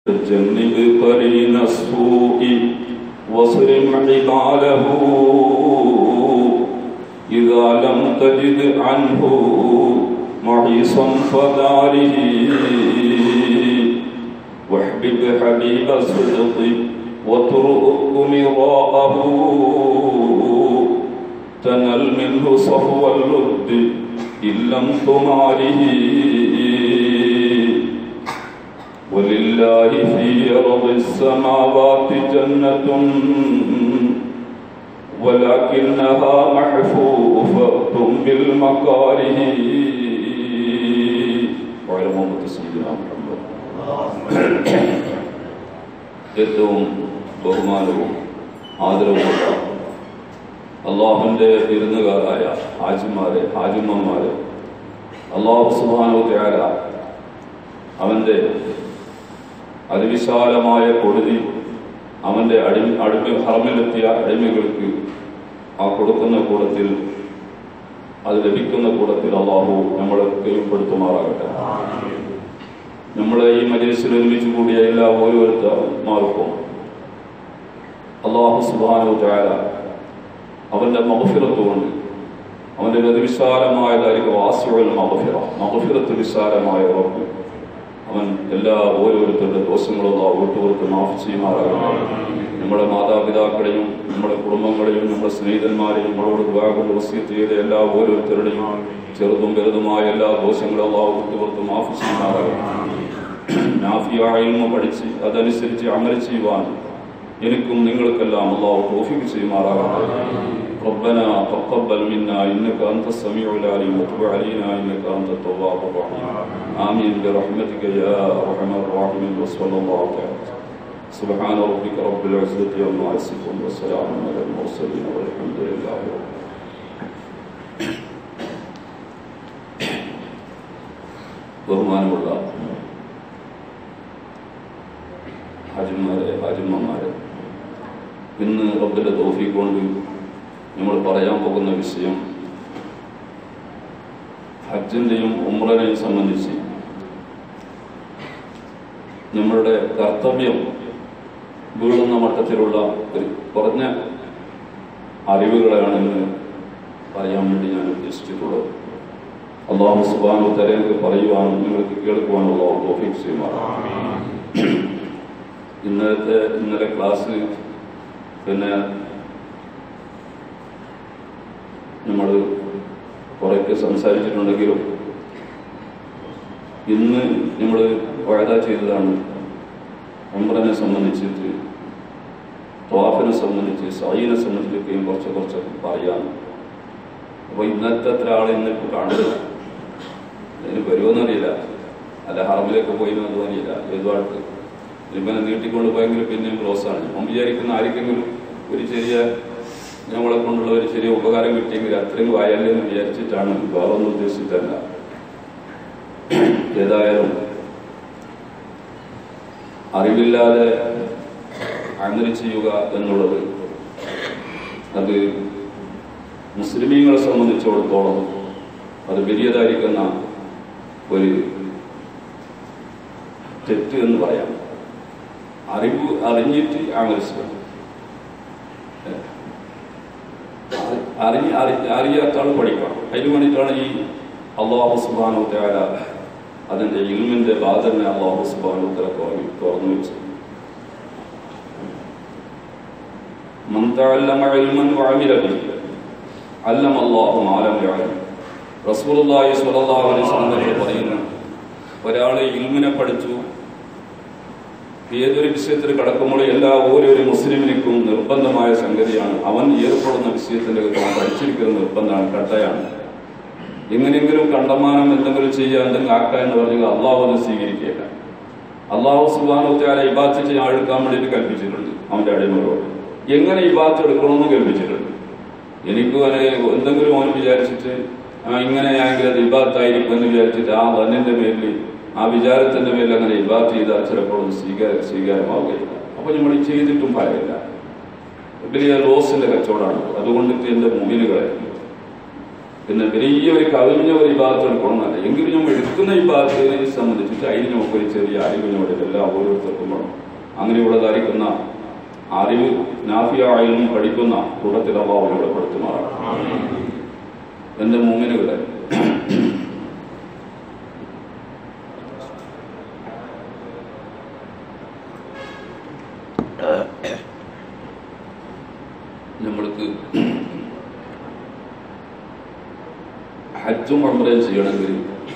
جنب قرين السوء واصرم عباله إذا لم تجد عنه معيصا فداره واحبب حبيب الصدق واترك مراءه تنل منه صفو اللب إن لم تماره ولله في أرض السماوات جنة ولكنها محفوفة بالمكاره وعلى محمد سيدنا محمد ഏറ്റവും ബഹുമാനവും ആദരവുമുള്ള അള്ളാഹുവിൻ്റെ വിരുന്നുകാരായ ഹാജിമാരെ ഹാജിമ്മമാരെ അള്ളാഹു സുബാനു ത്യാര അവൻ്റെ അതിവിശാലമായ കൊടുതി അവൻ്റെ അടി അടിമ ഹറമിലെത്തിയ അടിമകൾക്ക് ആ കൊടുക്കുന്ന കൂടത്തിൽ അത് ലഭിക്കുന്ന കൂടത്തിൽ അള്ളാഹു നമ്മളെ കീഴ്പ്പെടുത്തുമാറാകട്ടെ നമ്മളെ ഈ മജലിസിൽ ഒരുമിച്ച് കൂടിയ എല്ലാ ഓരോരുത്തർമാർക്കും അള്ളാഹു സുബാനു ചായ അവന്റെ മഹഫിറത്ത് കൊണ്ട് അവന്റെ ഗതിവിശാലമായതായിരിക്കും വാസിയുള്ള മഹഫിറ മഹഫിറത്ത് വിശാലമായ ഉറപ്പ് അവൻ എല്ലാ ഓരോരുത്തരുടെ ദോഷങ്ങളും വിട്ടുകൊടുത്ത് മാഫ് ചെയ്യുമാറാകട്ടെ നമ്മുടെ മാതാപിതാക്കളെയും നമ്മുടെ കുടുംബങ്ങളെയും നമ്മുടെ സ്നേഹിതന്മാരെയും നമ്മളോട് വിവാഹം വസീത്ത് ചെയ്ത എല്ലാ ഓരോരുത്തരുടെയും ചെറുതും വലുതുമായ എല്ലാ ദോഷങ്ങളും അള്ളാഹു വിട്ടുകൊടുത്ത് മാഫ് ചെയ്യുമാറാകട്ടെ നാഫിയായ്മ പഠിച്ച് അതനുസരിച്ച് അമൽ ചെയ്യുവാൻ എനിക്കും നിങ്ങൾക്കെല്ലാം അള്ളാഹു തോഫിക്ക് ചെയ്യുമാറാകട്ടെ ربنا تقبل منا انك انت السميع العليم وتب علينا انك انت التواب الرحيم امين برحمتك يا ارحم الراحمين وصلى الله تعالى سبحان ربك رب العزه عما يصفون وسلام على المرسلين والحمد لله رب ബഹുമാനമുള്ള ഹാജിമാരെ ഹാജിമ്മമാരെ ഇന്ന് റബ്ബിന്റെ തോഫീക്ക് കൊണ്ട് നമ്മൾ പറയാൻ പോകുന്ന വിഷയം ഹജ്ജിന്റെയും ഉമ്രനെയും സംബന്ധിച്ച് നമ്മളുടെ കർത്തവ്യം വീഴുന്ന മട്ടത്തിലുള്ള ഒരു കുറഞ്ഞ അറിവുകളാണ് ഇന്ന് പറയാൻ വേണ്ടി ഞാൻ ഉദ്ദേശിച്ചിട്ടുള്ളത് അള്ളാഹു സുബാനു തരേക്ക് പറയുവാനും നിങ്ങൾക്ക് കേൾക്കുവാനുള്ള തോഫീക്ക് ചെയ്യുമാറാണ് ഇന്നലത്തെ ഇന്നലെ ക്ലാസ് പിന്നെ നമ്മൾ കുറേയൊക്കെ സംസാരിച്ചിട്ടുണ്ടെങ്കിലും ഇന്ന് നമ്മൾ വാഴ ചെയ്തതാണ് ഉംറനെ സംബന്ധിച്ചിട്ട് ത്വാഫിനെ സംബന്ധിച്ച് സൈനെ സംബന്ധിച്ചൊക്കെയും കുറച്ച് കുറച്ചൊക്കെ പറയാൻ അപ്പോൾ ഇന്നത്തെ അത്ര ആൾ ഇന്നിപ്പോൾ കാണുന്നില്ല ഇതിന് വരുമെന്നറിയില്ല അല്ല ഹറമിലൊക്കെ പോയി തോന്നിയില്ല ഏതുമായിട്ട് ഇവനെ നീട്ടിക്കൊണ്ട് പോയെങ്കിൽ പിന്നെയും ക്ലോസ് ആണ് ഞാൻ വിചാരിക്കുന്ന ആർക്കെങ്കിലും ഒരു ചെറിയ നമ്മളെ കൊണ്ടുള്ള ഒരു ചെറിയ ഉപകാരം കിട്ടിയെങ്കിൽ അത്രയും വായല്ലേ എന്ന് വിചാരിച്ചിട്ടാണ് വേറെ ഒന്നും ഉദ്ദേശിച്ചിട്ടല്ല ഏതായാലും അറിവില്ലാതെ അമല് ചെയ്യുക എന്നുള്ളത് അത് മുസ്ലിമീങ്ങളെ സംബന്ധിച്ചിടത്തോളം അത് വലിയതായിരിക്കുന്ന ഒരു തെറ്റ് എന്ന് പറയാം അറിവ് അറിഞ്ഞിട്ട് അമല് ചെയ്യണം അറിഞ്ഞ് അറിയാത്ത ആൾ പഠിക്കണം അതിന് വേണ്ടിയിട്ടാണ് ഈ അള്ളാഹു സുബാനു തേല അതിന്റെ ഇൽമിന്റെ ബാധനെ അള്ളാഹു സുബാനു തല തുറന്നു വെച്ചത് من تعلم علما وعمل به علم الله ما لم يعلم റസൂലുള്ളാഹി സ്വല്ലല്ലാഹു അലൈഹി വസല്ലം പറയുന്നു ഒരാൾ ഇൽമിനെ പഠിച്ചു ഏതൊരു വിഷയത്തിൽ കടക്കുമ്പോൾ എല്ലാ ഓരോരു മുസ്ലിമിനും നിർബന്ധമായ സംഗതിയാണ് അവൻ ഏർപ്പെടുന്ന വിഷയത്തിന്റെ അവൻ പഠിച്ചിരിക്കുന്ന നിർബന്ധമാണ് കട്ടയാണ് എങ്ങനെയെങ്കിലും കണ്ടമാനം എന്തെങ്കിലും ചെയ്യുക എന്തെങ്കിലും ആക്കുക എന്ന് പറഞ്ഞാൽ അള്ളാഹു അത് സ്വീകരിക്കുകയില്ല അള്ളാഹു സുബാനുത്താലെ ഇബാത്ത് ചെയ്യാൻ എടുക്കാൻ വേണ്ടിയിട്ട് കൽപ്പിച്ചിട്ടുണ്ട് അവന്റെ അടിമകളോട് എങ്ങനെ ഇബാത്ത് എടുക്കണമെന്ന് കൽപ്പിച്ചിട്ടുണ്ട് എനിക്ക് എന്തെങ്കിലും അവൻ വിചാരിച്ചിട്ട് ഇങ്ങനെയാണെങ്കിൽ അത് ഇബാത്തായിരിക്കും എന്ന് വിചാരിച്ചിട്ട് ആ വന്നിന്റെ മേലിൽ ആ വിചാരത്തിന്റെ മേൽ അങ്ങനെ ഇബാത്ത് ചെയ്താൽ ചിലപ്പോൾ സ്വീകാര സ്വീകാരമാവുകയില്ല അപ്പൊ നമ്മൾ ചെയ്തിട്ടും ഫലമില്ല വലിയ ലോസിന്റെ കച്ചവടമാണ് അതുകൊണ്ട് എന്റെ മുമ്പിലുകളെ പിന്നെ വലിയ ഒരു കവിഞ്ഞ ഒരു വിഭാഗത്തിൽ എടുക്കണമെന്നല്ല എങ്കിലും നമ്മൾ എടുക്കുന്ന ഈ ഭാഗത്തിനെ സംബന്ധിച്ചിട്ട് അതിന് നമുക്ക് ഒരു ചെറിയ അറിവ് നമ്മുടെ എല്ലാ ഓരോരുത്തർക്കും വേണം അങ്ങനെയുള്ളതായിരിക്കുന്ന അറിവ് നാഫിയായും പഠിക്കുന്ന കൂട്ടത്തിൽ അള്ളാഹു നമ്മളെ പെടുത്തുമാറാണ് എന്റെ മൂങ്ങിനുകളെ നമ്മൾക്ക് ഹജ്ജും അമറയും ചെയ്യണമെങ്കിൽ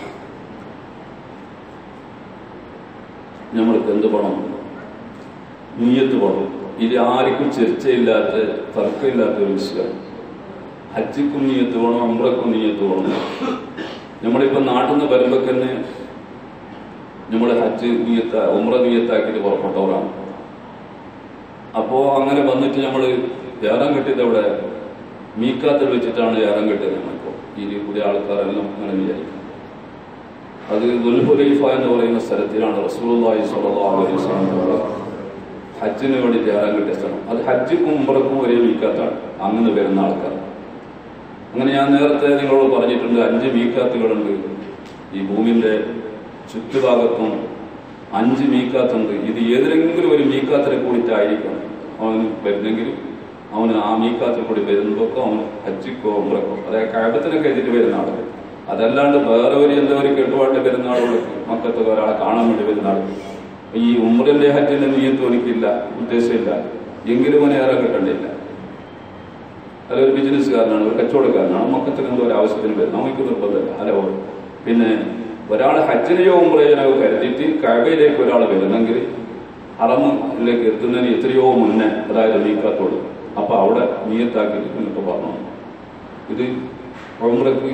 നമ്മൾക്ക് എന്ത് പണം നീയത്ത് പണം ഇത് ആർക്കും ചർച്ചയില്ലാത്ത തർക്കമില്ലാത്ത ഒരു വിഷയമാണ് ഹജ്ജിക്കും നീയത്ത് വേണം അമ്രക്കും നീയത്ത് വേണം നമ്മളിപ്പോ നാട്ടിൽ നിന്ന് വരുമ്പോ തന്നെ നമ്മൾ ഹജ്ജ് നീയത്ത ഉമ്ര നീയത്താക്കിയിട്ട് പുറപ്പെട്ടവരാണ് അപ്പോ അങ്ങനെ വന്നിട്ട് നമ്മൾ ഏറാൻ കെട്ടിയത് അവിടെ മീക്കാത്തിൽ വെച്ചിട്ടാണ് ഏറാൻ കെട്ടിയത് നമ്മളിപ്പോ ഈ പുതിയ ആൾക്കാരെല്ലാം അങ്ങനെ വിചാരിക്കും അത് ദുൽഹുലൈഫ എന്ന് പറയുന്ന സ്ഥലത്തിലാണ് റസൂലുള്ളാഹി സ്വല്ലല്ലാഹു അലൈഹി വസല്ലം ഹജ്ജിന് വേണ്ടി ഏറാൻ കിട്ടിയ സ്ഥലം അത് ഹജ്ജിക്കും ഉംറക്കും ഒരേ മീക്കാത്താണ് അങ്ങനെ വരുന്ന ആൾക്കാർ അങ്ങനെ ഞാൻ നേരത്തെ നിങ്ങളോട് പറഞ്ഞിട്ടുണ്ട് അഞ്ച് മീക്കാത്തുകളുണ്ട് ഈ ഭൂമിന്റെ ചുറ്റുഭാഗത്തും അഞ്ച് മീക്കാത്തുണ്ട് ഇത് ഏതെങ്കിലും ഒരു മീക്കാത്തിനെ കൂടിയിട്ടായിരിക്കണം അവന് വരുന്നെങ്കിൽ അവന് ആ മീക്കാത്തിൽ കൂടി വരുന്നതൊക്കെ അവന് ഹജ്ജിക്കോ ഉമ്രക്കോ അതായത് കഴപ്പത്തിനൊക്കെ എഴുതിട്ട് വരുന്ന ആളുകൾ അതല്ലാണ്ട് വേറെ ഒരു എന്താ ഒരു കെട്ടുപാട്ട് വരുന്ന ആളുകൾക്ക് മക്കത്ത് ഒരാളെ കാണാൻ വേണ്ടി വരുന്ന ആളുകൾ ഈ ഉമ്രന്റെ ഹജ്ജിന്റെ നീയത്തും എനിക്കില്ല ഉദ്ദേശമില്ല എങ്കിലും അവനെ ഏറെ കിട്ടണ്ടില്ല അതൊരു ബിസിനസ്സുകാരനാണ് ഒരു കച്ചവടക്കാരനാണ് മക്കത്തിന് എന്തോ ഒരു ആവശ്യത്തിന് വരുന്നത് നമുക്ക് നിർബന്ധമില്ല അല്ല പിന്നെ ഒരാൾ ഹജ്ജിനെയോ ഉമ്രയോ കരുതിയിട്ട് കഴവയിലേക്ക് ഒരാൾ വരുന്നെങ്കിൽ ഹറമിലേക്ക് എത്തുന്നതിന് എത്രയോ മുന്നേ അതായത് നീക്കാത്തോട് അപ്പൊ അവിടെ നീയത്താക്കി എന്നിട്ട് പറഞ്ഞു ഇത് ഉമ്രക്ക്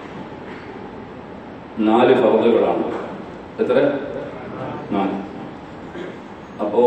നാല് ഫറലുകളാണ് എത്ര നാല് അപ്പോ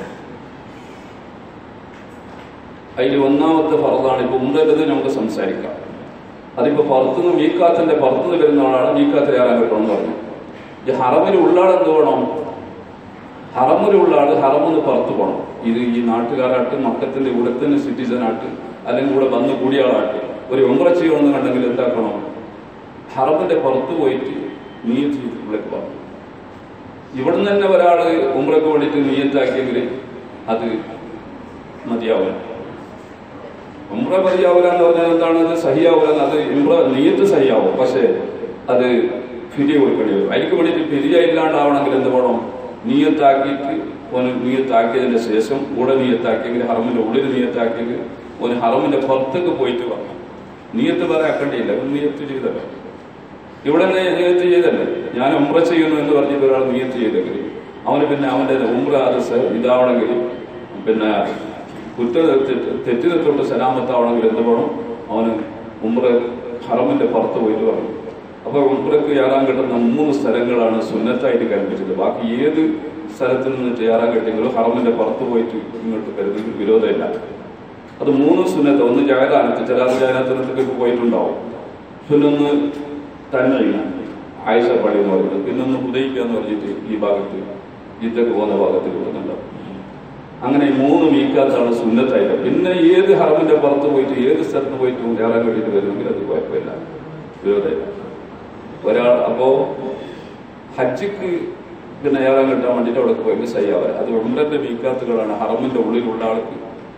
അതിൽ ഒന്നാമത്തെ ഫറലാണ് ഇപ്പൊ ഉണ്ടത് നമുക്ക് സംസാരിക്കാം അതിപ്പോ പുറത്തുനിന്ന് മീക്കാത്തിന്റെ പുറത്തുനിന്ന് വരുന്ന ആളാണ് മീക്കാത്തിൽ ഏറാൻ കിട്ടണമെന്ന് പറഞ്ഞു ഈ ഹറമിൽ ഉള്ളാൾ എന്ത് വേണം ഹറമിലുള്ള ആള് ഹറമെന്ന് പുറത്തു പോകണം ഇത് ഈ നാട്ടുകാരാട്ട് മക്കത്തിന്റെ ഇവിടെ തന്നെ സിറ്റിസൺ ആട്ട് അല്ലെങ്കിൽ ഇവിടെ വന്ന് കൂടിയ ആളാട്ട് ഒരു ഉമ്ര ചെയ്യണമെന്ന് കണ്ടെങ്കിൽ എന്താക്കണം ഹറമിന്റെ പുറത്ത് പോയിട്ട് നീയത്ത് ചെയ്തിട്ടുള്ളിലേക്ക് പറഞ്ഞു ഇവിടുന്ന് തന്നെ ഒരാള് ഉമ്രക്ക് വേണ്ടിയിട്ട് നീയത്താക്കിയെങ്കിൽ അത് മതിയാവില്ല ഉമ്ര മതിയാവില്ല എന്ന് പറഞ്ഞാൽ എന്താണ് അത് സഹിയാവില്ല അത് ഉമ്ര നീയത്ത് സഹിയാവും പക്ഷെ അത് ഫിരി കൊടുക്കേണ്ടി വരും അതിക്ക് വേണ്ടിയിട്ട് ഫിരിയ ഇല്ലാണ്ടാവണമെങ്കിൽ എന്ത് വേണം നീയത്താക്കിയിട്ട് ഓന് നീയത്താക്കിയതിന്റെ ശേഷം കൂടെ നീയത്താക്കിയെങ്കിൽ ഹറമിന്റെ ഉള്ളിൽ നീയത്താക്കിയെങ്കിൽ ഓന് ഹറമിന്റെ പുറത്തേക്ക് പോയിട്ട് വരണം നീയത്ത് വേറെ ആക്കേണ്ടിയില്ല ഒരു നീയത്ത് ചെയ്തല്ലോ ഇവിടെ നീയത്ത് ചെയ്തല്ലേ ഞാൻ ഉമ്ര ചെയ്യുന്നു എന്ന് പറഞ്ഞിട്ട് ഒരാൾ നീയത്ത് ചെയ്തെങ്കിൽ അവന് പിന്നെ അവന്റെ ഉമ്ര അത് സ- ഇതാവണമെങ്കിൽ പിന്നെ കുറ്റ തെറ്റിനെ തൊട്ട് സലാമത്താവണമെങ്കിൽ എന്ത് വേണം അവന് ഉമ്ര ഹറമിന്റെ പുറത്ത് പോയിട്ട് വരണം അപ്പൊ ഉംറക്ക് കയറാൻ കിട്ടുന്ന മൂന്ന് സ്ഥലങ്ങളാണ് സുന്നത്തായിട്ട് കൽപ്പിച്ചത് ബാക്കി ഏത് സ്ഥലത്തിൽ നിന്ന് കയറാൻ കിട്ടിയെങ്കിലും ഹറമിന്റെ പുറത്ത് പോയിട്ട് ഇങ്ങോട്ട് കരുതെങ്കിൽ വിരോധമില്ല അത് മൂന്ന് സുന്നത്ത് ഒന്ന് ജയദാനത്ത് ചില ജയദാനത്തിനൊക്കെ പോയിട്ടുണ്ടാവും പിന്നൊന്ന് തന്നെ ആയിഷ പള്ളി എന്ന് പറയുന്നത് പിന്നൊന്ന് ഉദയിക്കുക എന്ന് പറഞ്ഞിട്ട് ഈ ഭാഗത്ത് ജിദ്ദക്ക് പോകുന്ന ഭാഗത്ത് കിട്ടുന്നുണ്ടാവും അങ്ങനെ ഈ മൂന്ന് മീക്കാത്താണ് സുന്നത്തായിട്ട് പിന്നെ ഏത് ഹറമിന്റെ പുറത്ത് പോയിട്ട് ഏത് സ്ഥലത്ത് പോയിട്ട് കയറാൻ വേണ്ടിയിട്ട് വരുമെങ്കിൽ അത് കുഴപ്പമില്ല വിരോധമില്ല ഒരാൾ അപ്പോ ഹജ്ജിക്ക് പിന്നെ ഏറാൻ കിട്ടാൻ വേണ്ടിയിട്ട് അവിടെ പോയി സയ്യാവ അത് ഉണ്ടന്റെ മീക്കാത്തുകളാണ് ഹറമിന്റെ ഉള്ളിലുള്ള ആൾക്ക്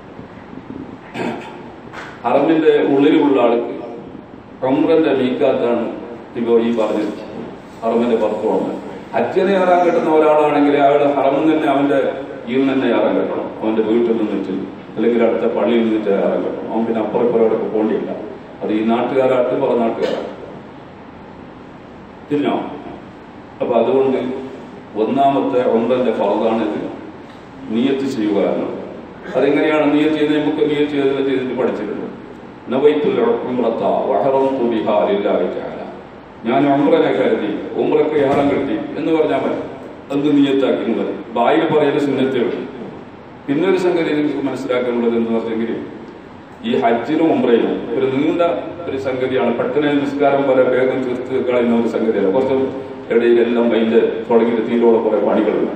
ഹറമിന്റെ ഉള്ളിലുള്ള ആൾക്ക് ഉംറന്റെ മീക്കാത്താണ് ഇപ്പോ ഈ പറഞ്ഞത് ഹറമിന്റെ പുറത്ത് പോകുന്നത് ഹജ്ജിനെ ഏറാൻ കിട്ടുന്ന ഒരാളാണെങ്കിൽ അയാൾ ഹറമിൽ തന്നെ അവന്റെ ഇതിൽ തന്നെ ഏറാൻ കിട്ടണം അവന്റെ വീട്ടിൽ നിന്നിട്ട് അല്ലെങ്കിൽ അടുത്ത പള്ളിയിൽ നിന്നിട്ട് ഏറാൻ കിട്ടണം അവൻ പിന്നെ അപ്പുറം ഇപ്പുറം അവിടെ പോകേണ്ടിയില്ല അത് ഈ നാട്ടുകാരാട്ട് പുറ നാട്ടുകാരാണ് തിരിഞ്ഞോ അപ്പൊ അതുകൊണ്ട് ഒന്നാമത്തെ ഒമ്പന്റെ ഫറദാണിത് നിയത്ത് ചെയ്യുക എന്നുള്ളത് അതെങ്ങനെയാണ് നിയത്ത് ചെയ്ത് നമുക്ക് നിയത്ത് ചെയ്തതിനെ ചെയ്തിട്ട് പഠിച്ചിട്ടുണ്ട് നവൈത്തുൽ ഉംറത്ത വഹറംതു ബിഹാ ലില്ലാഹി തആല ഞാൻ ഉംറനെ കരുതി ഉംറക്ക് യാളം കിട്ടി എന്ന് പറഞ്ഞാൽ മതി എന്ത് നിയത്താക്കി മതി ബായിൽ പറയല് സുന്നത്തേ ഉള്ളൂ പിന്നെ ഒരു സംഗതി എനിക്ക് മനസ്സിലാക്കാനുള്ളത് എന്ന് പറഞ്ഞെങ്കിൽ ഈ ഹജ്ജിനും ഉംറയിലും ഒരു നീണ്ട ഒരു സംഗതിയാണ് പെട്ടെന്ന് നിസ്കാരം പോലെ വേഗം തീർത്ത് കളയുന്ന ഒരു സംഗതിയല്ല കുറച്ച് ഇടയിലെല്ലാം അതിന്റെ തുടങ്ങിയിട്ട് തീരോടെ കുറെ പണികളുണ്ട്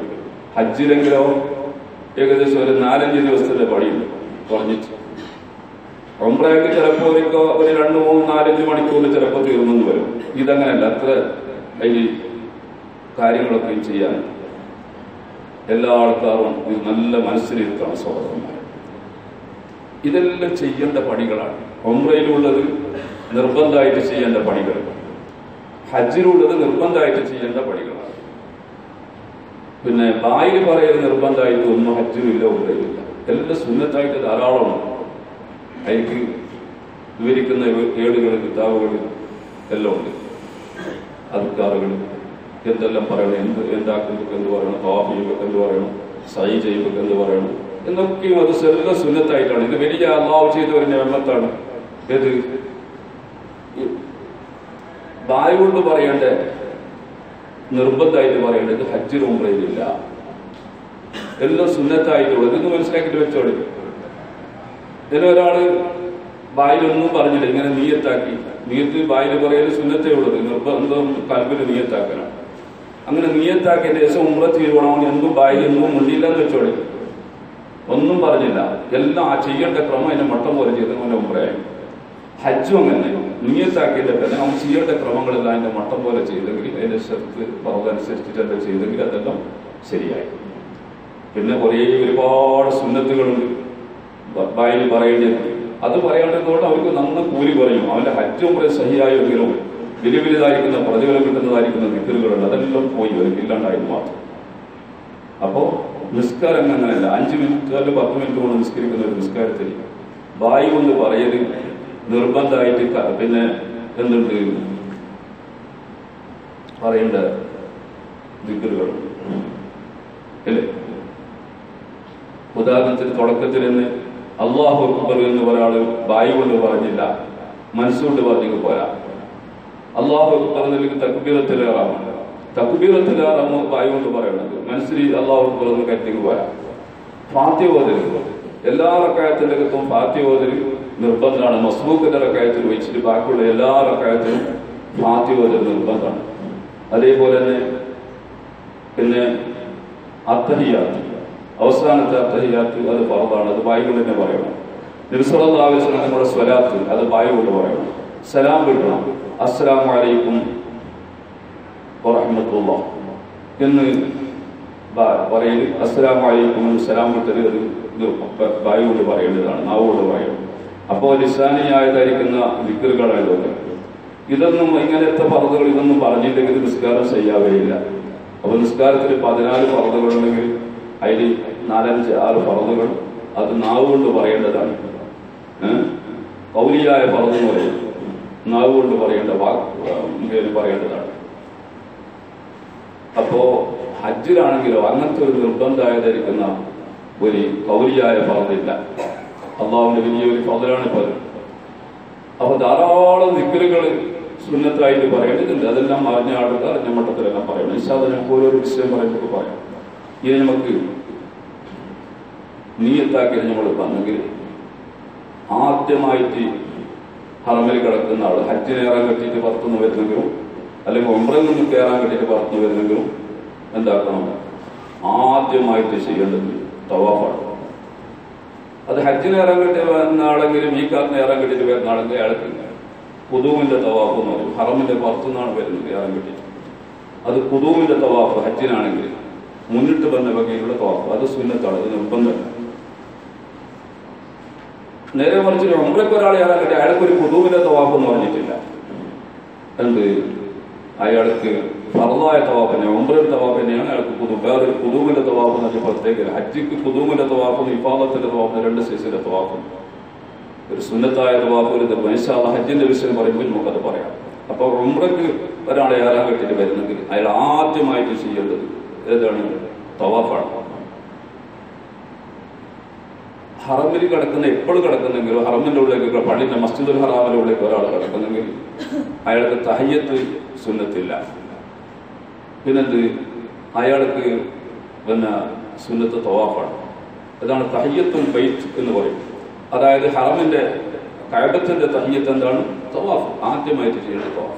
ഹജ്ജിലെങ്കിലോ ഏകദേശം ഒരു നാലഞ്ച് ദിവസത്തിന്റെ പണിയുണ്ട് കുറഞ്ഞിട്ട് ഒമ്പ്രയൊക്കെ ചിലപ്പോൾ ഒരു ഒരു രണ്ട് മൂന്ന് നാലഞ്ച് മണിക്കൂറിൽ ചിലപ്പോൾ തീർന്നെന്ന് വരും ഇതങ്ങനെയല്ല അത്ര അതിൽ കാര്യങ്ങളൊക്കെ ചെയ്യാൻ എല്ലാ ആൾക്കാരും ഇത് നല്ല മനസ്സിലിരുത്താണ് സഹോദരന്മാർ ഇതെല്ലാം ചെയ്യേണ്ട പണികളാണ് ഒമ്രയിലുള്ളത് നിർബന്ധമായിട്ട് ചെയ്യേണ്ട പണികൾ ഹജ്ജിലുള്ളത് നിർബന്ധമായിട്ട് ചെയ്യേണ്ട പണികളാണ് പിന്നെ ബായിൽ പറയൽ നിർബന്ധമായിട്ട് ഒന്നും ഹജ്ജിലില്ല ഉള്ളയിലില്ല എല്ലാം സുന്നത്തായിട്ട് ധാരാളമാണ് അതിലേക്ക് വിവരിക്കുന്ന ഏടുകൾ കിതാബുകൾ എല്ലാം ഉണ്ട് അതുക്കാറുകൾ എന്തെല്ലാം പറയണം എന്ത് എന്താക്കുമ്പോൾ എന്ത് പറയണം തവാഫ് ചെയ്യുമ്പോൾ എന്ത് പറയണം സൈ ചെയ്യുമ്പോൾ എന്ത് പറയണം എന്നൊക്കെയും അത് എല്ലാം സുന്നത്തായിട്ടാണ് ഇത് വലിയ അള്ളാഹു ചെയ്ത ഒരു നിയമത്താണ് ഏത് ഈ ബായ് കൊണ്ട് പറയേണ്ട നിർബന്ധമായിട്ട് പറയേണ്ടത് ഹജ്ജിന് ഉംറയിലില്ല എല്ലാം സുന്നത്തായിട്ടുള്ളത് ഇത് മനസ്സിലാക്കിയിട്ട് വെച്ചോളി ഇതിലൊരാള് ബായിലൊന്നും പറഞ്ഞില്ല ഇങ്ങനെ നീയത്താക്കി നീയത്ത് ബായിൽ പറയൽ സുന്നത്തേ ഉള്ളത് നിർബന്ധം കൽബിന് നീയത്താക്കണം അങ്ങനെ നീയത്താക്കിയതിന് ശേഷം ഉമ്ര ചെയ്യണമെന്ന് എന്നും ബായിലൊന്നും മുണ്ടില്ല എന്ന് വെച്ചോളി ഒന്നും പറഞ്ഞില്ല എല്ലാം ആ ചെയ്യേണ്ട ക്രമം അതിന്റെ മട്ടം പോലെ ചെയ്ത് അവന്റെ ഉമ്രയായി ഹജ്ജും അങ്ങനെ നീയത്താക്കിയതിന്റെ തന്നെ അവൻ ചെയ്യേണ്ട ക്രമങ്ങളെല്ലാം അതിന്റെ മട്ടം പോലെ ചെയ്തെങ്കിൽ അതിന്റെ ശക്തി പറഞ്ഞനുസരിച്ചിട്ട് ചെയ്തെങ്കിൽ അതെല്ലാം ശരിയായി പിന്നെ കുറേ ഒരുപാട് സുന്നത്തുകളുണ്ട് ബായിൽ പറയേണ്ടത് അത് പറയേണ്ടതുകൊണ്ട് അവർക്ക് നന്ന കൂലി പറയും അവന്റെ ഹജ്ജും കൂടെ സഹിയായെങ്കിലും വലിയ വലുതായിരിക്കുന്ന പ്രതിഫലം കിട്ടുന്നതായിരിക്കുന്ന നിക്കലുകളുണ്ട് അതെല്ലാം പോയി വരും ഇല്ലാണ്ടായി മാത്രം അപ്പോ നിസ്കാരം അങ്ങനെയല്ല അഞ്ച് മിനിറ്റ് അല്ല പത്ത് മിനിറ്റ് കൊണ്ട് നിസ്കരിക്കുന്ന ഒരു നിസ്കാരത്തിൽ ബായി കൊണ്ട് പറയല് നിർബന്ധമായിട്ട് ക- പിന്നെ എന്തുണ്ട് പറയേണ്ട ദിക്കറുകൾ അല്ലേ ഉദാഹരണത്തിന് തുടക്കത്തിൽ തന്നെ അള്ളാഹു അക്ബർ എന്ന് ഒരാൾ ബായി കൊണ്ട് പറഞ്ഞില്ല മനസ്സുകൊണ്ട് പറഞ്ഞു പോരാ അള്ളാഹു അക്ബർ എന്നതിലേക്ക് തക്ബീറത്തിലേറാമാണ് തക്ബീറത്തിലേറാമോ ബായി കൊണ്ട് പറയണത് മനസ്സിൽ അള്ളാഹു അക്ബർ എന്ന് കരുതി പോരാ ഫാത്യ ഓതല് എല്ലാ റക്കായത്തിന്റെ അകത്തും ഫാത്യ ഓതല് നിർബന്ധമാണ് മസ്ബൂക്കിന്റെ റക്കായത്തിൽ വെച്ചിട്ട് ബാക്കിയുള്ള എല്ലാ റക്കായത്തിലും ഫാത്യ ഓതൽ നിർബന്ധമാണ് അതേപോലെ തന്നെ പിന്നെ അത്തഹിയാത്ത് അവസാനത്തെ അത്തഹിയാത്ത് അത് പറതാണ് അത് ബായി കൊണ്ട് തന്നെ പറയണം നിർസലാവശ്യം നമ്മുടെ സ്വലാത്ത് അത് ബായി കൊണ്ട് പറയണം സലാം കിട്ടണം അസ്സലാമു അലൈക്കും വറഹ്മത്തുള്ള എന്ന് ബ- പറയല് അസ്സലാമു അലൈക്കും എന്ന് സലാം വിട്ടത് അത് ഇത് ബ- ബായി കൊണ്ട് പറയേണ്ടതാണ് നാവ് കൊണ്ട് പറയണം അപ്പോൾ ലിസാനിയായതായിരിക്കുന്ന വിക്കറുകളാണ് ഇതൊക്കെ ഇതൊന്നും ഇങ്ങനത്തെ പറതുകൾ ഇതൊന്നും പറഞ്ഞില്ലെങ്കിൽ നിസ്കാരം ചെയ്യാവേയില്ല അപ്പൊ നിസ്കാരത്തിൽ പതിനാല് പറതുകളുണ്ടെങ്കിൽ അതിൽ നാലഞ്ച് ആറ് പറതുകൾ അത് നാവ് കൊണ്ട് പറയേണ്ടതാണ് ഏഹ്? കൗലിയായ പറന്ന് പറയും നാവ് കൊണ്ട് പറയേണ്ട വാക്ക് പറയേണ്ടതാണ് അപ്പോ ഹജ്ജിലാണെങ്കിലോ അങ്ങനത്തെ ഒരു നിർബന്ധമായതായിരിക്കുന്ന ഒരു കൗലിയായ പറഞ്ഞില്ല അള്ളാഹുവിന്റെ വലിയൊരു പതിലാണ് ഇപ്പൊ അത് അപ്പൊ ധാരാളം ദിക്കലുകൾ സുന്നത്തായിട്ട് പറയേണ്ടതുണ്ട് അതെല്ലാം അറിഞ്ഞ ആളുകൾ അറിഞ്ഞ മട്ടത്തിലെല്ലാം പറയണം ഇൻഷാല്ല നമുക്ക് ഓരോരോ വിഷയം പറയുമ്പോൾ പറയാം ഇത് നമുക്ക് നീയത്താക്കിയത് നമ്മൾ വന്നെങ്കിൽ ആദ്യമായിട്ട് ഹറമിൽ കിടക്കുന്ന ആൾ ഹജ്ജിന് കയറാൻ കെട്ടിയിട്ട് പുറത്തുനിന്ന് വരുന്നെങ്കിലും അല്ലെങ്കിൽ ഒമ്പറിൽ നിന്ന് കയറാൻ കെട്ടിയിട്ട് പുറത്തുനിന്ന് വരുന്നെങ്കിലും എന്താക്കണം ആദ്യമായിട്ട് ചെയ്യേണ്ടത് തവാഫാണ് അത് ഹജ്ജിന് ഇറങ്ങാൻ വേണ്ടി വരുന്ന ആളെങ്കിലും ഈ കാറിന് ഇറങ്ങാൻ വേണ്ടിയിട്ട് വരുന്ന ആളെങ്കിൽ അയാൾക്ക് കുതൂമിന്റെ തവാഫ് എന്ന് പറയും ഹറമിന്റെ പുറത്തുനിന്നാണ് വരുന്നത് ഇറങ്ങാൻ വേണ്ടിയിട്ട് അത് കുതൂമിന്റെ തവാഫ് ഹജ്ജിനാണെങ്കിൽ മുന്നിട്ട് വന്ന വകയിലുള്ള തവാഫ് അത് സുന്നത്താണ് അത് നിർബന്ധമല്ല നേരെ മറിച്ച് ഒമ്പരക്ക് ഒരാൾ ഇറങ്ങാൻ വേണ്ടി അയാൾക്ക് ഒരു കുതൂമിന്റെ തവാഫ് എന്ന് പറഞ്ഞിട്ടില്ല എന്ത് അയാൾക്ക് ഫറലായ തവാഫ് തന്നെ ഒമ്പരൽ തവാഫ് തന്നെയാണ് അയാൾക്ക് കുതു വേറൊരു കുതൂമിന്റെ തവാഫ് എന്ന് പറഞ്ഞാൽ പ്രത്യേക ഹജ്ജിക്ക് കുതൂമിന്റെ തവാഫും ഇഫാദത്തിന്റെ തവാഫും രണ്ട് സൈസിന്റെ തവാഫും ഒരു സുന്നത്തായ തവാഫ് ഒരു മനുഷ്യ ഹജ്ജിന്റെ വിഷയം പറയുമ്പോൾ നമുക്കത് പറയാം അപ്പൊ ഉംറക്ക് ഒരാളെ ഏറാൻ കെട്ടിട്ട് വരുന്നെങ്കിൽ അയാൾ ആദ്യമായിട്ട് ചെയ്യേണ്ടത് ഏതാണ് തവാഫാണ് ഹറമിൽ കിടക്കുന്ന എപ്പോഴും കിടക്കുന്നെങ്കിലും ഹറമിന്റെ ഉള്ളിലേക്ക് പള്ളിന്റെ മസ്ജിദുൽ ഹറാമിന്റെ ഉള്ളിലേക്ക് ഒരാൾ കിടക്കുന്നെങ്കിൽ അയാൾക്ക് തഹയ്യത്ത് സുന്നത്തില്ല പിന്നെന്ത് അയാൾക്ക് പിന്നെ സുന്നത്ത് തവാഫാണ് ഇതാണ് തഹയ്യത്തുൽ ബൈത്ത് എന്ന് പറയും അതായത് ഹറമിന്റെ കഴബത്തിന്റെ തഹയ്യത്ത് എന്താണ് തവാഫ് ആദ്യമായിട്ട് ചെയ്യേണ്ട തവാഫ്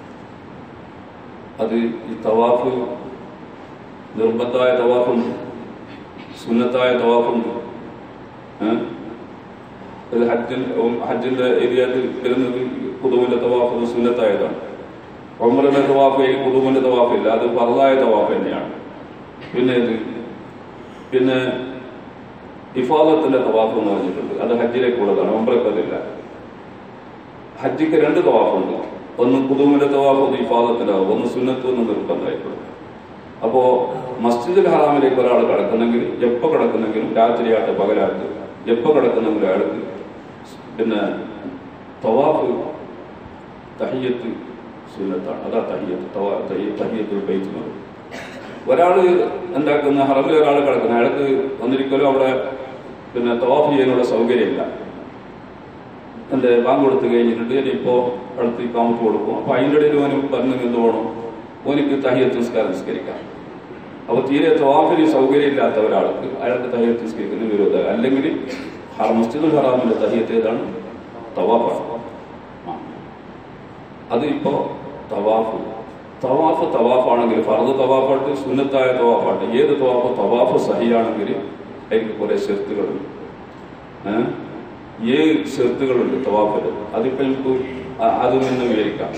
അത് ഈ തവാഫ് നിർബന്ധമായ തവാഫുണ്ട് സുന്നത്തായ തവാഫുണ്ട് ഏ? ഇത് ഹജ്ജിൽ ഹജ്ജിന്റെ ഏരിയയിൽ വരുന്നത് കുതുവിന്റെ തവാഫ് സുന്നത്തായതാണ് ഒമറിന്റെ തവാഫ് ഈ കുതുവിന്റെ തവാഫില്ല അത് ഫറലായ തവാഫ് തന്നെയാണ് പിന്നെ ഇത് പിന്നെ ഇഫാദത്തിന്റെ തവാഫ് എന്ന് പറഞ്ഞിട്ടുണ്ട് അത് ഹജ്ജിലേക്കുള്ളതാണ് ഒമ്പറക്ക് അതില്ല ഹജ്ജിക്ക് രണ്ട് തവാഫുണ്ട് ഒന്ന് കുതുവിന്റെ തവാഫ് ഒന്ന് ഇഫാദത്തിന്റെ തവാഫ് ഒന്ന് സുന്നത്ത് ഒന്ന് നിർബന്ധമായിട്ടുണ്ട് അപ്പോ മസ്ജിദുൽ ഹറാമിലേക്ക് ഒരാൾ കിടക്കുന്നെങ്കിൽ എപ്പോ കിടക്കുന്നെങ്കിലും രാത്രിയാട്ട് പകലാട്ട് എപ്പോ കിടക്കുന്നെങ്കിലും അയാൾക്ക് പിന്നെ തവാഫ് തഹിയത്ത് സുന്നത്താണ് അതാ തഹിയത്ത് തവാ തഹിയത്തുൽ ബൈത്ത് എന്ന് പറയും ഒരാള് എന്താക്കുന്ന ഹറമിൽ ഒരാൾ കിടക്കുന്ന അയാൾക്ക് ഒന്നിരിക്കലും അവിടെ പിന്നെ തവാഫ് ചെയ്യാനുള്ള സൗകര്യമില്ല എന്റെ ബാങ്ക് കൊടുത്ത് കഴിഞ്ഞിട്ടുണ്ട് ഇനിയിപ്പോ അടുത്ത് കാമത്ത് കൊടുക്കും അപ്പൊ അതിൻ്റെ ഇടയിൽ ഓന് പറഞ്ഞു എന്ത് വേണം ഓനിക്ക് തഹിയത്ത് നിസ്കാരം നിസ്കരിക്കാം അപ്പൊ തീരെ തവാഫിന് സൗകര്യം ഇല്ലാത്ത ഒരാൾക്ക് അയാൾക്ക് തഹിയത്ത് നിസ്കരിക്കുന്ന വിരോധം അല്ലെങ്കിൽ ഹറ മസ്ജിദുൽ ഹറാമിന്റെ തഹിയത്ത് ഏതാണ് തവാഫാണ് ആ. അത് ഇപ്പോ തവാഫ് തവാഫ് തവാഫാണെങ്കിൽ ഫർദ് തവാഫാട്ട് സുന്നത്തായ തവാഫാട്ട് ഏത് തവാഫ് തവാഫ് സഹിയാണെങ്കിൽ അതിന് കുറെ ഷെർത്തുകളുണ്ട് ഏഹ് ഏഴ് ഷെർത്തുകളുണ്ട് തവാഫില് അതിപ്പോ നമുക്ക് അ- അത് നിന്ന് വിവരിക്കാം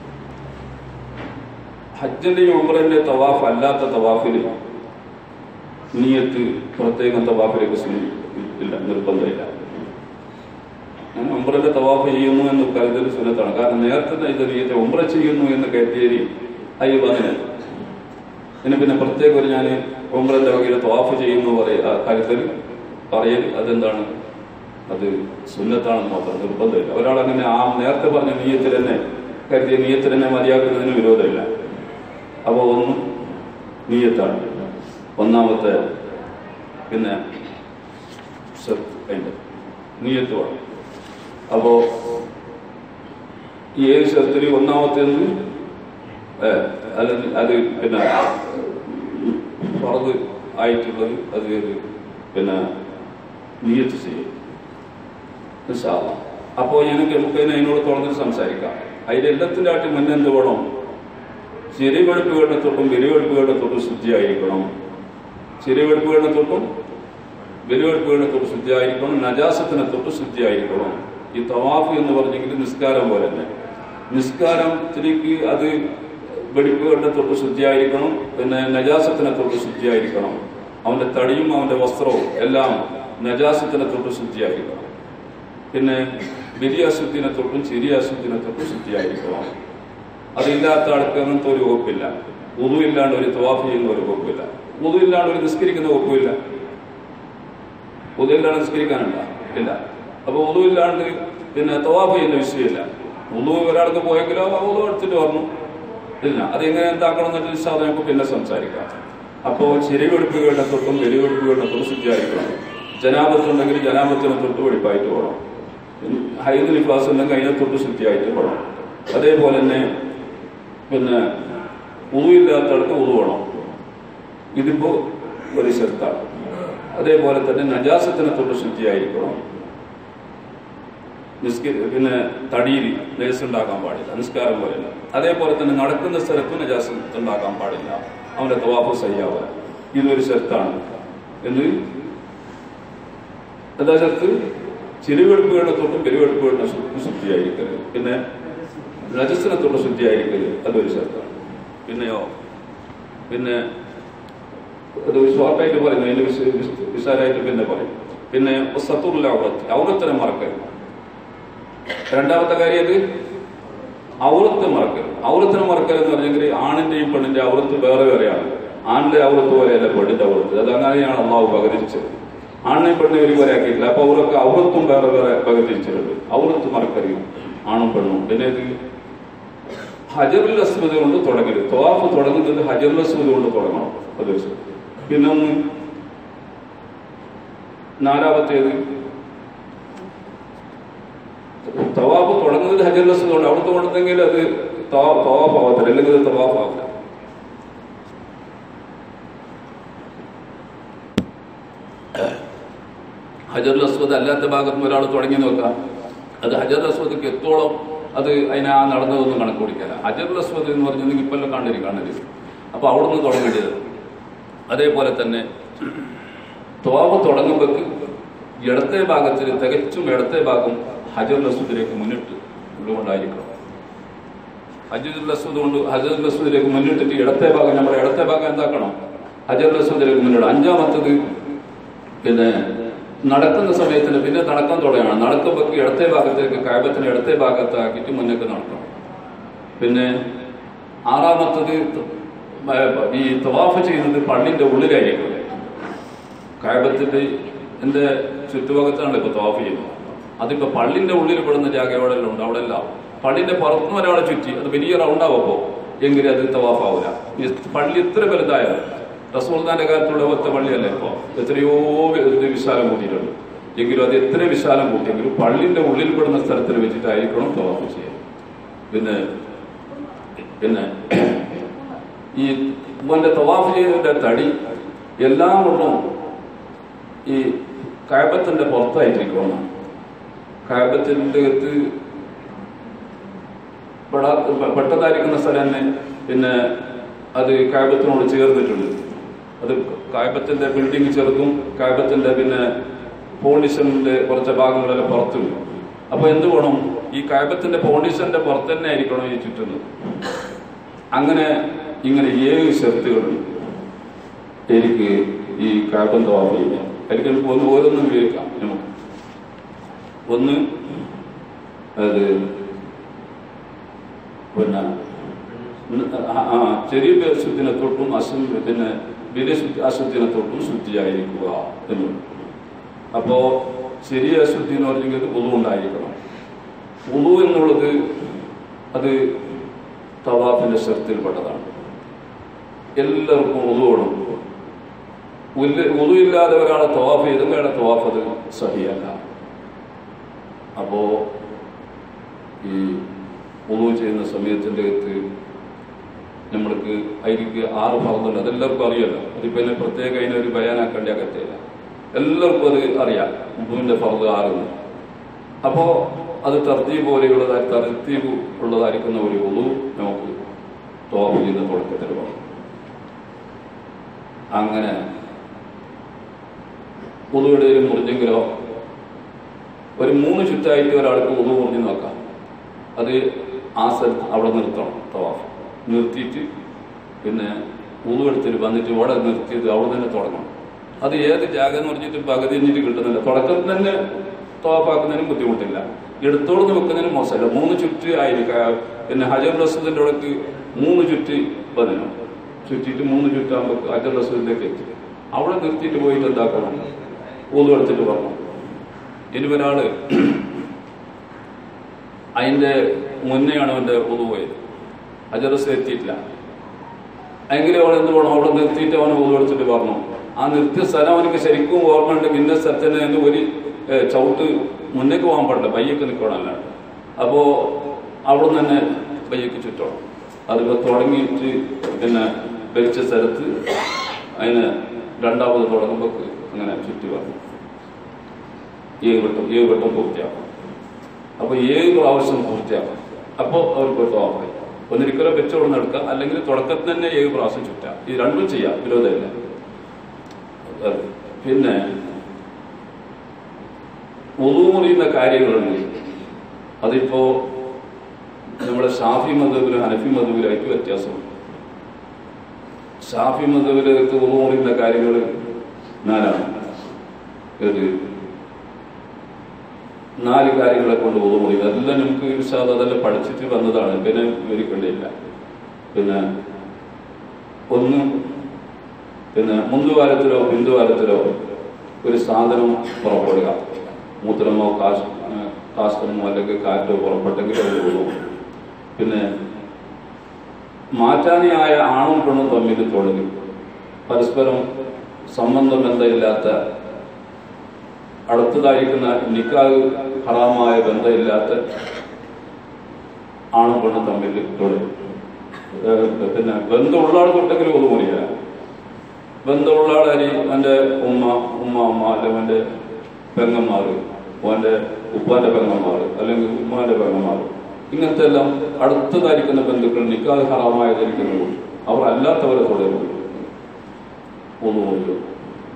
ഹജ്ജിന്റെയും ഉംറന്റെ തവാഫ് അല്ലാത്ത തവാഫില് നീയത്ത് പ്രത്യേകം തവാഫിലേക്ക് സുന്നി- ഇല്ല നിർബന്ധമില്ല ഞാൻ ഉംറന്റെ തവാഫ് ചെയ്യുന്നു എന്ന് കരുതൽ സുന്നത്താണ് കാരണം നേരത്തെ തന്നെ ഇത് നീയത്തെ ഉംറ ചെയ്യുന്നു എന്ന് കരുതിയേരി അയ്യോ അതിന് പിന്നെ പിന്നെ പ്രത്യേകം ഒരു ഞാൻ ഉംറന്റെ വകയിൽ തവാഫ് ചെയ്യുന്നു പറയ ആ കരുതൽ പറയൽ അതെന്താണ് അത് സുന്നത്താണെന്ന് മാത്രം നിർബന്ധമില്ല ഒരാൾ അങ്ങനെ ആ നേരത്തെ പറഞ്ഞ നീയത്തിൽ തന്നെ കരുതിയ നീയത്തിൽ തന്നെ മതിയാക്കുന്നതിന് വിരോധമില്ല അപ്പോൾ ഒന്ന് നീയത്താണ് ഒന്നാമത്തെ പിന്നെ ഷർത്ത് അതിന്റെ നീയത്ത് വേണം അപ്പോ ഈ ഏഴ് ഷർത്തിൽ ഒന്നാമത്തേത് ഏ, അത് അത് പിന്നെ പറത് ആയിട്ടുള്ളത് അത് ഏത് പിന്നെ നീയത്ത് ചെയ്യും ഇൻഷാ അല്ലാ. അപ്പോ എനിക്ക് നമുക്ക് അതിന് അതിനോട് തുറന്ന് സംസാരിക്കാം അതിന്റെ എല്ലാത്തിന്റെ ആയിട്ട് മുന്നേ എന്ത് വേണം ചെറിയ വെളുപ്പുകളുടെ തൊട്ടും വലിയ വെളുപ്പുകളുടെ തൊട്ടും ശുദ്ധിയായിരിക്കണം ചെറിയ വെളുപ്പുകളുടെ തൊട്ടും വലിയ വെളുപ്പുകളുടെ തൊട്ട് ശുദ്ധിയായിരിക്കണം നജാസത്തിനെ തൊട്ട് ശുദ്ധിയായിരിക്കണം ഈ തവാഫ് എന്ന് പറഞ്ഞെങ്കിൽ നിസ്കാരം പോലെ തന്നെ നിസ്കാരത്തിലേക്ക് അത് വെടിപ്പുകളുടെ തൊട്ട് ശുദ്ധിയായിരിക്കണം പിന്നെ നജാസത്തിനെ തൊട്ട് ശുദ്ധിയായിരിക്കണം അവന്റെ തടിയും അവന്റെ വസ്ത്രവും എല്ലാം നജാസത്തിനെ തൊട്ട് ശുദ്ധിയായിരിക്കണം പിന്നെ വലിയ അശുദ്ധിനെ തൊട്ടും ചെറിയ അശുദ്ധിനെ തൊട്ടും ശുദ്ധിയായിരിക്കണം അതില്ലാത്ത ആൾക്ക് അങ്ങനത്തെ ഒരു വകുപ്പില്ല ഉതു ഇല്ലാണ്ട് ഒരു തവാഫ് ചെയ്യുന്ന ഒരു വകുപ്പില്ല ഉതു ഇല്ലാണ്ട് ഒരു നിസ്കരിക്കുന്ന വകുപ്പില്ല ഉതു ഇല്ലാണ്ട് നിസ്കരിക്കാനുണ്ട ഇല്ല അപ്പൊ ഉതു ഇല്ലാണ്ട് പിന്നെ തവാഫ് ചെയ്യുന്ന വിഷയമില്ല ഉതു ഒരാൾക്ക് പോയെങ്കിലോ ഉതു എടുത്തിട്ട് പറഞ്ഞു ഇല്ല അതെങ്ങനെ എന്താക്കണം എന്നിട്ട് ഇൻഷാല്ലാ നമുക്ക് പിന്നെ സംസാരിക്കാം അപ്പോ ചെരിവെടുപ്പുകളുടെ തൊട്ടും വെലിവെടുപ്പുകളുടെ തൊട്ടും ശുദ്ധിയായിരിക്കണം ജനാപത്തുണ്ടെങ്കിൽ ജനാപത്തിനെ തൊട്ട് വെടിപ്പായിട്ട് പോകണം ഹൈദ് നിഫാസ് ഉണ്ടെങ്കിൽ അതിനെ തൊട്ട് ശുദ്ധിയായിട്ട് പോകണം അതേപോലെ തന്നെ പിന്നെ ഉറുവില്ലാത്ത ആൾക്ക് ഉറു വേണം ഇതിപ്പോ ഒരു ശർത്താണ് അതേപോലെ തന്നെ നജാസത്തിനെ തൊട്ട് ശുദ്ധിയായിരിക്കണം നിസ്കരി പിന്നെ തടിയിൽ നേസ് ഉണ്ടാക്കാൻ പാടില്ല നിസ്കാരം പോലെയല്ല അതേപോലെ തന്നെ നടക്കുന്ന സ്ഥലത്ത് നജാസത്ത് ഉണ്ടാക്കാൻ പാടില്ല അവന്റെ തവാഫ് സയ്യാവുക ഇതൊരു ശർത്താണ് എന്ന് എന്താ ശർത്ത് ചെരുവെടുപ്പുകളുടെ തൊട്ടും പെരുവെടുപ്പുകളുടെ ശുദ്ധിയായിരിക്കരുത് പിന്നെ രജസിനെ തൊട്ട് ശുദ്ധിയായിരിക്കരുത് അതൊരു ശർത്താണ് പിന്നെയോ പിന്നെ അത് ഒരു ഷോർട്ടായിട്ട് പറയുന്നു അതിന്റെ വിശ- വിശ- വിശാലമായിട്ട് പിന്നെ പറയും പിന്നെ സത്തുള്ള ഔറത്ത് ഔറത്തിനെ മറക്കരുത് രണ്ടാമത്തെ കാര്യം അത് ഔറത്ത് മറക്കരുത് ഔറത്തിനെ മറക്കരുത് എന്ന് പറഞ്ഞെങ്കിൽ ആണിന്റെയും പെണ്ണിന്റെ ഔറത്ത് വേറെ വേറെയാണ് ആണിന്റെ ഔറത്ത് പോലെയല്ല പെണ്ണിന്റെ ഔറത്ത് അത് അങ്ങനെയാണ് അള്ളാഹു പകതിരിച്ചത് ആണിനെയും പെണ്ണിനെ ഒരുപോലെ ആക്കിയിട്ടില്ല അപ്പൊ അവരൊക്കെ ഔറത്തും വേറെ വേറെ പകതിരിച്ചിട്ടുണ്ട് ഔറത്ത് മറക്കരുത് ആണും പെണ്ണും പിന്നെ ഇത് ഹജറുൽ അസ്മദ് കൊണ്ട് തുടങ്ങരുത് ത്വാഫ് തുടങ്ങുന്നത് ഹജറുൽ അസ്മദ് കൊണ്ട് തുടങ്ങണം അത് വെച്ച് പിന്നെ ഒന്ന് നാലാമത്തേത് തവാഫ് തുടങ്ങുന്നത് ഹജറുൽ അസ്മദ് കൊണ്ട് അവിടുത്തെ കൊണ്ടെങ്കിൽ അത് തവാഫ് ആവത്തില്ല അല്ലെങ്കിൽ അത് തവാഫ് ആവില്ല ഹജറുൽ അസ്വദ് അല്ലാത്ത ഭാഗത്ത് ഒരാൾ തുടങ്ങി നോക്കാം അത് ഹജറുൽ അസ്വദക്ക് എത്തോളം അത് അതിനെ ആ നടന്നതൊന്നും കണക്ക് പിടിക്കാല്ല ഹജറുൽ അസ്വദ് എന്ന് പറഞ്ഞെങ്കിൽ ഇപ്പം എല്ലാം കണ്ടിരി കണ്ടിരി അപ്പൊ അവിടെ നിന്ന് തുടങ്ങേണ്ടത് അതേപോലെ തന്നെ ത്വാബ് തുടങ്ങുമ്പോക്ക് ഇടത്തെ ഭാഗത്തിൽ തികച്ചും ഇടത്തെ ഭാഗം ഹജർ ലസുദിലേക്ക് മുന്നിട്ട് കൊണ്ടുകൊണ്ടായിരിക്കണം ഹജർ ലസുദ് കൊണ്ട് ഹജർ ലസുദിലേക്ക് മുന്നിട്ടിട്ട് ഇടത്തെ ഭാഗം നമ്മുടെ ഇടത്തെ ഭാഗം എന്താക്കണം ഹജർ ലസുദിലേക്ക് മുന്നിട്ട് അഞ്ചാമത്തത് പിന്നെ നടക്കുന്ന സമയത്തിന് പിന്നെ നടക്കാൻ തുടങ്ങണം നടക്കുമ്പോൾ ഇടത്തെ ഭാഗത്തേക്ക് കായബത്തിന് ഇടത്തെ ഭാഗത്താക്കിയിട്ട് മുന്നേക്ക് നടക്കണം പിന്നെ ആറാമത്തത് ഈ തവാഫ് ചെയ്യുന്നത് പള്ളിന്റെ ഉള്ളിലായിരിക്കും കായബത്തിന്റെ എന്റെ ചുറ്റുഭാഗത്താണ് ഇപ്പൊ തവാഫ് ചെയ്യുന്നത് അതിപ്പോ പള്ളിന്റെ ഉള്ളിൽ പെടുന്ന ജാഗ എവിടെ ഉണ്ട് അവിടെ എല്ലാം പള്ളിന്റെ പുറത്തുനിന്ന് ഒരാളെ ചുറ്റി അത് വലിയ റൗണ്ടാവപ്പോ എങ്കിലും അത് തവാഫാവൂല ഈ പള്ളി ഇത്ര വലുതായാലും റസൂൽദാന്റെ കാലത്തുള്ള ഒറ്റ പള്ളിയല്ല ഇപ്പൊ എത്രയോ ഇത് വിശാലം കൂട്ടിയിട്ടുണ്ട് എങ്കിലും അത് എത്ര വിശാലം കൂട്ടിയെങ്കിലും പള്ളിന്റെ ഉള്ളിൽ പെടുന്ന സ്ഥലത്തിൽ വെച്ചിട്ടായിരിക്കണം തവാഫ് ചെയ്യുക പിന്നെ പിന്നെ ഈ മോന്റെ തവാഫ് ചെയ്തതിന്റെ തടി എല്ലാം കൊണ്ടും ഈ കയബത്തിന്റെ പുറത്തായിട്ടിരിക്കണം കയബത്തിന്റെ അകത്ത് പെടാ- പെട്ടതായിരിക്കുന്ന സ്ഥലം തന്നെ പിന്നെ അത് കായബത്തിനോട് ചേർന്നിട്ടുണ്ട് അത് കായബത്തിന്റെ ബിൽഡിംഗ് ചെറുതും കായബത്തിന്റെ പിന്നെ ഫോണിഷന്റെ കുറച്ച് ഭാഗങ്ങളെല്ലാം പുറത്തുണ്ട് അപ്പൊ എന്ത് വേണം ഈ കായബത്തിന്റെ ഫോണിഷന്റെ പുറത്ത് തന്നെ ആയിരിക്കണം ഈ ചുറ്റുന്നത് അങ്ങനെ ഇങ്ങനെ ഏഴ് ഷർത്തുകളുണ്ട് എനിക്ക് ഈ കായബം തവാഫ് ചെയ്യാം എനിക്ക് ഒന്ന് ഓരോന്നും ഉപയോഗിക്കാം നമുക്ക് ഒന്ന് അത് പിന്നെ ആ, ആ, ചെറിയ അശുദ്ധിനെ തൊട്ടും അശു പിന്നെ വലിയ ശുദ്ധി അശുദ്ധിനെ തൊട്ടും ശുദ്ധിയായിരിക്കുക എന്നുണ്ട് അപ്പോ ചെറിയ അശുദ്ധി എന്ന് പറഞ്ഞെങ്കിൽ ഉളു ഉണ്ടായിരിക്കണം ഉളു എന്നുള്ളത് അത് തവാഫിന്റെ ശക്തിയിൽപ്പെട്ടതാണ് എല്ലാവർക്കും ഉളുവണം ഉളു ഇല്ലാതെ ഒരാളെ തവാഫ് ചെയ്തെങ്കിൽ അയാളെ തവാഫ് അത് സഹിയല്ല അപ്പോ ഈ ഉളു ചെയ്യുന്ന സമയത്തിന്റെ അകത്ത് നമ്മൾക്ക് അതിലേക്ക് ആറ് ഫർദുണ്ട് അതെല്ലാവർക്കും അറിയാലോ അതിപ്പോ അതിനെ പ്രത്യേക അതിനൊരു ബയാനാക്കേണ്ട അകത്തില്ല എല്ലാവർക്കും അത് അറിയാം ഉളുവിന്റെ ഫർദ് ആറുന്ന് അപ്പോ അത് തർത്തീബ് പോലെയുള്ളതായി തർത്തീബ് ഉള്ളതായിരിക്കുന്ന ഒരു ഉളു നമുക്ക് തോപ്പ് ചെയ്ത തുടക്കത്തിൽ വേണം അങ്ങനെ ഉളുവിടെ മുറിഞ്ഞെങ്കിലോ ഒരു മൂന്ന് ചുറ്റായിട്ട് ഒരാൾക്ക് ഉളു മുറിഞ്ഞ് നോക്കാം അത് ആ സ്ഥലത്ത് അവിടെ നിർത്തണം തവാഫ് നിർത്തിയിട്ട് പിന്നെ ഉളു എടുത്തിട്ട് വന്നിട്ട് ഇവിടെ നിർത്തിയത് അവിടെ തന്നെ തുടങ്ങണം അത് ഏത് ജാഗ എന്ന് പറഞ്ഞിട്ട് പകുതി കഴിഞ്ഞിട്ട് കിട്ടുന്നില്ല തുടക്കത്തിൽ തന്നെ തവാഫാക്കുന്നതിനും ബുദ്ധിമുട്ടില്ല എടുത്തോടുന്ന് വെക്കുന്നതിനും മോശമല്ല മൂന്ന് ചുറ്റ് ആയിരിക്കും പിന്നെ ഹജർ റസൂദിന്റെ ഇടയ്ക്ക് മൂന്ന് ചുറ്റ് പതിനോ ചുറ്റിയിട്ട് മൂന്ന് ചുറ്റാകുമ്പോൾ ഹജർ റസൂദിലേക്ക് എത്തി അവിടെ നിർത്തിയിട്ട് പോയിട്ട് എന്താക്കണം ഊതു എടുത്തിട്ട് പറഞ്ഞു ഇനി ഒരാള് അതിന്റെ മുന്നെയാണ് അവന്റെ ഊതു പോയത് ഹജർ റസൂദ് എത്തിയിട്ടില്ല എങ്കിലും അവൻ എന്ത് വേണം അവിടെ നിർത്തിയിട്ട് അവൻ ഊതു എടുത്തിട്ട് പറഞ്ഞു ആ നിർത്തിയ സ്ഥലം അവനക്ക് ശരിക്കും ഓർമ്മ ഉണ്ട് ഇന്ന സ്ഥലത്തിന് അതിന്റെ ഒരു ഏഹ്, ചവിട്ട് മുന്നേക്ക് പോകാൻ പാടില്ല ബയ്യൊക്കെ നിൽക്കണമല്ല അപ്പോ അവിടെ തന്നെ ബയ്യൊക്കെ ചുറ്റണം അതിപ്പോ തുടങ്ങിയിട്ട് പിന്നെ ഭരിച്ച സ്ഥലത്ത് അതിന് രണ്ടാമത് തുടങ്ങുമ്പോൾ അങ്ങനെ ചുറ്റി പറഞ്ഞു ഏഴ് വട്ടം ഏഴ് വട്ടം പൂർത്തിയാക്കണം അപ്പൊ ഏഴ് പ്രാവശ്യം പൂർത്തിയാക്കണം അപ്പോൾ അവർക്ക് തോന്നായി ഒന്നിരിക്കലോ വെച്ചോടുന്ന് എടുക്കാം അല്ലെങ്കിൽ തുടക്കത്തിൽ തന്നെ ഏഴ് പ്രാവശ്യം ചുറ്റാം ഇത് രണ്ടും ചെയ്യാം വിരോധമില്ല അത് പിന്നെ മുറിയുന്ന കാര്യങ്ങളുണ്ട് അതിപ്പോ നമ്മുടെ ഷാഫി മതവിലും ഹനഫി മതവിലായിട്ട് വ്യത്യാസമുണ്ട് ഷാഫി മതവിലേക്ക് മുറിയുന്ന കാര്യങ്ങൾ നാലാണ് ഇത് നാല് കാര്യങ്ങളെ കൊണ്ട് ഉറുമുറിയും അതെല്ലാം നമുക്ക് ഇൻഷാദ് അതെല്ലാം പഠിച്ചിട്ട് വന്നതാണ് പിന്നെ വിവരിക്കേണ്ടിയില്ല പിന്നെ ഒന്ന് പിന്നെ മുന്തുവാരത്തിലോ പിന്തുവാരത്തിലോ ഒരു സാധനം പുറപ്പെടുക മൂത്രമോ കാശ് കാഷ്ടമോ അല്ലെങ്കിൽ കാറ്റോ പുറപ്പെട്ടെങ്കിൽ അത് ഉള്ളൂ പിന്നെ മാറ്റാനിയായ ആണും പെണ്ണും തമ്മിൽ തൊഴിൽ പരസ്പരം സംബന്ധം ബന്ധമില്ലാത്ത അടുത്തതായിരിക്കുന്ന നിക്കാഹ് ഹറാമായ ബന്ധമില്ലാത്ത ആണും പെണ്ണും തമ്മിൽ തൊഴിൽ ഏഹ് പിന്നെ ബന്ധമുള്ള ആൾ തൊട്ടെങ്കിലും ഒന്നും മുറിയില്ല ബന്ധമുള്ള ആളാരി അവന്റെ ഉമ്മ ഉമ്മ അമ്മ അല്ലെങ്കിൽ അവന്റെ പെങ്ങന്മാര് ഓന്റെ ഉപ്പാന്റെ പെങ്ങന്മാർ അല്ലെങ്കിൽ ഉമ്മാന്റെ പെങ്ങന്മാർ ഇങ്ങനത്തെ എല്ലാം അടുത്തതായിരിക്കുന്ന ബന്ധുക്കൾ നിക്കാഹ് ഹറാമായതായിരിക്കുന്നു അവർ അല്ലാത്തവരെ തുടരും ഒന്നും മുറിക്കും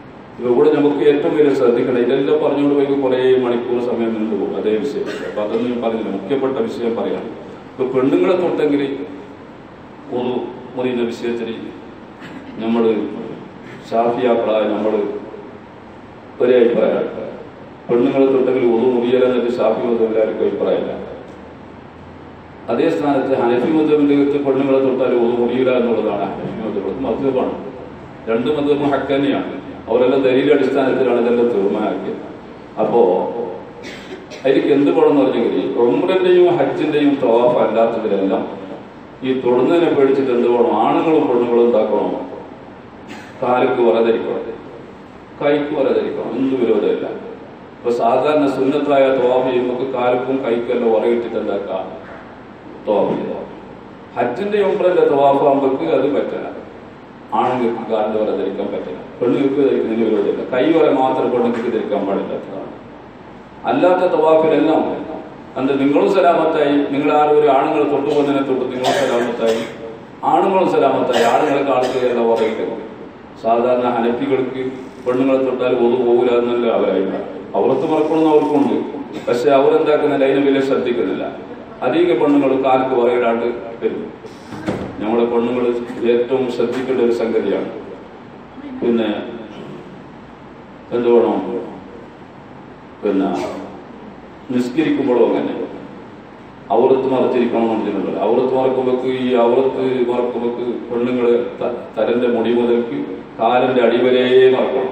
ഇവിടെ നമുക്ക് ഏറ്റവും വലിയ ശ്രദ്ധിക്കണം ഇതെല്ലാം പറഞ്ഞുകൊണ്ട് പോയി കുറേ മണിക്കൂർ സമയം നിന്ന് പോകും അതേ വിഷയം അപ്പൊ അതൊന്നും ഞാൻ പറഞ്ഞില്ല മുഖ്യപ്പെട്ട വിഷയം പറയാം ഇപ്പൊ പെണ്ണുങ്ങളെ തൊട്ടെങ്കിൽ ഒരു മുറിയുന്ന വിഷയത്തിൽ നമ്മൾ ഷാഫിയാക്കളായ നമ്മൾ ഒരേ അഭിപ്രായം പെണ്ണുങ്ങളെ തൊട്ടെങ്കിൽ ഒരു മുറിയലെന്നിട്ട് ഷാഫി മതം എല്ലാവർക്കും അഭിപ്രായമില്ല അതേ സ്ഥാനത്ത് ഹനഫി മതമിന്റെ അകത്ത് പെണ്ണുങ്ങളെ തൊട്ടാൽ ഒരു മുറിയില്ല എന്നുള്ളതാണ് ഹനഫി മതം മധുബാണ് രണ്ട് മതവും ഹക്ക് തന്നെയാണ് അവരെല്ലാം ദലീൽ അടിസ്ഥാനത്തിലാണ് ഇതെല്ലാം തീർമാനാക്കിയത് അപ്പോ അതിലേക്ക് എന്ത് പോകണം പറഞ്ഞെങ്കിൽ ഉമ്രന്റെയും ഹജ്ജിന്റെയും തവാഫ് അല്ലാത്തതിലെല്ലാം ഈ തൊടുന്നതിനെ പേടിച്ചിട്ട് എന്ത് വേണം ആണുങ്ങളും പെണ്ണുങ്ങളും എന്താക്കണം കാലിക്ക് വരധരിക്കണം കൈക്ക് വരധരിക്കണം എന്ത് വിരോധമില്ല ഇപ്പൊ സാധാരണ സുന്നത്തായ തവാഫ് ചെയ്യുമ്പോൾ കാലിക്കും കൈക്കെല്ലാം ഉറയിട്ടിട്ട് എന്താക്കാം തവാഫ് ചെയ്താൽ ഹജ്ജിന്റെ ഉമ്രന്റെ തവാഫ് ആകുമ്പോൾക്ക് അത് പറ്റില്ല ആണുങ്ങൾക്ക് കാലിന്റെ വര ധരിക്കാൻ പറ്റില്ല പെണ്ണുങ്ങൾക്ക് ധരിക്കുന്നതിന് വിരോധമില്ല കൈ വര മാത്രം പെണ്ണുങ്ങൾക്ക് ധരിക്കാൻ പാടില്ലാത്തതാണ് അല്ലാത്ത തവാഫിലെല്ലാം അത് നിങ്ങളും സലാമത്തായി നിങ്ങൾ ആരും ഒരു ആണുങ്ങൾ തൊട്ടുപോകുന്നതിനെ തൊട്ട് നിങ്ങളും സലാമത്തായി ആണുങ്ങളും സലാമത്തായി ആണുങ്ങൾക്ക് ആൾക്കാരെല്ലാം പറയുന്നത് സാധാരണ ഹനഫികൾക്ക് പെണ്ണുങ്ങളെ തൊട്ടാൽ ഒതു പോകില്ല എന്നല്ല അവരായില്ല അവർക്ക് മറക്കണമെന്ന് അവർക്കുണ്ട് പക്ഷെ അവരെന്താക്കുന്നില്ല അതിനെ വലിയ ശ്രദ്ധിക്കുന്നില്ല അധിക പെണ്ണുങ്ങൾ കാലത്ത് പറയിടാണ്ട് വരും നമ്മളെ പെണ്ണുങ്ങൾ ഏറ്റവും ശ്രദ്ധിക്കേണ്ട ഒരു സംഗതിയാണ് പിന്നെ എന്ത് വേണം പിന്നെ നിസ്കരിക്കുമ്പോഴും അങ്ങനെ ഔറത്ത് മറച്ചിരിക്കണം പറഞ്ഞിട്ടുണ്ടല്ലോ ഔറത്ത് മറക്കുമ്പോക്ക് ഈ ഔറത്ത് മറക്കുമ്പോക്ക് പെണ്ണുങ്ങള് ത- തലന്റെ മുടി മുതൽക്ക് കാലിന്റെ അടിവരെ മറക്കണം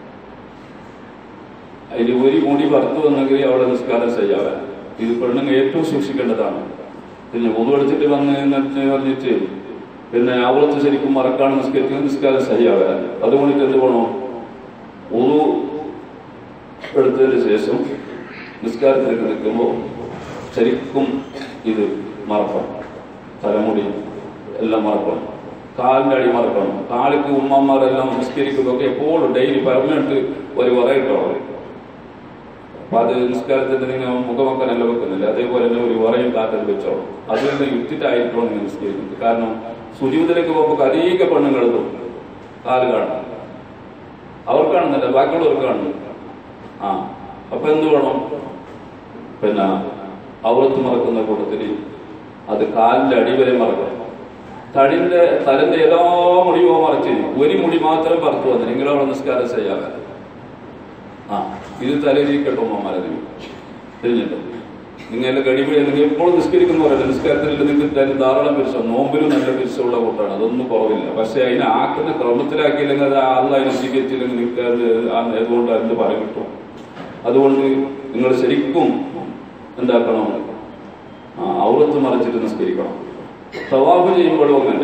അതിൽ ഒരു മുടി വറുത്തു വന്നെങ്കിൽ അവിടെ നിസ്കാരം ചെയ്യാവൻ ഇത് പെണ്ണുങ്ങൾ ഏറ്റവും സൂക്ഷിക്കേണ്ടതാണ് പിന്നെ ഒതുവെടുത്തിട്ട് വന്ന് എന്നിട്ട് പറഞ്ഞിട്ട് പിന്നെ ഔറത്ത് ശരിക്കും മറക്കാണ് നിസ്കരിക്കുന്നത് നിസ്കാരം സഹിയാവൻ അതുകൊണ്ടിട്ട് എന്ത് വേണം ഒതു എടുത്തതിന് ശേഷം നിസ്കാരത്തിലേക്ക് നിൽക്കുമ്പോൾ ശരിക്കും ഇത് മറക്കണം തലമുടി എല്ലാം മറക്കണം കാലിന്റെ അടി മറക്കണം കാലിക്ക് ഉമ്മമാരെല്ലാം നിസ്കരിക്കുമ്പോൾ എപ്പോഴും ഡെയിലി പെർമനന്റ് ഒരു വറയിട്ടോ അപ്പൊ അത് നിസ്കാരത്തിന്റെ നിങ്ങൾ മുഖമൊക്കെ വെക്കുന്നില്ല അതേപോലെ തന്നെ ഒരു വറയും കാത്തിൽ വെച്ചോളും അതിൽ നിന്ന് യുക്തിട്ടായിരിക്കണം നിങ്ങൾ നിസ്കരിക്കുന്നത് കാരണം സുജീവിതത്തിലേക്ക് പോകുമ്പോൾ അധിക പെണ്ണുങ്ങൾ കാല് കാണണം അവർ കാണുന്നില്ല ബാക്കിയുള്ളവർ കാണുന്നു ആ അപ്പൊ എന്ത് വേണം പിന്നെ ഔറത്ത് മറക്കുന്ന കൂട്ടത്തിൽ അത് കാലിന്റെ അടിവരെ മറക്കണം തടിന്റെ തലന്റെ എല്ലാ മുടിയോ മറച്ച് ഒരു മുടി മാത്രം പറത്തു വന്നു നിങ്ങളവിടെ നിസ്കാരം ചെയ്യാതെ ആ ഇത് തലയിരിക്കട്ടോ അമ്മമാരെ തിരിഞ്ഞിട്ടോ നിങ്ങളുടെ കടിപിടി അല്ലെങ്കിൽ എപ്പോഴും നിസ്കരിക്കുന്നവരല്ല നിസ്കാരത്തിൽ നിങ്ങൾക്ക് തരും ധാരാളം പിരിച്ചോ നോമ്പിലും നല്ല പിരിച്ചുള്ള കൂട്ടാണ് അതൊന്നും കുറവില്ല പക്ഷെ അതിനെ ആക്കുന്ന ക്രമത്തിലാക്കിയില്ലെങ്കിൽ അത് ആളുകൾ അതിനെ സ്വീകരിച്ചില്ലെങ്കിൽ നിങ്ങൾക്ക് അത് ആ അതുകൊണ്ട് എന്ത് പറയാൻ കിട്ടും അതുകൊണ്ട് നിങ്ങൾ ശരിക്കും എന്താക്കണം ആ, ഔറത്ത് മറിച്ചിട്ട് നിസ്കരിക്കണം തവാഫ് ചെയ്യുമ്പോഴും അങ്ങനെ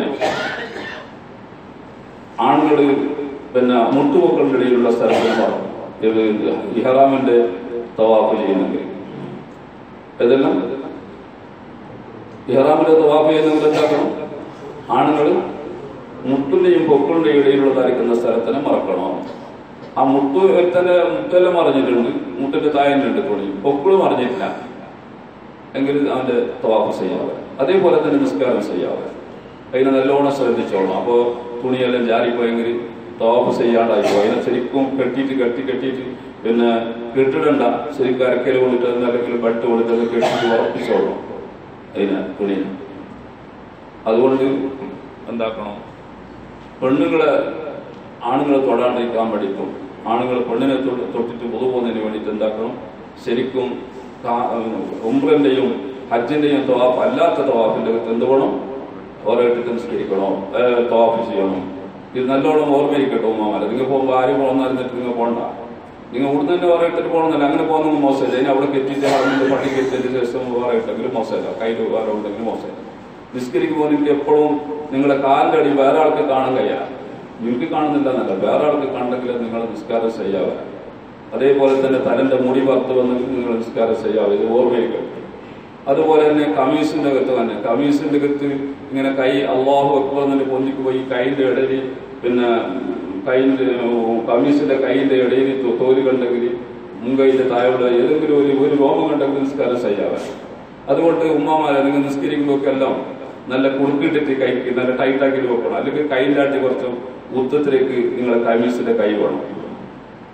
ആണുങ്ങൾ പിന്നെ മുട്ടുപൊക്കളുടെ ഇടയിലുള്ള സ്ഥലത്തിൽ പറഞ്ഞു ഇത് ഇഹറാമിന്റെ തവാഫ് ചെയ്യുന്നെങ്കിൽ ഇതെല്ലാം ഇഹറാമിന്റെ തവാഫ് ചെയ്യുന്നെങ്കിൽ എന്താക്കണം ആണുങ്ങൾ മുട്ടിന്റെയും പൊക്കളുടെയും ഇടയിലുള്ള ധരിക്കുന്ന സ്ഥലത്തിനെ മറക്കണം ആ മുട്ട് ഒരുത്തന്റെ മുട്ടെല്ലാം മറിഞ്ഞിട്ടുണ്ട് മുട്ടിന്റെ തായനുണ്ട് തുണി പൊക്കിള് മറിഞ്ഞിട്ടില്ല എങ്കിൽ അവന്റെ തവാഫ് ചെയ്യാവെ അതേപോലെ തന്നെ നിസ്കാരം ചെയ്യാവെ അതിനെ നല്ലോണം ശ്രദ്ധിച്ചോളണം അപ്പോ തുണിയെല്ലാം ജാരിപ്പോയെങ്കിൽ തവാഫ് ചെയ്യാണ്ടായി പോകും അതിനെ ശരിക്കും കെട്ടിയിട്ട് കെട്ടി കെട്ടിയിട്ട് പിന്നെ കെട്ടിടണ്ട ശരിക്കും അരക്കൽ കൊണ്ടിട്ട് അല്ലെങ്കിൽ ബട്ട് കൊണ്ടിട്ട് അത് കെട്ടിയിട്ട് ഉറപ്പിച്ചോളണം അതിനെ തുണിയെ അതുകൊണ്ട് എന്താക്കണം പെണ്ണുങ്ങളെ ആണുങ്ങളെ തൊടാണ്ടിരിക്കാൻ വേണ്ടിയിട്ടും ആണുങ്ങൾ പെണ്ണിനെ തൊട്ട് തൊട്ടിട്ട് പൊതുപോകുന്നതിന് വേണ്ടിയിട്ട് എന്താക്കണം ശരിക്കും ഉംറന്റെയും ഹജ്ജിന്റെയും തവാഫ് അല്ലാത്ത തവാഫിന്റെ അകത്ത് എന്ത് വേണം ഓരോരുത്തർ നിസ്കരിക്കണോ തവാഫ് ചെയ്യണം ഇത് നല്ലോണം ഓർമ്മയിരിക്കട്ടെ ഉമ്മമാരെ നിങ്ങൾ പോകുമ്പോൾ ആരും പോകുന്നിട്ട് നിങ്ങൾ പോകണ്ട നിങ്ങൾ ഇവിടുന്ന് തന്നെ ഓരോരുത്തർ പോകണമെന്നില്ല അങ്ങനെ പോകുന്നത് മോശമില്ല ഇനി അവിടെ കെട്ടിയിട്ട് അവിടെ പട്ടിക്ക് എത്തിയതിന് ശേഷം വേറെ ഇട്ടെങ്കിലും മോശമില്ല കയ്യിൽ വേറെ ഉണ്ടെങ്കിലും മോശമില്ല നിസ്കരിക്കുമ്പോൾ നിങ്ങൾക്ക് എപ്പോഴും നിങ്ങളുടെ കാലിന്റെ അടി വേറെ ആൾക്ക് കാണാൻ കഴിയാ നിങ്ങൾക്ക് കാണുന്നില്ല എന്നല്ല വേറെ ആൾക്ക് കണ്ടെങ്കിൽ നിങ്ങൾ നിസ്കാരം ചെയ്യാവേ അതേപോലെ തന്നെ തലന്റെ മുടി വറുത്ത് വന്നെങ്കിൽ നിങ്ങൾ നിസ്കാരം ചെയ്യാവേ ഇത് ഓർമ്മയിരിക്കും അതുപോലെ തന്നെ കമീസിന്റെ അകത്ത് തന്നെ കമീസിന്റെ അകത്ത് ഇങ്ങനെ കൈ അള്ളാഹു അക്ബർ എന്നിട്ട് പൊന്തിക്ക് പോയി കൈന്റെ ഇടയിൽ പിന്നെ കൈന്റെ കമീസിന്റെ കൈന്റെ ഇടയിൽ തോല് കണ്ടെങ്കിൽ മുൻകൈന്റെ താഴെയുള്ള ഏതെങ്കിലും ഒരു ഒരു രോമം കണ്ടെങ്കിൽ നിസ്കാരം ചെയ്യാവേ അതുകൊണ്ട് ഉമ്മമാരെ നിങ്ങൾ നിസ്കരിക്കുമ്പോഴൊക്കെ എല്ലാം നല്ല കുറുക്കിട്ടിട്ട് കൈക്ക് നല്ല ടൈറ്റ് ആക്കിയിട്ട് വെക്കണം അല്ലെങ്കിൽ കൈയിലാട്ടി കുറച്ച് ഉത്തത്തിലേക്ക് നിങ്ങളെ കമീസിന്റെ കൈ വേണം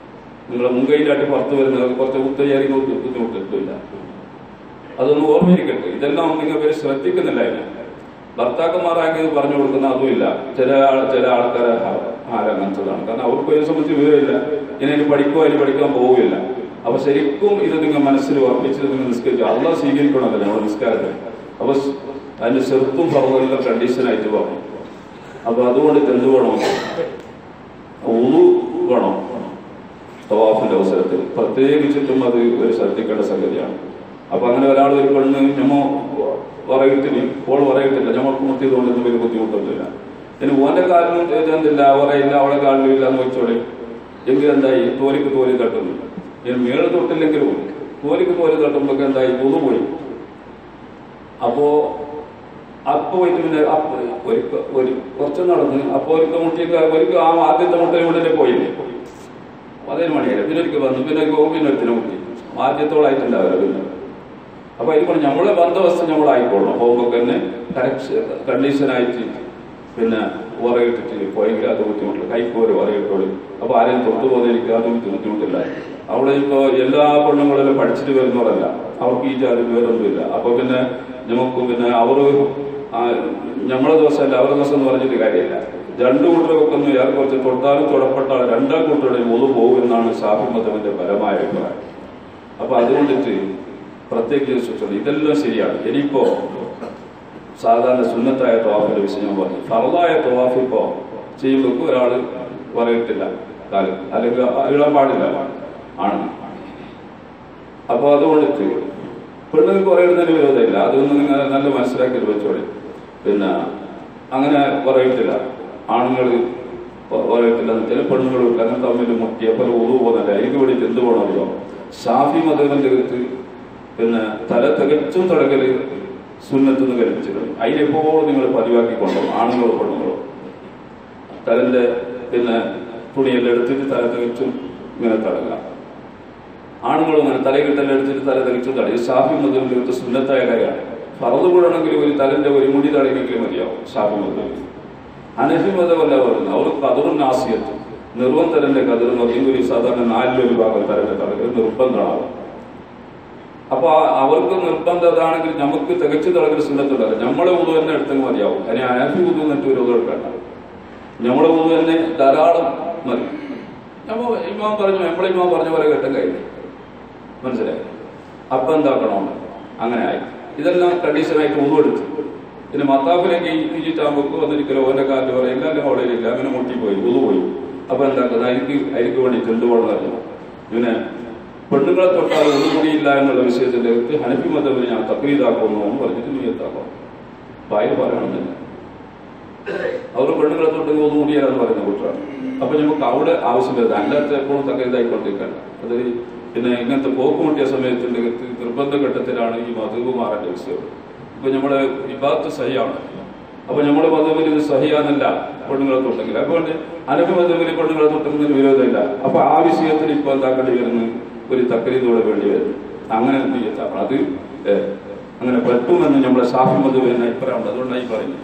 നിങ്ങളെ മുൻകൈയിലായിട്ട് പുറത്ത് വരുന്നത് കുറച്ച് കുത്തയ്യാറി ബുദ്ധിമുട്ടില്ല അതൊന്നും ഓർമ്മയിരിക്കട്ടെ ഇതെല്ലാം നിങ്ങൾ പേര് ശ്രദ്ധിക്കുന്നില്ല അതിനെ ഭർത്താക്കന്മാരാക്കി പറഞ്ഞു കൊടുക്കുന്ന അതുമില്ല ചില ആൾ- ചില ആൾക്കാരെ ആരങ്ങനത്തതാണ് കാരണം അവർക്ക് ഒരു സംബന്ധിച്ച് വിവരമില്ല ഇനി ഇനി പഠിക്കുമോ ഇനി പഠിക്കാൻ പോവില്ല അപ്പൊ ശരിക്കും ഇത് നിങ്ങൾ മനസ്സിൽ ഉറപ്പിച്ച് നിങ്ങൾ നിസ്കരിച്ചു അള്ള സ്വീകരിക്കണമല്ലോ നമ്മുടെ നിസ്കാരത്തിൽ അപ്പൊ സ് അതിന്റെ ചെറുത്തും ഫറവെല്ലാം കണ്ടീഷനായിട്ട് പറഞ്ഞു അപ്പൊ അതുകൊണ്ട് എന്ത് വേണം ഉളു വേണം തവാഫിന്റെ അവസരത്തിൽ പ്രത്യേകിച്ചിട്ടും അത് ഒരു ശ്രദ്ധിക്കേണ്ട സംഗതിയാണ് അപ്പൊ അങ്ങനെ ഒരാൾ ഒരു പെണ്ണ് ഞമ്മ പറയത്തില്ല ഓൾ പറയത്തില്ല ഞമ്മൾക്ക് മുത്തിയതുകൊണ്ടൊന്നും വലിയ ബുദ്ധിമുട്ടൊന്നുമില്ല ഇനി ഓന്റെ കാലിനും എന്തില്ല പറയില്ല അവളെ കാലിനും ഇല്ല എന്ന് വെച്ചോളെ എങ്കിൽ എന്തായി തോലിക്ക് തോലി തട്ടുന്നു ഇനി മേളിൽ തൊട്ടില്ലെങ്കിലും തോലിക്ക് തോലി തട്ടുമ്പോ എന്തായി പുതു പോയി അപ്പോ അപ്പൊ പോയിട്ട് പിന്നെ അപ്പൊ ഒരു ഒരു കുറച്ച് നടന്ന് അപ്പൊ ഒരിക്കൽ മുട്ടിയൊക്കെ ഒരിക്കൽ ആ ആദ്യത്തെ മുട്ടയിൽ ഉടനെ പോയില്ലേ പതിനൊരു മണിയായി പിന്നെ ഒരിക്കൽ വന്നു പിന്നെ പിന്നെ ഒരുത്തിനെ മുട്ടി ആദ്യത്തോളായിട്ടുണ്ടാവില്ല പിന്നെ അപ്പൊ അതിൽ പറഞ്ഞു നമ്മളെ ബന്ധവസ്ഥ നമ്മളായിക്കോളണം പോകുമ്പോ തന്നെ കണ്ടീഷനായിട്ട് പിന്നെ ഉറയിട്ടിട്ട് പോയെങ്കിൽ അത് ബുദ്ധിമുട്ടില്ല കൈക്കോര് ഉറയിട്ടോളി അപ്പൊ ആരെയും തൊട്ടു പോകുന്ന എനിക്ക് അത് ബുദ്ധിമുട്ടില്ല അവിടെ ഇപ്പോ എല്ലാ പെണ്ണുങ്ങളെല്ലാം പഠിച്ചിട്ട് വരുന്നവരല്ല അവർക്ക് ഈ ജാതി പേരൊന്നുമില്ല അപ്പൊ പിന്നെ നമുക്ക് പിന്നെ അവർ നമ്മളെ ദിവസമല്ല അവരുടെ ദിവസം എന്ന് പറഞ്ഞിട്ട് കാര്യമില്ല രണ്ടു കൂട്ടരെ വെക്കുന്നു ഇയാൾ കുറച്ച് തൊട്ടാലും തൊടപ്പെട്ടാലും രണ്ടാം കൂട്ടരുടെയും ഒതു പോകും എന്നാണ് ഷാഫി മതമിന്റെ ഫലമായ അഭിപ്രായം അപ്പൊ അതുകൊണ്ടിട്ട് പ്രത്യേകിച്ച് സൂക്ഷിച്ചു ഇതെല്ലാം ശരിയാണ് ഇനിയിപ്പോ സാധാരണ സുന്നത്തായ തവാഫിന്റെ വിഷയം ഞാൻ പറഞ്ഞു ഫറലായ തവാഫ് ഇപ്പോ ചെയ്യുമ്പോൾ ഒരാള് പറയത്തില്ല കാലം അല്ലെങ്കിൽ ഇടാൻ പാടില്ല ആണ് അപ്പൊ അതുകൊണ്ടിട്ട് പെണ്ണുങ്ങൾക്ക് പറയുന്നതിന് വിരോധമില്ല അതൊന്നും നിങ്ങൾ നല്ല മനസ്സിലാക്കി വെച്ചോളി പിന്നെ അങ്ങനെ പറയത്തില്ല ആണുങ്ങൾ പറയത്തില്ല ചില പെണ്ണുങ്ങളും അങ്ങനെ തമ്മിൽ മുട്ടിയ പല ഉറവ് പോകുന്നില്ല എനിക്ക് വേണ്ടിയിട്ട് എന്ത് വേണമല്ലോ ഷാഫി മതവിന്റെ അകത്ത് പിന്നെ തല തികച്ചും തുടങ്ങല് സുന്നത്തുനിന്ന് കൽപ്പിച്ചിട്ടുണ്ട് അതിനെപ്പോഴും നിങ്ങൾ പതിവാക്കിക്കൊണ്ടോ ആണുങ്ങളോ പെണ്ണുങ്ങളോ തലന്റെ പിന്നെ തുണിയെല്ലാം എടുത്തിട്ട് തല തികച്ചും ഇങ്ങനെ തടങ്ങുക ആണുങ്ങളും അങ്ങനെ തലകിട്ടെല്ലാം എടുത്തിട്ട് തല തികച്ചും തടയും ഷാഫി മതവിന്റെ അകത്ത് സുന്നത്തായ കാര്യമാണ് പറന്നു വീഴണമെങ്കിൽ ഒരു തലന്റെ ഒരു മുടി തടയെങ്കിലും മതിയാവും ഷാഫി മതവിൽ അനഫി മതമല്ല പറയുന്നത് അവർക്ക് കതിറും നാസിയത്തും നിർബന്ധരന്റെ കതിർ നോക്കിയെങ്കിൽ ഒരു സാധാരണ നാലിലൊരു ഭാഗം തരന്റെ തടകൾ നിർബന്ധമാണ് അപ്പൊ ആ- അവർക്ക് നിർബന്ധതാണെങ്കിൽ നമുക്ക് തികച്ചു തിളകൽ സുന്നത്തുണ്ടല്ലോ നമ്മളെ ഉതു തന്നെ എടുത്തെങ്കിൽ മതിയാവും അതിന് അനഫി ഉതു എന്നിട്ട് ഒരു ഉതു എടുക്കണ്ട നമ്മളെ ഉതു തന്നെ ധാരാളം മതി നമ്മ ഇമാം പറഞ്ഞു നമ്മളെ ഇമാം പറഞ്ഞ പോലെ കേട്ട കഴിഞ്ഞു മനസ്സിലായി അപ്പൊ എന്താക്കണം അങ്ങനെ ആയി ഇതെല്ലാം കണ്ടീഷനായിട്ട് ഉതു എടുത്തു പിന്നെ മത്താഫിലേക്ക് ഈജിറ്റാകുമ്പോൾ വന്നിരിക്കലോ ഓന്റെ കാലിൽ പറയും എല്ലാവരും അവിടെ ഇല്ല അങ്ങനെ മുട്ടിപ്പോയി ഉതു പോയി അപ്പൊ എന്താക്കുന്നത് അതിക്ക് അതിക്ക് വേണ്ടി ചെണ്ടുപോകണം അറിയാം പിന്നെ പെണ്ണുങ്ങളെ തൊട്ടാൽ ഒന്നുകൂടിയില്ല എന്നുള്ള വിഷയത്തിന്റെ അടുത്ത് ഹനഫി മതവിനെ ഞാൻ തക്രീതാക്കുന്നു എന്ന് പറഞ്ഞിട്ട് നീയത്താക്കണം അപ്പൊ അതിന് പറയണമെന്നില്ല അവർ പെണ്ണുങ്ങളെ തൊട്ടെങ്കിൽ ഒന്നുകൂടിയാലെന്ന് പറയുന്ന കുറ്റമാണ് അപ്പൊ നമുക്ക് അവിടെ ആവശ്യം വരുന്നത് അല്ലാത്ത എപ്പോഴും തക്രീതായിക്കൊണ്ടിരിക്കണ്ട അതൊരു പിന്നെ ഇങ്ങനത്തെ പോക്കുമുട്ടിയ സമയത്തിന്റെ അകത്ത് നിർബന്ധ ഘട്ടത്തിലാണ് ഈ മധുവ് മാറേണ്ട വിഷയം ഇപ്പൊ നമ്മുടെ വിഭാഗത്ത് സഹിയാണ് അപ്പൊ നമ്മുടെ മതവിൽ ഇത് സഹിയാന്നല്ല പെണ്ണുങ്ങളെ തൊട്ടെങ്കിൽ അതുകൊണ്ട് അനക്ക് മതവിൽ പെണ്ണുങ്ങളെ തൊട്ടുന്നതിന് വിരോധമില്ല അപ്പൊ ആ വിഷയത്തിൽ ഇപ്പൊ എന്താക്കേണ്ടി വരുന്നു ഒരു തക്രീതോടെ വേണ്ടി വരുന്നു അങ്ങനെ എന്ത് ചെയ്യാം അത് ഏ, അങ്ങനെ പറ്റുമെന്ന് നമ്മുടെ ഷാഫി മധുവിന് അഭിപ്രായമുണ്ട് അതുകൊണ്ടായി പറയുന്നത്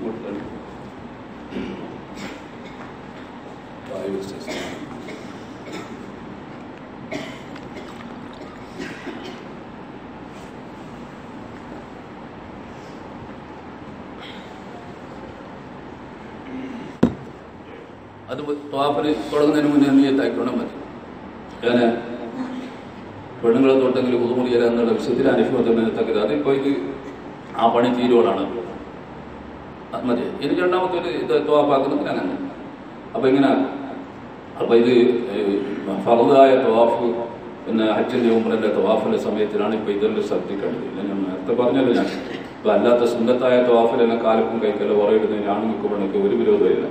അത് ത്വാഫിന് തുടങ്ങുന്നതിന് മുന്നേ നീയത്താക്കിക്കണം മതി ഞാൻ പെണ്ണുങ്ങളെ തൊട്ടെങ്കിൽ പുതുമുടിയല എന്നുള്ള വിഷയത്തിൽ അനുഭവത്തിനകത്തക്കത് അതിപ്പോ ഇത് ആ പണി തീരുവോളാണ് അത് മതി ഇനി രണ്ടാമത്തെ ഒരു ഇത് ത്വാഫാക്കുന്നത് അങ്ങനെ അപ്പൊ ഇങ്ങനെ അപ്പൊ ഇത് ഫറുതായ ത്വാഫ് പിന്നെ ഹജ്ജിന്റെ ഉമ്രന്റെ ത്വാഫിന്റെ സമയത്തിലാണ് ഇപ്പൊ ഇതെല്ലാം ശ്രദ്ധിക്കേണ്ടത് ഇല്ല ഞാൻ നേരത്തെ പറഞ്ഞല്ലോ ഞാൻ ഇപ്പൊ അല്ലാത്ത സുന്നത്തായ ത്വാഫിലെല്ലാം കാലക്കും കൈക്കല്ലോ ഉറയിടുന്നതിന് ആണുങ്ങൾക്ക് പെണ്ണുങ്ങൾക്ക് ഒരു വിരോധമില്ല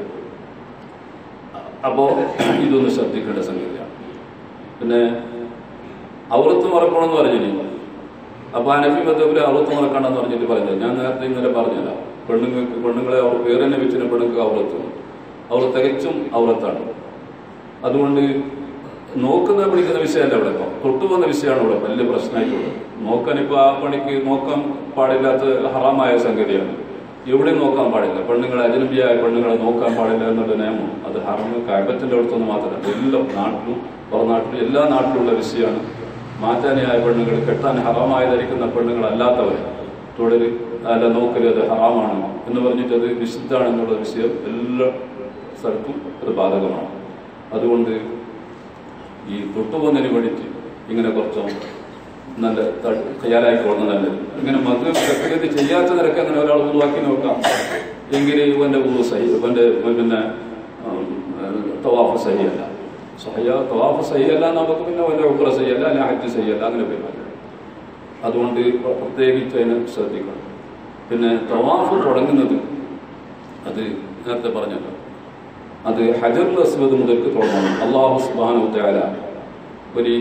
അപ്പോ ഇതൊന്ന് ശ്രദ്ധിക്കേണ്ട സംഗതിയാണ് പിന്നെ ഔറത്ത് മറക്കണമെന്ന് പറഞ്ഞു അപ്പൊ അനഫി മതബില് ഔറത്ത് മറക്കണമെന്ന് പറഞ്ഞിട്ട് പറഞ്ഞത് ഞാൻ നേരത്തെ ഇന്നലെ പറഞ്ഞല്ല പെണ്ണുങ്ങൾക്ക് പെണ്ണുങ്ങളെ അവർ പേര് തന്നെ വെച്ചിന് പെണ്ണുങ്ങൾക്ക് ഔറത്ത് അവർ തികച്ചും ഔറത്താണ് അതുകൊണ്ട് നോക്കുന്ന പിടിക്കുന്ന വിഷയമല്ല ഇവിടെ ഇപ്പൊ തൊട്ടുപോകുന്ന വിഷയമാണ് ഇവിടെ വലിയ പ്രശ്നമായിട്ടുള്ളത് നോക്കാൻ ഇപ്പൊ ആ പണിക്ക് നോക്കാൻ പാടില്ലാത്ത ഹറാമായ സംഗതിയാണ് എവിടെ നോക്കാൻ പാടില്ല പെണ്ണുങ്ങളെ അജനബിയായ പെണ്ണുങ്ങളെ നോക്കാൻ പാടില്ല എന്നുള്ള നിയമം അത് ഹറമ് കഴപ്പത്തിന്റെ അടുത്തൊന്നും മാത്രമല്ല എല്ലാ നാട്ടിലും പുറനാട്ടിലും എല്ലാ നാട്ടിലുള്ള വിഷയമാണ് മാറ്റാനിയായ പെണ്ണുങ്ങൾ കെട്ടാൻ ഹറാമായി ധരിക്കുന്ന പെണ്ണുങ്ങളല്ലാത്തവരെ തൊഴിൽ അല്ല നോക്കല് അത് ഹറാമാണ് എന്ന് പറഞ്ഞിട്ട് അത് നിഷിദ്ധാണെന്നുള്ള വിഷയം എല്ലാ സ്ഥലത്തും അത് ബാധകമാണ് അതുകൊണ്ട് ഈ തൊട്ടുപോകുന്നതിന് വേണ്ടിയിട്ട് ഇങ്ങനെ കുറച്ചോ നല്ല തയ്യാറായിക്കോളുന്ന നല്ലത് ഇങ്ങനെ മക് പ്രക്രിയത ചെയ്യാത്ത നിരക്ക് അങ്ങനെ ഒരാൾ ഉരുവാക്കി നോക്കാം എങ്കിൽ ഇവന്റെ ഊറ് സഹി ഇവന്റെ പിന്നെ ഉം, തവാഫ് സഹിയല്ല സഹയ തവാഫ് സഹിയല്ല നമുക്ക് പിന്നെ വല്ല ഉപ്ര സഹിയല്ല അല്ല ഹജ്ജ് സഹിയല്ല അങ്ങനെ പേര് അതുകൊണ്ട് പ്രത്യേകിച്ച് അതിനെ ശ്രദ്ധിക്കണം പിന്നെ തവാഫ് തുടങ്ങുന്നത് അത് നേരത്തെ പറഞ്ഞല്ലോ അത് ഹജർ അസ്വദ് മുതൽക്ക് തുടങ്ങണം അള്ളാഹു സുബാനു തയാല ഒരു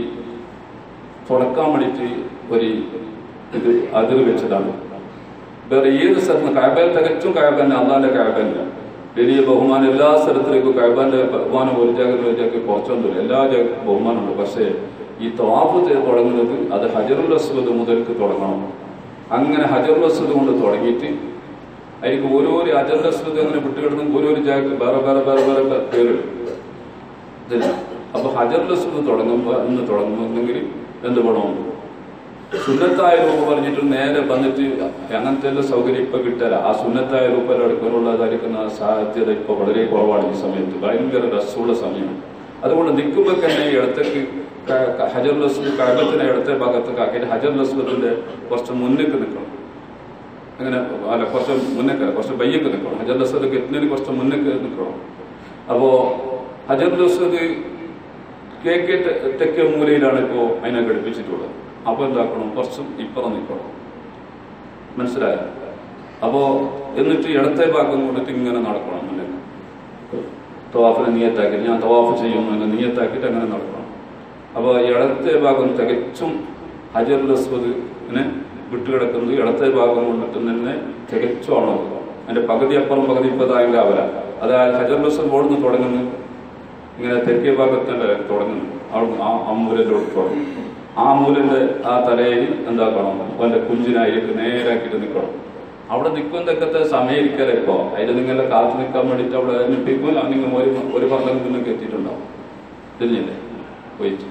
തുടക്കാൻ വേണ്ടിയിട്ട് ഒരു ഇത് അതിർ വെച്ചതാണ് വേറെ ഏത് സ്ഥലത്തും കായബയിൽ തികച്ചും കായബന്നെ അള്ളാന്റെ കായബല്ല വലിയ ബഹുമാനം എല്ലാ സ്ഥലത്തിലേക്കും കായബാന്റെ ബഹുമാനം ഒരു ജാഗ്രത ഒരു ജാഗ്രത കുറച്ചൊന്നുമില്ല എല്ലാ ജാ ബഹുമാനമുണ്ട് പക്ഷേ ഈ തവാഫ് ചെയ്ത് തുടങ്ങുന്നത് അത് ഹജറുൽ അസ്വദ് മുതൽക്ക് തുടങ്ങണം അങ്ങനെ ഹജറുൽ അസ്വദ് കൊണ്ട് തുടങ്ങിയിട്ട് അതിലേക്ക് ഓരോരോ ഹജറുൽ അസ്വദ് അങ്ങനെ വിട്ടുകിടന്ന് ഓരോരോ ജാഗ്രത വേറെ വേറെ വേറെ വേറെ പേരുകൾ ഇതില്ല അപ്പൊ ഹജറുൽ അസ്വദ് തുടങ്ങുമ്പോ ഇന്ന് തുടങ്ങുന്നെങ്കിൽ എന്ത് വേണം സുന്നത്തായ രൂപ പറഞ്ഞിട്ട് നേരെ വന്നിട്ട് അങ്ങനത്തെ എല്ലാ സൗകര്യം ഇപ്പൊ കിട്ടില്ല ആ സുന്നത്തായ രൂപ എടുക്കാനുള്ളതായിരിക്കുന്ന സാധ്യത ഇപ്പൊ വളരെ കുറവാണ് ഈ സമയത്ത് ഭയങ്കര രസമുള്ള സമയമാണ് അതുകൊണ്ട് നിൽക്കുമ്പോൾ തന്നെ ഇടത്തേക്ക് ഹജർ ലസ്വദ് കഴകത്തിന് ഇടത്തെ ഭാഗത്തേക്ക് ആക്കിയിട്ട് ഹജർ ലസ്വദിന്റെ കുറച്ച് മുന്നേക്ക് നിൽക്കണം അങ്ങനെ അല്ല കുറച്ച് മുന്നേക്ക് കുറച്ച് ബയ്യക്ക് നിൽക്കണം ഹജർ ലസ്വദ് കെട്ടിനു കുറച്ച് മുന്നേക്ക് നിൽക്കണം അപ്പോ ഹജർ ലസ്വദ് കേക്ക് തെക്കേ മൂലയിലാണ് ഇപ്പോ അതിനെ ഘടിപ്പിച്ചിട്ടുള്ളത് അപ്പൊ എന്താക്കണം കുറച്ചും ഇപ്പുറം നിൽക്കണം മനസ്സിലായോ അപ്പോ എന്നിട്ട് ഇടത്തെ ഭാഗം കൊണ്ടിട്ട് ഇങ്ങനെ നടക്കണം മുന്നേക്ക് തവാഫിനെ നിയത്താക്കിയിട്ട് ഞാൻ തവാഫ് ചെയ്യുന്നു എന്ന് നിയത്താക്കിയിട്ട് അങ്ങനെ നടക്കണം അപ്പോൾ ഇടത്തെ ഭാഗം തികച്ചും ഹജർ അസ്വദിനെ വിട്ടുകിടക്കുന്നത് ഇടത്തെ ഭാഗം കൊണ്ടിട്ട് തന്നെ തികച്ചും ആണ് അതിന്റെ പകുതി അപ്പുറം പകുതി ഇപ്പതായെങ്കിൽ അവര അതായത് ഹജർ അസ്വദ് ഓടുന്ന് തുടങ്ങുന്നു ഇങ്ങനെ തെക്കേ ഭാഗത്തല്ലേ തുടങ്ങുന്നു അവിടെ ആ ആ മൂലയിലോട്ട് തുടങ്ങും ആ മൂലന്റെ ആ തലയിൽ എന്താക്കണം അവന്റെ കുഞ്ചിനായിട്ട് നേരാക്കിയിട്ട് നിൽക്കണം അവിടെ നിൽക്കും തെക്കത്തെ സമയിരിക്കല ഇപ്പോ അതിൽ നിങ്ങളെ കാത്തു നിൽക്കാൻ വേണ്ടിയിട്ട് അവിടെ നിൽപ്പിക്കും നിങ്ങൾ ഒരു ഒരു പറഞ്ഞ നിങ്ങൾക്ക് എത്തിയിട്ടുണ്ടാവും തിരിഞ്ഞില്ലേ പോയിട്ട്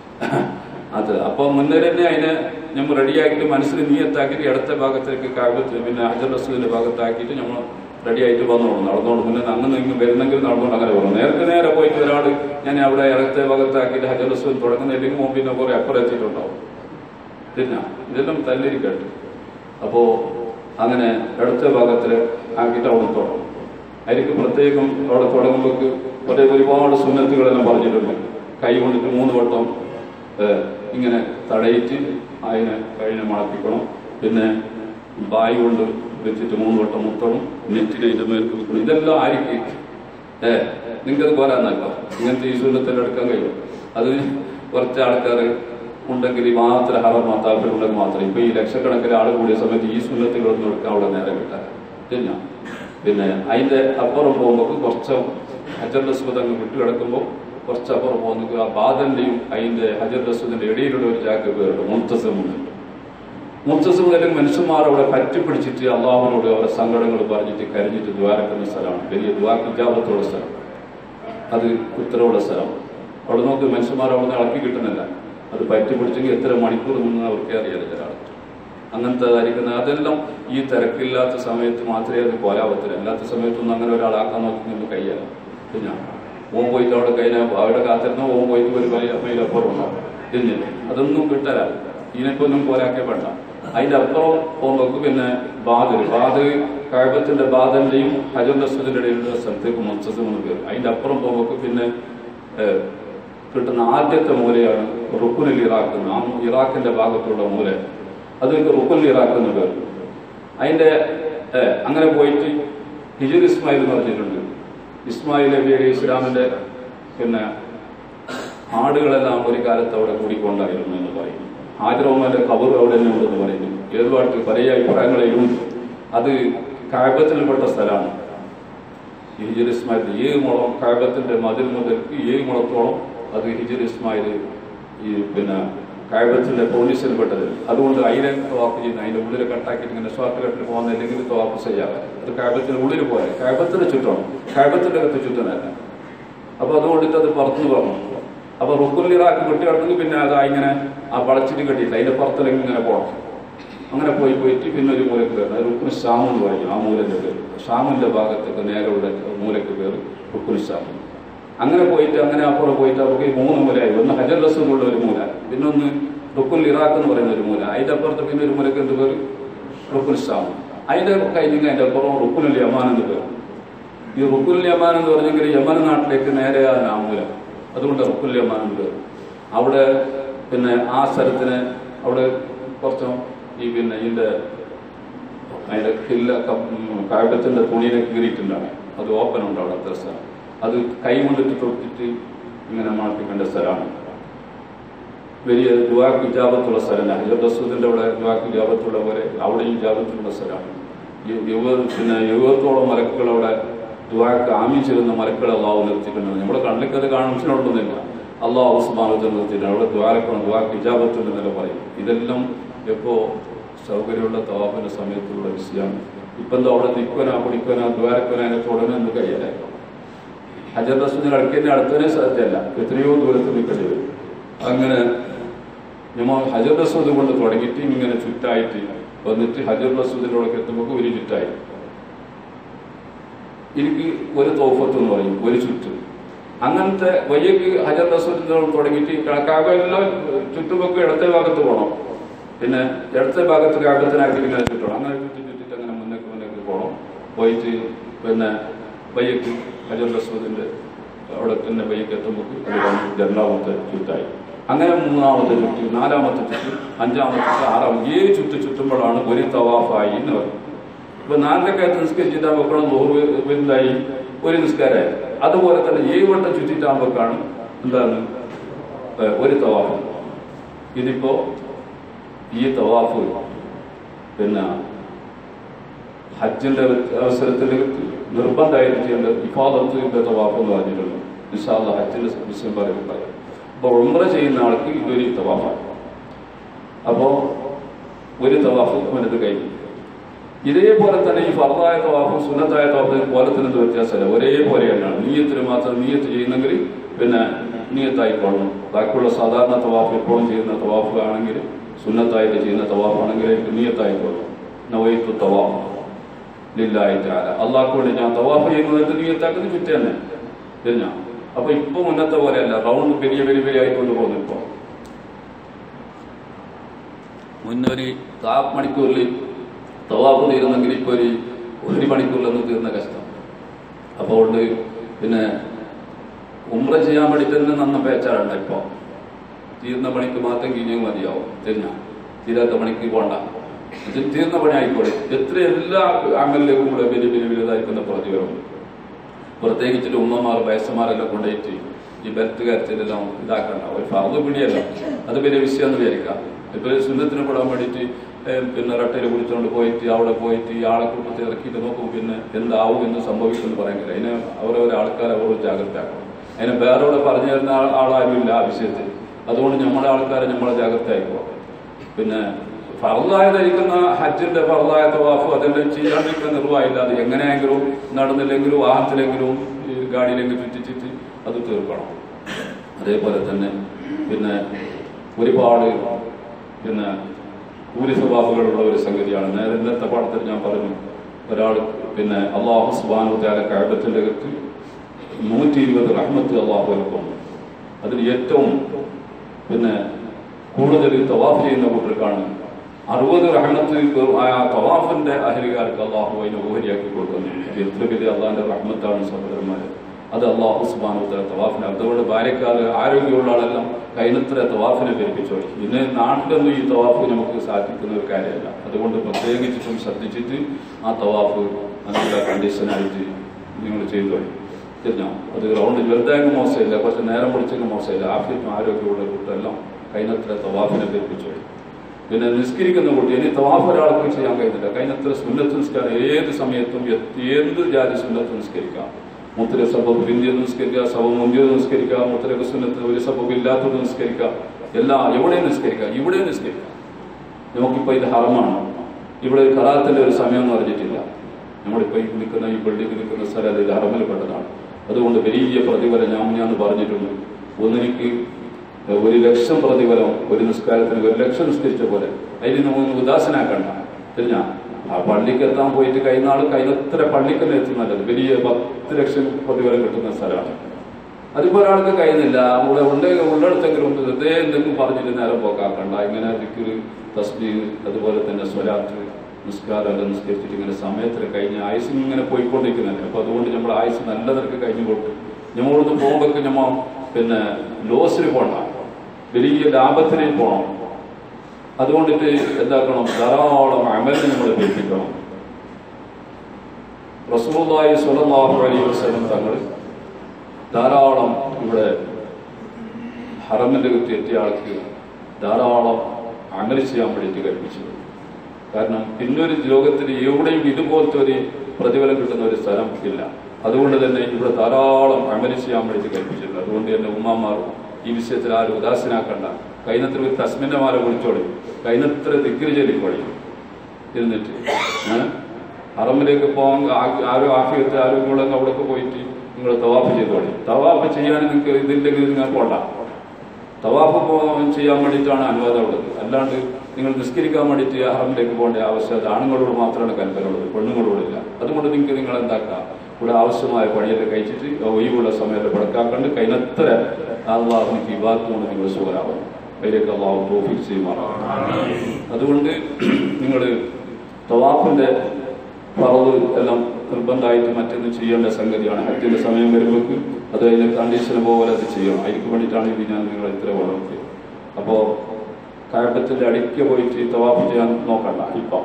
അത് അപ്പൊ മുന്നേ തന്നെ അതിനെ നമ്മൾ റെഡിയാക്കിയിട്ട് മനസ്സിൽ നീയത്താക്കിയിട്ട് ഇടത്തെ ഭാഗത്തേക്ക് കാകത്ത് പിന്നെ ഹജർ റസൂലിന്റെ ഭാഗത്താക്കിയിട്ട് നമ്മൾ റെഡി ആയിട്ട് വന്നോളൂ നടന്നോളൂ പിന്നെ അങ്ങനെ നിങ്ങൾ വരുന്നെങ്കിൽ നടന്നോണ്ട് അങ്ങനെ പോകും നേരത്തെ നേരെ പോയിട്ട് ഒരാൾ ഞാൻ അവിടെ ഇടത്തെ ഭാഗത്താക്കിയിട്ട് ഹജർ റസൂൽ തുടങ്ങുന്നില്ലെങ്കിൽ മുമ്പ് പിന്നെ കുറെ അപ്പുറം എത്തിയിട്ടുണ്ടാവും പിന്നെ ഇതെല്ലാം തല്ലിരിക്കട്ടെ അപ്പോ അങ്ങനെ ഇടത്തെ ഭാഗത്തിൽ ആക്കിയിട്ട് അവിടെ തുടങ്ങും അതിലേക്ക് പ്രത്യേകം അവിടെ തുടങ്ങുമ്പോൾ കുറേ ഒരുപാട് സുന്നത്തുകളെല്ലാം പറഞ്ഞിട്ടുണ്ട് കൈ കൊണ്ടിട്ട് മൂന്ന് വട്ടം ഏഹ്, ഇങ്ങനെ തടയിട്ട് അതിനെ കഴിഞ്ഞ് മണപ്പിക്കണം പിന്നെ ബായി കൊണ്ട് വെച്ചിട്ട് മൂന്ന് വട്ടം മുത്തണം നെറ്റിനെ ഇതിന്റെ മേൽ വെക്കണം ഇതെല്ലാം ആയിരിക്കും ഏ നിങ്ങൾക്കത് പോരാന്നല്ല ഇങ്ങനത്തെ ഈ സുന്നത്തിൽ എടുക്കാൻ കഴിയും അത് കുറച്ച് ആൾക്കാർ ഉണ്ടെങ്കിൽ ഈ മാത്രം ഹറം മാതാക്കൾ ഉണ്ടെങ്കിൽ മാത്രം ഇപ്പൊ ഈ ലക്ഷക്കണക്കിന് ആൾ കൂടിയ സമയത്ത് ഈ സുന്നത്തുകളൊന്നും എടുക്കാൻ അവിടെ നേരെ കിട്ടാൻ പിന്നെ പിന്നെ അതിന്റെ അപ്പുറം പോകുമ്പോൾ കുറച്ച് ഹജർ റസ്വദ് അങ്ങ് വിട്ടു കിടക്കുമ്പോൾ കുറച്ച് അപ്പുറം പോകുന്ന ആ ബാദന്റെയും അതിന്റെ ഹജർ റസ്വദിന്റെ ഇടയിലുള്ള ഒരു ജാക്ക് പേരുണ്ട് മുത്തസമുണ്ട് മുത്തസം അല്ലെങ്കിൽ മനുഷ്യന്മാർ അവിടെ പറ്റിപ്പിടിച്ചിട്ട് അള്ളാഹുവിനോട് അവരുടെ സങ്കടങ്ങൾ പറഞ്ഞിട്ട് കരഞ്ഞിട്ട് ദ്വാരക്കുന്ന സ്ഥലമാണ് വലിയ ദ്വാക്കിജാപത്തുള്ള സ്ഥലം അത് ഉത്തരവുള്ള സ്ഥലം അവിടെ നോക്ക് മനുഷ്യന്മാർ അവിടെ നിന്ന് ഇളക്കി കിട്ടുന്നില്ല അത് പറ്റി പിടിച്ചെങ്കിൽ എത്ര മണിക്കൂർ നിന്ന് അവർക്ക് അറിയാതെ ചില ആൾക്ക് അങ്ങനത്തെ ആയിരിക്കുന്ന അതെല്ലാം ഈ തിരക്കില്ലാത്ത സമയത്ത് മാത്രമേ അത് പോരാവത്തില്ല അല്ലാത്ത സമയത്തൊന്നും അങ്ങനെ ഒരാളാക്കാൻ നോക്കുന്നത് കയ്യല്ല പിന്നെ ഓൻ പോയിട്ട് അവിടെ കഴിഞ്ഞാൽ അവിടെ കാത്തിരുന്ന ഓൻ പോയിട്ട് ഒരു വലിയ മൈലപ്പുറം ഉണ്ടാവും ഇതില്ല അതൊന്നും കിട്ടല ഇതിനൊക്കെ ഒന്നും പോരാക്കേ വേണ്ട അതിന്റെ അപ്പുറം പോകുമ്പോൾ പിന്നെ ബാദൽ ബാദ് കഴബത്തിന്റെ ബാദന്റെയും ഹജർ നസ്വദിന്റെ ഇടയിലുള്ള സ്ഥലത്തേക്ക് മുത്തസം എന്ന് പേര് അതിന്റെ അപ്പുറം പോകുമ്പോൾ പിന്നെ ഏഹ്, കിട്ടുന്ന ആദ്യത്തെ മൂലയാണ് റുക്കുനിൽ ഇറാഖ് എന്ന്. ആ ഇറാഖിന്റെ ഭാഗത്തുള്ള മൂല അത് റുക്കുനിൽ ഇറാഖ് എന്ന് പേര് അതിന്റെ ഏഹ്, അങ്ങനെ പോയിട്ട് ഹിജുർ ഇസ്മായിൽ എന്ന് പറഞ്ഞിട്ടുണ്ട് ഇസ്മായിൽ നബി അലി ഇസ്ലാമിന്റെ പിന്നെ ആടുകളെല്ലാം ഒരു കാലത്ത് അവിടെ കൂടിക്കൊണ്ടായിരുന്നു എന്ന് പറയുന്നു ഹാജറോമാന്റെ കബർ അവിടെ തന്നെ ഉണ്ടെന്ന് പറയുന്നു ഏതുപാട്ട് പല അഭിപ്രായങ്ങളിലും അത് കായബത്തിൽപ്പെട്ട സ്ഥലമാണ് ഈ ഹിജർ ഇസ്മായിൽ ഏഴ് മുളം കായബത്തിന്റെ മതിൽ മുതൽ ഏഴ് മുളത്തോളം അത് ഹിജർ ഇസ്മായിൽ ഈ പിന്നെ കായബത്തിന്റെ പോലീസിൽ പെട്ടത് അതുകൊണ്ട് അതിലെ തവാഫ് ചെയ്യുന്ന അതിന്റെ ഉള്ളിൽ കട്ടാക്കിയിട്ട് ഇങ്ങനെ ഷോർട്ട് കട്ടിൽ പോകുന്ന അല്ലെങ്കിൽ തവാഫ് ചെയ്യാതെ അത് കായബത്തിന് ഉള്ളിൽ പോയാൽ കായബത്തിന് ചുറ്റണം കായബത്തിന്റെ അകത്ത് ചുറ്റനല്ല അപ്പൊ അതുകൊണ്ടിട്ട് അത് പുറത്തുനിന്ന് പറഞ്ഞു അപ്പൊ റുക്കുലിറാക്കി കെട്ടി കിടന്നെങ്കിൽ പിന്നെ അത് ഇങ്ങനെ ആ വളച്ചിട്ട് കെട്ടിയിട്ട് അതിന്റെ പുറത്തിലേക്ക് ഇങ്ങനെ പോകണം അങ്ങനെ പോയി പോയിട്ട് പിന്നെ ഒരു മൂലക്ക് കയറുന്നത് അത് റുക്കുന് ഷാമു എന്ന് പറയും ആ മൂലന്റെ പേര് ഷാമിന്റെ ഭാഗത്തൊക്കെ നേരെയുള്ള മൂലക്ക് കയറി റുക്കുന് ഷാമു അങ്ങനെ പോയിട്ട് അങ്ങനെ അപ്പുറം പോയിട്ട് അവർക്ക് ഈ മൂന്ന് മൂലയായി ഒന്ന് ഹജർ റസൂലുള്ള ഒരു മൂല പിന്നെ ഒന്ന് റുക്കുൽ ഇറാഖ് എന്ന് പറയുന്ന ഒരു മൂല അതിന്റെ അപ്പുറത്ത് പിന്നെ ഒരു മൂലക്ക് എന്ത് പേര് റുക്കുൽ ഷാം അതിന്റെ കഴിഞ്ഞെങ്കിൽ അതിന്റെ അപ്പുറം റുക്കുൽ യമാൻ എന്ന് പേര് ഈ റുക്കുൽ യമാൻ എന്ന് പറഞ്ഞെങ്കിൽ യമൻ നാട്ടിലേക്ക് നേരെയാണ് ആ മൂല അതുകൊണ്ട് റുക്കുൽ യമാൻ എന്ന് പേര് അവിടെ പിന്നെ ആ സ്ഥലത്തിന് അവിടെ കുറച്ചും ഈ പിന്നെ ഇതിന്റെ അതിന്റെ ഹില്ല കായത്തിന്റെ തുണിയിലെ കീറിയിട്ടുണ്ടാണ് അത് ഓപ്പൺ ഉണ്ട് അവിടെ അത്ര സ്ഥലം അത് കൈ കൊണ്ടിട്ട് തൊട്ടിട്ട് ഇങ്ങനെ മാറ്റിക്കേണ്ട സ്ഥലമാണ് വലിയ ദുവാക്ക് ഇജാബത്തുള്ള സ്ഥലമല്ല ഹജർ റസൂദിന്റെ അവിടെ ദുവാക്ക് ഇജാബത്തുള്ള പോലെ അവിടെയും ഇജാബത്തുള്ള സ്ഥലമാണ് യു- യുവ പിന്നെ യുവത്തോളം മലക്കുകൾ അവിടെ ദുവാക്ക് ആമിച്ചിരുന്ന മലക്കുകൾ അള്ളാഹു നിർത്തിയിട്ടുണ്ട് നമ്മുടെ കണ്ണിലേക്ക് അത് കാണിച്ചിട്ടുണ്ടെന്നില്ല അള്ളാഹു ഉസ്മാനത്തിൽ നിർത്തിയിട്ടുണ്ട് അവിടെ ദ്വാരക്കണം ദുവാക്ക് ഇജാബത്തുണ്ടെന്നല്ല പറയും ഇതെല്ലാം എപ്പോ സൗകര്യമുള്ള തവാഫിന്റെ സമയത്തുള്ള വിഷയമാണ് ഇപ്പം എന്താ അവിടെ നിൽക്കനാ പിടിക്കനാ ദ്വാരക്കനാ അതിനെ ഉടനെ എന്ത് കയ്യല്ലേ ഹജർ റസൂദിന് അടുക്കന്നെ അടുത്തതിനെ സാധ്യമല്ല എത്രയോ ദൂരത്ത് നിൽക്കേണ്ടി വരും അങ്ങനെ നമ്മൾ ഹജർ റസൂദ് കൊണ്ട് തുടങ്ങിയിട്ട് ഇങ്ങനെ ചുറ്റായിട്ട് വന്നിട്ട് ഹജർ റസൂദിന്റെ അവിടെ എത്തുമ്പോൾ ഒരു ചുറ്റായി എനിക്ക് ഒരു തോഫത്ത് എന്ന് പറയും ഒരു ചുറ്റ് അങ്ങനത്തെ വയ്യക്ക് ഹജർ റസൂദിന്റെ അവിടെ തുടങ്ങിയിട്ട് കാകെല്ലാം ചുറ്റുമൊക്കെ ഇടത്തെ ഭാഗത്ത് പോകണം പിന്നെ ഇടത്തെ ഭാഗത്ത് കാകത്തിനാക്കി ഇങ്ങനെ ചുറ്റണം അങ്ങനെ ചുറ്റി ചുറ്റിട്ട് അങ്ങനെ മുന്നേക്ക് മുന്നേക്ക് പോകണം പോയിട്ട് പിന്നെ വയ്യക്ക് ഹജർ റസൂദിന്റെ അവിടെ തന്നെ വയ്യക്ക് എത്തുമ്പോൾ രണ്ടാമത്തെ ചുറ്റായി അങ്ങനെ മൂന്നാമത്തെ ചുറ്റ് നാലാമത്തെ ചുറ്റ് അഞ്ചാമത്തെ ചുറ്റ് ആറാമത്തെ ഏഴ് ചുറ്റ് ചുറ്റുമ്പോഴാണ് ഒരു തവാഫായി എന്ന് പറയും ഇപ്പൊ നാലരക്കാലത്ത് നിസ്കരിച്ചിട്ടാകുമ്പോഴാണ് നൂറ് വലുതായി ഒരു നിസ്കാരമായി അതുപോലെ തന്നെ ഏഴ് വട്ടം ചുറ്റിട്ടാകുമ്പോഴാണ് എന്താണ് ഏഹ് ഒരു തവാഫ് ഇതിപ്പോ ഈ തവാഫ് പിന്നെ ഹജ്ജിന്റെ അവസരത്തിൽ നിർബന്ധമായിട്ട് ചെയ്യേണ്ട ഇഫാദത്തിന്റെ തവാഫ് എന്ന് പറഞ്ഞിട്ടുണ്ട് നിഷാദ ഹജ്ജിന്റെ വിഷയം പറയുമ്പോൾ അപ്പൊ ഉംറ ചെയ്യുന്ന ആൾക്ക് ഇതൊരു തവാഫാണ് അപ്പോ ഒരു തവാഫ് അവനത് കഴിഞ്ഞു ഇതേപോലെ തന്നെ ഈ ഫർദായ തവാഫും സുന്നത്തായ തവാഫും പോലെ തന്നെ ഒരു വ്യത്യാസമില്ല ഒരേപോലെ തന്നെയാണ് നീയത്തിന് മാത്രം നീയത്ത് ചെയ്യുന്നെങ്കിൽ പിന്നെ നീയത്തായിക്കൊള്ളണം ബാക്കിയുള്ള സാധാരണ തവാഫ് എപ്പോഴും ചെയ്യുന്ന തവാഫുകളാണെങ്കിൽ സുന്നത്തായിട്ട് ചെയ്യുന്ന തവാഫാണെങ്കിൽ നീയത്തായിക്കൊള്ളണം നവൈത്തു തവാഫ് ലില്ലായിട്ടാല അള്ളാഹ്ക്ക് വേണ്ടി ഞാൻ തവാഫ് ചെയ്യുന്നത് നീയത്താക്കുന്നത് ചുറ്റ തന്നെ തിരിഞ്ഞ അപ്പൊ ഇപ്പൊ മുന്നത്തെ പോലെയല്ല റൗണ്ട് വലിയ വലിയ വലിയ ആയിക്കൊണ്ട് പോകുന്നു ഇപ്പൊ മുന്നൊരു കാ മണിക്കൂറിൽ തവാഫ് തീരുന്നെങ്കിൽ ഇപ്പൊ ഒരു ഒരു മണിക്കൂറിലൊന്നും തീർന്ന കഷ്ടം അപ്പോൾ അതുകൊണ്ട് പിന്നെ ഉമ്ര ചെയ്യാൻ വേണ്ടി തന്നെ നന്ന പേച്ചാറുണ്ട് ഇപ്പൊ തീർന്ന പണിക്ക് മാത്രം കിഞ്ഞു മതിയാവും തിരിഞ്ഞ തീരാത്ത പണിക്ക് പോണ്ട ഇത് തീർന്ന പണി ആയിക്കോട്ടെ എത്ര എല്ലാ അമലിലേക്കും കൂടെ വലിയ വലിയ വലുതായിരിക്കുന്ന പ്രതിഫലം പ്രത്യേകിച്ചിട്ട് ഉമ്മമാർ വയസ്സന്മാരെല്ലാം കൊണ്ടുപോയിട്ട് ഈ ബെൽറ്റ് കാര്യത്തിലെല്ലാം ഇതാക്കണ്ട ഒരു ഫർദ് പിടിയല്ല അത് വലിയ വിഷയം എന്ന് വിചാരിക്കാം ഇപ്പൊ സുന്നത്തിന് പെടാൻ വേണ്ടിയിട്ട് ഏഹ്, പിന്നെ റട്ടയിൽ കുടിച്ചുകൊണ്ട് പോയിട്ട് അവിടെ പോയിട്ട് ഈ ആളെ കൂട്ടത്തിൽ ഇറക്കിയിട്ട് നോക്കും പിന്നെ എന്താവും എന്ന് സംഭവിക്കും എന്ന് പറയാൻ കഴിയും അതിന് അവരവരെ ആൾക്കാരെ അവർ ജാഗ്രതയാക്കണം അതിന് വേറെ ഇവിടെ പറഞ്ഞു തരുന്ന ആൾ- ആളാരുമില്ല ആ വിഷയത്തിൽ അതുകൊണ്ട് നമ്മുടെ ആൾക്കാരെ നമ്മളെ ജാഗ്രതയാക്കുക പിന്നെ ഫറലായി ധരിക്കുന്ന ഹജ്ജിന്റെ ഫറലായ തവാഫ് അതെല്ലാം ചെയ്യാണ്ടിരിക്കുന്ന നിർവാഹമില്ല അത് എങ്ങനെയെങ്കിലും നടന്നില്ലെങ്കിലും വാഹനത്തിലെങ്കിലും ഈ ഗാഡിയിലെങ്കിലും ചുറ്റിച്ചിട്ട് അത് തീർക്കണം അതേപോലെ തന്നെ പിന്നെ ഒരുപാട് പിന്നെ കൂലി സ്വഭാവങ്ങളുള്ള ഒരു സംഗതിയാണ് നേരെ ഇന്നത്തെ പാഠത്തിൽ ഞാൻ പറഞ്ഞു ഒരാൾ പിന്നെ അള്ളാഹു സുബാനുദ്ദാല കഴകത്തിന്റെ അകത്ത് നൂറ്റി ഇരുപത് റഹ്മത്ത് അള്ളാഹു എടുക്കുന്നു അതിൽ ഏറ്റവും പിന്നെ കൂടുതൽ തവാഫ് ചെയ്യുന്ന കൂട്ടർക്കാണ് അറുപത് റഹ്മത്ത് ആ തവാഫിന്റെ അഹരികാർക്ക് അള്ളാഹു അതിനെ ഓഹരിയാക്കി കൊടുക്കുന്നു ഇത് എത്ര വലിയ അള്ളാഹിന്റെ റഹ്മത്താണ് സഹോദരന്മാര് അത് അള്ളാഹു സുബാനുദ്ദാല തവാഫിനെ അതുകൊണ്ട് ഭാര്യക്കാര് ആരോഗ്യമുള്ള ആളെല്ലാം കൈനത്ര തവാഫിനെ ധരിപ്പിച്ചു ഇന്ന് നാട്ടിലൊന്നും ഈ തവാഫ് നമുക്ക് സാധിക്കുന്ന ഒരു കാര്യമല്ല അതുകൊണ്ട് പ്രത്യേകിച്ചിട്ടും ശ്രദ്ധിച്ചിട്ട് ആ തവാഫ് നല്ല കണ്ടീഷനായിട്ട് നിങ്ങൾ ചെയ്തു തിരിഞ്ഞോ അത് റൗണ്ട് വെറുതെങ്ങ് മോശമില്ല കുറച്ച് നേരം പിടിച്ചെങ്കിൽ മോശമില്ല ആഫ്യത്തും ആരോഗ്യമുള്ള കൂട്ടെല്ലാം കൈനത്ര തവാഫിനെ ധരിപ്പിച്ചു പിന്നെ നിസ്കരിക്കുന്ന കുട്ടി ഇനി തവാഫ് ഒരാൾക്ക് ചെയ്യാൻ കഴിയുന്നില്ല കൈനത്ര സുന്നത്ത് നിസ്കാരം ഏത് സമയത്തും എത്ത് ഏത് ജാതി സുന്നത്ത് നിസ്കരിക്കാം മുത്തര സബബ് പിന്തിയത് നിസ്കരിക്കാം സബ മുന്തിയത് നിസ്കരിക്കാം മുത്തരക്ക് സുന്നത്ത് ഒരു സബബ് ഇല്ലാത്തത് നിസ്കരിക്കാം എല്ലാ എവിടെയും നിസ്കരിക്കാം ഇവിടെയും നിസ്കരിക്കാം നമുക്കിപ്പോൾ ഇത് ഹറമാണ് ഇവിടെ ഒരു കലാത്തിന്റെ ഒരു സമയം എന്ന് പറഞ്ഞിട്ടില്ല നമ്മളിപ്പോൾ ഈ നിൽക്കുന്ന ഈ ബിൽഡിംഗ് നിൽക്കുന്ന സ്ഥലം ഇത് ഹറമിൽപ്പെട്ടതാണ് അതുകൊണ്ട് വലിയ പ്രതിഫലം ഞാൻ ഞാൻ പറഞ്ഞിട്ടുണ്ട് ഒന്നെനിക്ക് ഒരു ലക്ഷം പ്രതിഫലം ഒരു നിസ്കാരത്തിന് ഒരു ലക്ഷം നിസ്കരിച്ച പോലെ അതിന് നമുക്ക് ഉദാസനാക്കണ്ട തിരിഞ്ഞ ആ പള്ളിക്ക് എത്താൻ പോയിട്ട് കൈനാൾ കൈനത്ര പള്ളിക്ക് തന്നെ എത്തുന്നല്ലത് വലിയ പത്ത് ലക്ഷം പ്രതിഫലം കിട്ടുന്ന സ്ഥലമാണ് അതിപ്പോ ഒരാൾക്ക് കഴിയുന്നില്ല അവിടെ ഉണ്ടെങ്കിൽ ഉള്ളിടത്തെങ്കിലും ഉണ്ട് വെറുതെ എന്തെങ്കിലും പറഞ്ഞിട്ട് നേരം പോക്കാക്കണ്ട ഇങ്ങനെ ദിക്കറ് തസ്ബീ അതുപോലെ തന്നെ സ്വലാത്ത് നിസ്കാരം എല്ലാം നിസ്കരിച്ചിട്ട് ഇങ്ങനെ സമയത്തിൽ കഴിഞ്ഞ ആയുസ് ഇങ്ങനെ പോയിക്കൊണ്ടിരിക്കുന്നുണ്ട് അപ്പൊ അതുകൊണ്ട് നമ്മൾ ആയുസ് നല്ല നിരക്ക് കഴിഞ്ഞു പോട്ട് നമ്മളൊന്ന് പോകുമ്പോൾ നമ്മ പിന്നെ ലോസിൽ പോണ്ട വലിയ ലാഭത്തിലേക്ക് പോകണം അതുകൊണ്ടിട്ട് എന്താക്കണം ധാരാളം അമലിനെ നമ്മൾ ഏൽപ്പിക്കണം റസൂലുള്ളാഹി സ്വല്ലല്ലാഹു അലൈഹി വസല്ലം തങ്ങൾ ധാരാളം ഇവിടെ ഹറമിന്റെ കുത്തി എത്തിയ ആൾക്ക് ധാരാളം അമൽ ചെയ്യാൻ വേണ്ടിയിട്ട് കൽപ്പിച്ചത് കാരണം പിന്നൊരു ലോകത്തിൽ എവിടെയും ഇതുപോലത്തെ ഒരു പ്രതിഫലം കിട്ടുന്ന ഒരു സ്ഥലം ഇല്ല അതുകൊണ്ട് തന്നെ ഇവിടെ ധാരാളം അമൽ ചെയ്യാൻ വേണ്ടിയിട്ട് കൽപ്പിച്ചിട്ടുണ്ട് അതുകൊണ്ട് തന്നെ ഉമ്മാമാർ ഈ വിഷയത്തിൽ ആരും ഉദാസീനാക്കണ്ട കൈനത്ര ഒരു തസ്മിന്റെ മാല വിളിച്ചോളി കൈനത്ര ദിഗ്രി ചൊല്ലിക്കോളി ഇരുന്നിട്ട് ഏഹ് ഹറമിലേക്ക് പോകാൻ ആ- ആരും ആഫിയത്ത് ആരോഗ്യമുള്ള അവിടേക്ക് പോയിട്ട് നിങ്ങൾ തവാഫ് ചെയ്തോളി തവാഫ് ചെയ്യാൻ നിങ്ങൾക്ക് ഇതില്ലെങ്കിൽ നിങ്ങൾ പോണ്ട തവാഫ് പോ- ചെയ്യാൻ വേണ്ടിയിട്ടാണ് അനുവാദം ഉള്ളത് അല്ലാണ്ട് നിങ്ങൾ നിസ്കരിക്കാൻ വേണ്ടിയിട്ട് ഹറമിലേക്ക് പോകേണ്ട ആവശ്യം ആണുങ്ങളോട് മാത്രമാണ് കൽപ്പനുള്ളത് പെണ്ണുങ്ങളോടില്ല അതുകൊണ്ട് നിങ്ങൾക്ക് നിങ്ങൾ എന്താക്കാം ഇവിടെ ആവശ്യമായ പണിയൊക്കെ കഴിച്ചിട്ട് ഒഴിവുള്ള സമയത്ത് പടക്കാക്കണ്ട് കൈനത്ര അള്ളാഹുക്ക് വിവാഹം കൊണ്ട് നിങ്ങൾ സുഖരാവണം അതിലേക്ക് അള്ളാഹു തോഫിക് ചെയ്യുമാറാവണം അതുകൊണ്ട് നിങ്ങൾ തവാഫിന്റെ പറവ് എല്ലാം നിർബന്ധമായിട്ട് മറ്റൊന്ന് ചെയ്യേണ്ട സംഗതിയാണ് ഹജ്ജിന്റെ സമയം വരുമ്പോൾക്ക് അത് അതിന്റെ കണ്ടീഷൻ പോലെ അത് ചെയ്യണം അതിന് വേണ്ടിയിട്ടാണ് ഇത് ഞാൻ നിങ്ങളെ ഇത്ര വളർത്തിയത് അപ്പോ കഴപ്പത്തിന്റെ അടിക്ക് പോയിട്ട് തവാഫ് ചെയ്യാൻ നോക്കണ്ട ഇപ്പം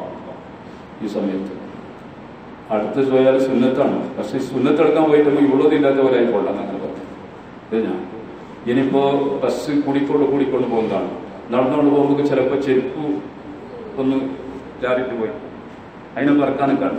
ഈ സമയത്ത് അടുത്ത് പോയാൽ സുന്നത്താണ് പക്ഷെ ഈ സുന്നത്ത് എടുക്കാൻ പോയിട്ട് നമുക്ക് ഉള്ളതില്ലാത്തവരായി കൊള്ളാം അങ്ങനെ പറഞ്ഞു ഇത് ഞാൻ ഇനിയിപ്പോ ബസ് കൂടിക്കൊണ്ട് കൂടിക്കൊണ്ട് പോകുന്നതാണ് നടന്നുകൊണ്ട് പോകുമ്പോൾ ചിലപ്പോൾ ചെരുപ്പ് ഒന്ന് ചാരിട്ട് പോയി അതിനെ പറക്കാനും കണ്ട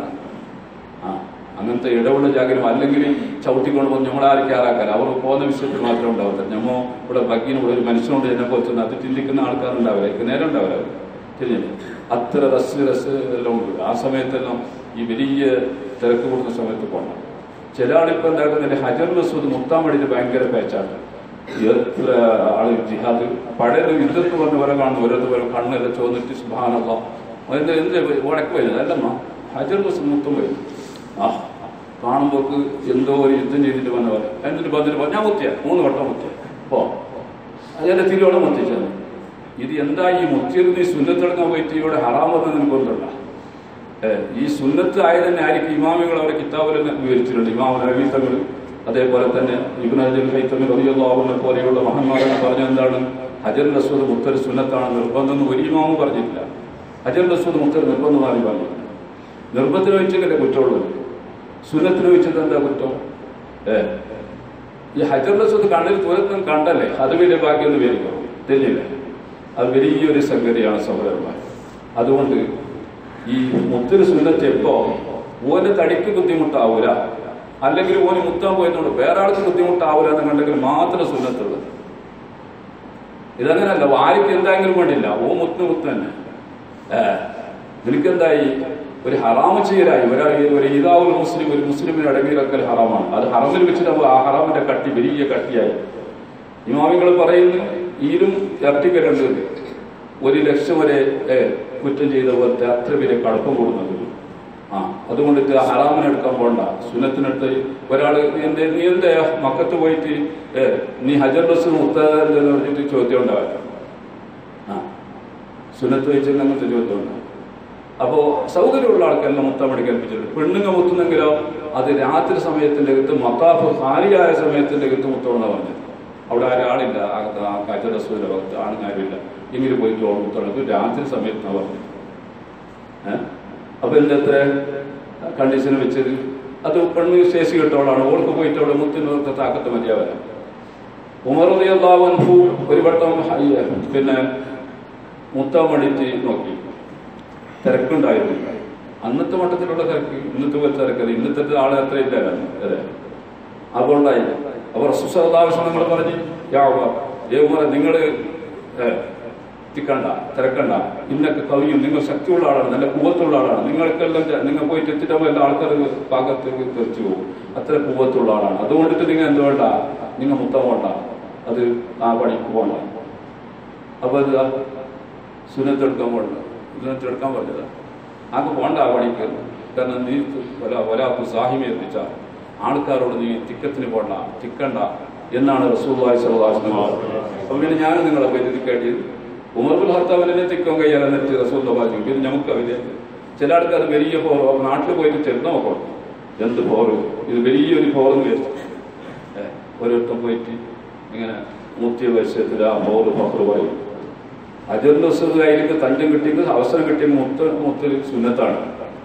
ആ അങ്ങനത്തെ ഇടവുള്ള ജാഗ്രത അല്ലെങ്കിൽ ചവിട്ടിക്കൊണ്ട് പോകുന്ന നമ്മളാരും കയറാക്കാൻ അവർ പോകുന്ന വിഷയത്തിൽ മാത്രമേ ഉണ്ടാവില്ല നമ്മ ഇവിടെ ഭഗീന് ഇവിടെ ഒരു മനുഷ്യനോട് എന്നെ പോലത്തെ അത് ചിന്തിക്കുന്ന ആൾക്കാരുണ്ടാവില്ല എനിക്ക് നേരം ഉണ്ടാവില്ല ശരിയല്ലേ അത്ര റസ് റസ് എല്ലാം ഉണ്ട് ആ സമയത്തെല്ലാം ഈ വലിയ തിരക്ക് കൂടുന്ന സമയത്ത് പോകണം ചില ആളിപ്പോ എന്താക്കുന്നില്ല ഹജർ മസൂദ് മുത്താൻ വേണ്ടിയിട്ട് ഭയങ്കര പേച്ചാണ് എത്ര ആള് ജിഹാദ് പഴയ യുദ്ധത്ത് പറഞ്ഞ പോലെ കാണുന്നു ഓരോരുത്തർ പോലെ കണ്ണെല്ലാം ചോന്നിട്ട് സുഭാനുള്ള അതിന്റെ എന്ത് വടക്ക് വരുന്നത് അല്ലമ്മ ഹജർ മസൂദ് മുത്തം വരും ആ കാണുമ്പോക്ക് എന്തോ ഒരു യുദ്ധം ചെയ്തിട്ട് വന്ന പോലെ എന്നിട്ട് പറഞ്ഞിട്ട് ഞാൻ മുത്തിയ മൂന്ന് വട്ടം മുത്തിയ പോ അതിന്റെ തിരുവോളം മുത്തിച്ചത് ഇത് എന്താ ഈ മുത്തിയത് നീ സുന്നത്തെടുക്കാൻ പോയിട്ട് ഇവിടെ ഹറാമെന്ന് നിനക്ക് ഒന്നുണ്ട ഈ സുന്നത്ത് ആയത് തന്നെ ആയിരിക്കും ഇമാമികൾ അവരെ കിതാബിലെല്ലാം വിവരിച്ചിട്ടുണ്ട് ഇമാം നവീത്തങ്ങൾ അതേപോലെ തന്നെ ഇബിൻ അജൽ ഹൈത്തമിൽ റബിയുള്ളാവുന്ന പോലെയുള്ള മഹന്മാരെന്ന് പറഞ്ഞ എന്താണ് ഹജർ റസൂദ് മുത്തർ സുന്നത്താണ് നിർബന്ധം എന്ന് ഒരു ഇമാമും പറഞ്ഞിട്ടില്ല ഹജർ റസൂദ് മുത്തർ നിർബന്ധമായി പറഞ്ഞു നിർബന്ധത്തിന് വെച്ചിട്ടല്ലേ കുറ്റമുള്ളത് സുന്നത്തിന് വെച്ചിട്ട് എന്താ കുറ്റം ഏ ഈ ഹജർ റസൂദ് കണ്ണിൽ ദൂരത്തും കണ്ടല്ലേ അത് വലിയ ബാക്കിയൊന്ന് വിവരിക്കണം തിരിഞ്ഞില്ലേ അത് വലിയൊരു സംഗതിയാണ് സഹോദരന്മാർ അതുകൊണ്ട് ഈ മുത്തിന് സുന്നത്ത് എപ്പോ ഓന് തടിക്ക് ബുദ്ധിമുട്ടാവൂല അല്ലെങ്കിൽ ഓന് മുത്താൻ പോയതുകൊണ്ട് വേറെ ആൾക്ക് ബുദ്ധിമുട്ടാവൂല എന്നുണ്ടെങ്കിൽ മാത്രം സുന്നത്തുള്ളത് ഇതങ്ങനല്ല ആർക്ക് എന്തായെങ്കിലും വേണ്ടില്ല ഓ മുത്ത് മുത്ത് തന്നെ ഏ നിനക്കെന്തായി ഒരു ഹറാമ ചെയ്യലായി ഒരാൾ ഒരു ഈദാവുൽ മുസ്ലിം ഒരു മുസ്ലിമിന് അടങ്ങിയിറക്കൽ ഹറാമാണ് അത് ഹറമിൽ വെച്ചിട്ട് നമ്മൾ ആ ഹറാമിന്റെ കട്ടി വലിയ കട്ടിയായി ഇമാമികൾ പറയുന്നു ഈരും ഇരട്ടിക്കലുണ്ട് ഒരു ലക്ഷം വരെ ഏ, കുറ്റം ചെയ്ത പോലത്തെ അത്ര വലിയ കടുപ്പം കൂടുന്നത് ആ അതുകൊണ്ടിട്ട് ഹറാമിനെടുക്കാൻ പോണ്ട സുന്നത്തിനടുത്ത് ഒരാൾ എന്റെ നീ എന്റെ മക്കത്ത് പോയിട്ട് ഏ, നീ ഹജർ ബസ് മുത്താന്ന് പറഞ്ഞിട്ട് ചോദ്യം ഉണ്ടാവില്ല ആ സുന്നത്ത് വെച്ചിട്ട് അങ്ങനത്തെ ചോദ്യം ഉണ്ടാവും അപ്പോ സൗകര്യമുള്ള ആൾക്കെല്ലാം മുത്തം അടി കൽപ്പിച്ചിട്ടുണ്ട് പെണ്ണുങ്ങൾ മുത്തുന്നെങ്കിലോ അത് രാത്രി സമയത്തിന്റെ അകത്ത് മത്താഫ് ഹാരിയായ സമയത്തിന്റെ അകത്ത് മുത്തോണെന്ന് പറഞ്ഞത് അവിടെ ഒരാളില്ല ആ കാറ്റ റസൂലിന്റെ ഭക്ത ആണുങ്ങാരില്ല എങ്കിലും പോയി ചോറ് മുത്തോണത് രാത്രി സമയത്ത് പറഞ്ഞു ഏഹ് അപ്പൊ എന്റെ എത്ര കണ്ടീഷൻ വെച്ചത് അത് പെണ്ണ് ശേഷി കിട്ടവളാണ് ഓൾക്ക് പോയിട്ട് അവിടെ മുത്തിനോർക്ക് താക്കത്ത് മതിയാവല ഉമർ അൻഹു ഒരു വട്ടം ഹയ്യ, പിന്നെ മുത്താൻ വേണ്ടിയിട്ട് നോക്കി തിരക്കുണ്ടായിരുന്നില്ല അന്നത്തെ മട്ടത്തിലുള്ള തിരക്ക് ഇന്നത്തെ പോലെ തിരക്കത് ഇന്നത്തെ ആളെ അത്ര ഇല്ലായിരുന്നു അതെ അതുകൊണ്ടായി അവർ സുസാവശ്യം നിങ്ങൾ പറഞ്ഞ് യാ ഉമർ, ഏ ഉമർ നിങ്ങൾ ഏ, തിക്കണ്ട തിരക്കണ്ട ഇന്നൊക്കെ കവിയും നിങ്ങൾ ശക്തിയുള്ള ആളാണ് നല്ല കൂവത്തുള്ള ആളാണ് നിങ്ങൾക്കെല്ലാം ജ- നിങ്ങൾ പോയി തെറ്റിട്ടുമ്പോൾ എല്ലാ ആൾക്കാർ പാകത്തേക്ക് തെറിച്ചു പോകും അത്ര കൂവത്തുള്ള ആളാണ് അതുകൊണ്ടിട്ട് നിങ്ങൾ എന്ത് വേണ്ട നിങ്ങൾ മുത്തം വേണ്ട അത് ആ പണിക്ക് പോകണ്ട അപ്പൊ ഇത് സുനത്തെടുക്കാൻ പോകണ്ട സുനത്തെടുക്കാൻ പറഞ്ഞത് ആക്ക് പോണ്ട ആ പണിക്ക് കാരണം നീ ഒല ഒരാൾക്ക് സാഹിമി എത്തിച്ച ആൾക്കാരോട് നീ തിക്കത്തിന് പോണ്ട തിക്കണ്ട എന്നാണ് റസൂള്ളി സ്വലാസ്ലം അപ്പൊ പിന്നെ ഞാൻ നിങ്ങളെ പരിധിക്കേണ്ടി ഉമർബുൽ ഹർത്താവിനെ തിക്കം കയ്യാൽ എന്നിട്ട് റസൂൽ പറഞ്ഞു പിന്നെ നമുക്ക് അവര് ചില ആൾക്കാർ വലിയ ഫോർ നാട്ടിൽ പോയിട്ട് ചെന്ന് നോക്കണം എന്ത് ഫോറ് ഇത് വലിയൊരു ഫോറെന്ന് വിചാരിച്ചു ഏ, ഓരോരുത്തർ പോയിട്ട് ഇങ്ങനെ നൂറ്റി വയസ്സത്തിൽ ആ ഫോറ് ഫഹറുമായി അജറിന്റെ വസ്തുതായിരിക്കും തഞ്ചം കിട്ടിയെങ്കിൽ അവസരം കിട്ടിയെങ്കിൽ മുത്ത് മുത്തിൽ സുന്നത്താണ്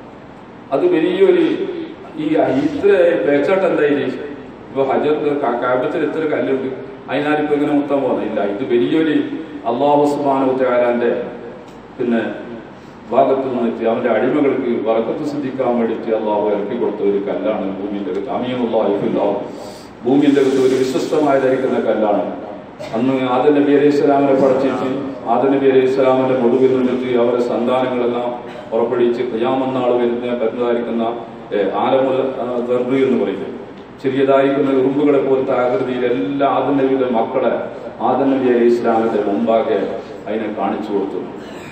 അത് വലിയൊരു ഈ ഇത്ര പേച്ചാട്ട് എന്തായിരിക്കും ഇപ്പൊ ഹജറിന്റെ കാബത്തിൽ എത്ര കല്ലുണ്ട് അതിനാലിപ്പോ ഇങ്ങനെ മുത്താൻ പോകുന്നില്ല ഇത് വലിയൊരു അള്ളാഹു സുബാനുത്താരാന്റെ പിന്നെ ഭാഗത്ത് നിന്നിട്ട് അവന്റെ അടിമകൾക്ക് വറക്കത്ത് ശ്രദ്ധിക്കാൻ വേണ്ടിയിട്ട് അള്ളാഹു ഇറക്കി കൊടുത്ത ഒരു കല്ലാണ് ഭൂമിന്റെ അകത്ത് അമീനുള്ള ഭൂമിന്റെ അകത്ത് ഒരു വിശ്വസ്തമായതായിരിക്കുന്ന കല്ലാണ് അന്ന് ആദം നബി അലൈഹി സ്വലാമിനെ പഠിച്ചിട്ട് ആദം നബി അലൈഹി സ്വലാമിന്റെ മുഴുവിൽ നിന്നിട്ട് അവരുടെ സന്താനങ്ങളെല്ലാം പുറപ്പെടുവിച്ച് ക്രിയാമന്നാൾ വരുന്ന വരുന്നതായിരിക്കുന്ന ആലമുൽ ദർബ് എന്ന് പറയുന്നത് ചെറിയതായിരിക്കുന്ന ഉറുമ്പുകളെ പോലത്തെ ആകൃതിയിൽ എല്ലാ ആദം നബിയുടെ മക്കളെ ആദം നബി അലൈഹി ഇസ്ലാമിന്റെ മുമ്പാകെ അതിനെ കാണിച്ചു കൊടുത്തു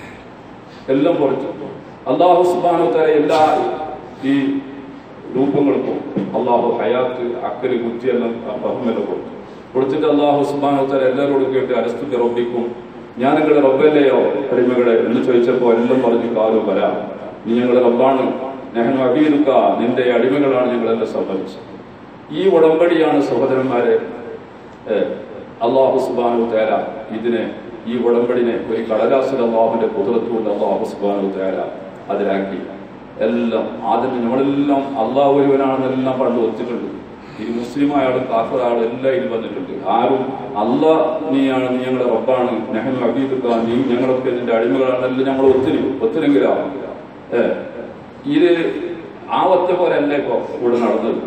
എല്ലാം കുറച്ചു അള്ളാഹു സുബാനു തല എല്ലാ ഈ രൂപങ്ങൾക്കും അള്ളാഹു ഹയാത്ത് അക്കല് കുറ്റിയെല്ലാം ബഹുമെല്ലാം കൊടുത്തു കൊടുത്തിട്ട് അള്ളാഹു സുബാനു തല എല്ലാവരോടും കേട്ട് അരസ്തുക്ക് റബ്ബിക്കും ഞാൻ നിങ്ങളുടെ റബ്ബല്ലയോ അടിമകളെ എന്ന് ചോദിച്ചപ്പോൾ എല്ലാം പറഞ്ഞു കാലു വരാം നീ ഞങ്ങളുടെ റബ്ബാണ് നെഹനു അബീരുക്ക നിന്റെ അടിമകളാണ് ഞങ്ങളെല്ലാം സംബന്ധിച്ചത് ഈ ഉടമ്പടിയാണ് സഹോദരന്മാരെ ഏഹ്, അള്ളാഹു സുബാനു തേര ഇതിനെ ഈ ഉടമ്പടിനെ ഒരു കടലാസിൽ അള്ളാഹുവിന്റെ കുതിരത്തുകൊണ്ട് അള്ളാഹു സുബാനു തേര അതിലാക്കി എല്ലാം ആദ്യം നമ്മളെല്ലാം അള്ളാഹു ഒരുവനാണെന്നെല്ലാം പണ്ട് ഒത്തിട്ടുണ്ട് ഈ മുസ്ലിം ആയാലും കാഫർ ആയാലും എല്ലാം ഇതിൽ വന്നിട്ടുണ്ട് ആരും അള്ളാ നീയാണ് നീ ഞങ്ങളുടെ റബ്ബാണ് നെഹനു അബീദുക്ക നീ ഞങ്ങളൊക്കെ നിന്റെ അടിമകളാണെല്ലാം നമ്മൾ ഒത്തിരി ഒത്തിരെങ്കിലാവും ഏഹ് ഇത് ആ ഒറ്റ പോലെ അല്ല ഇപ്പൊ ഇവിടെ നടന്നത്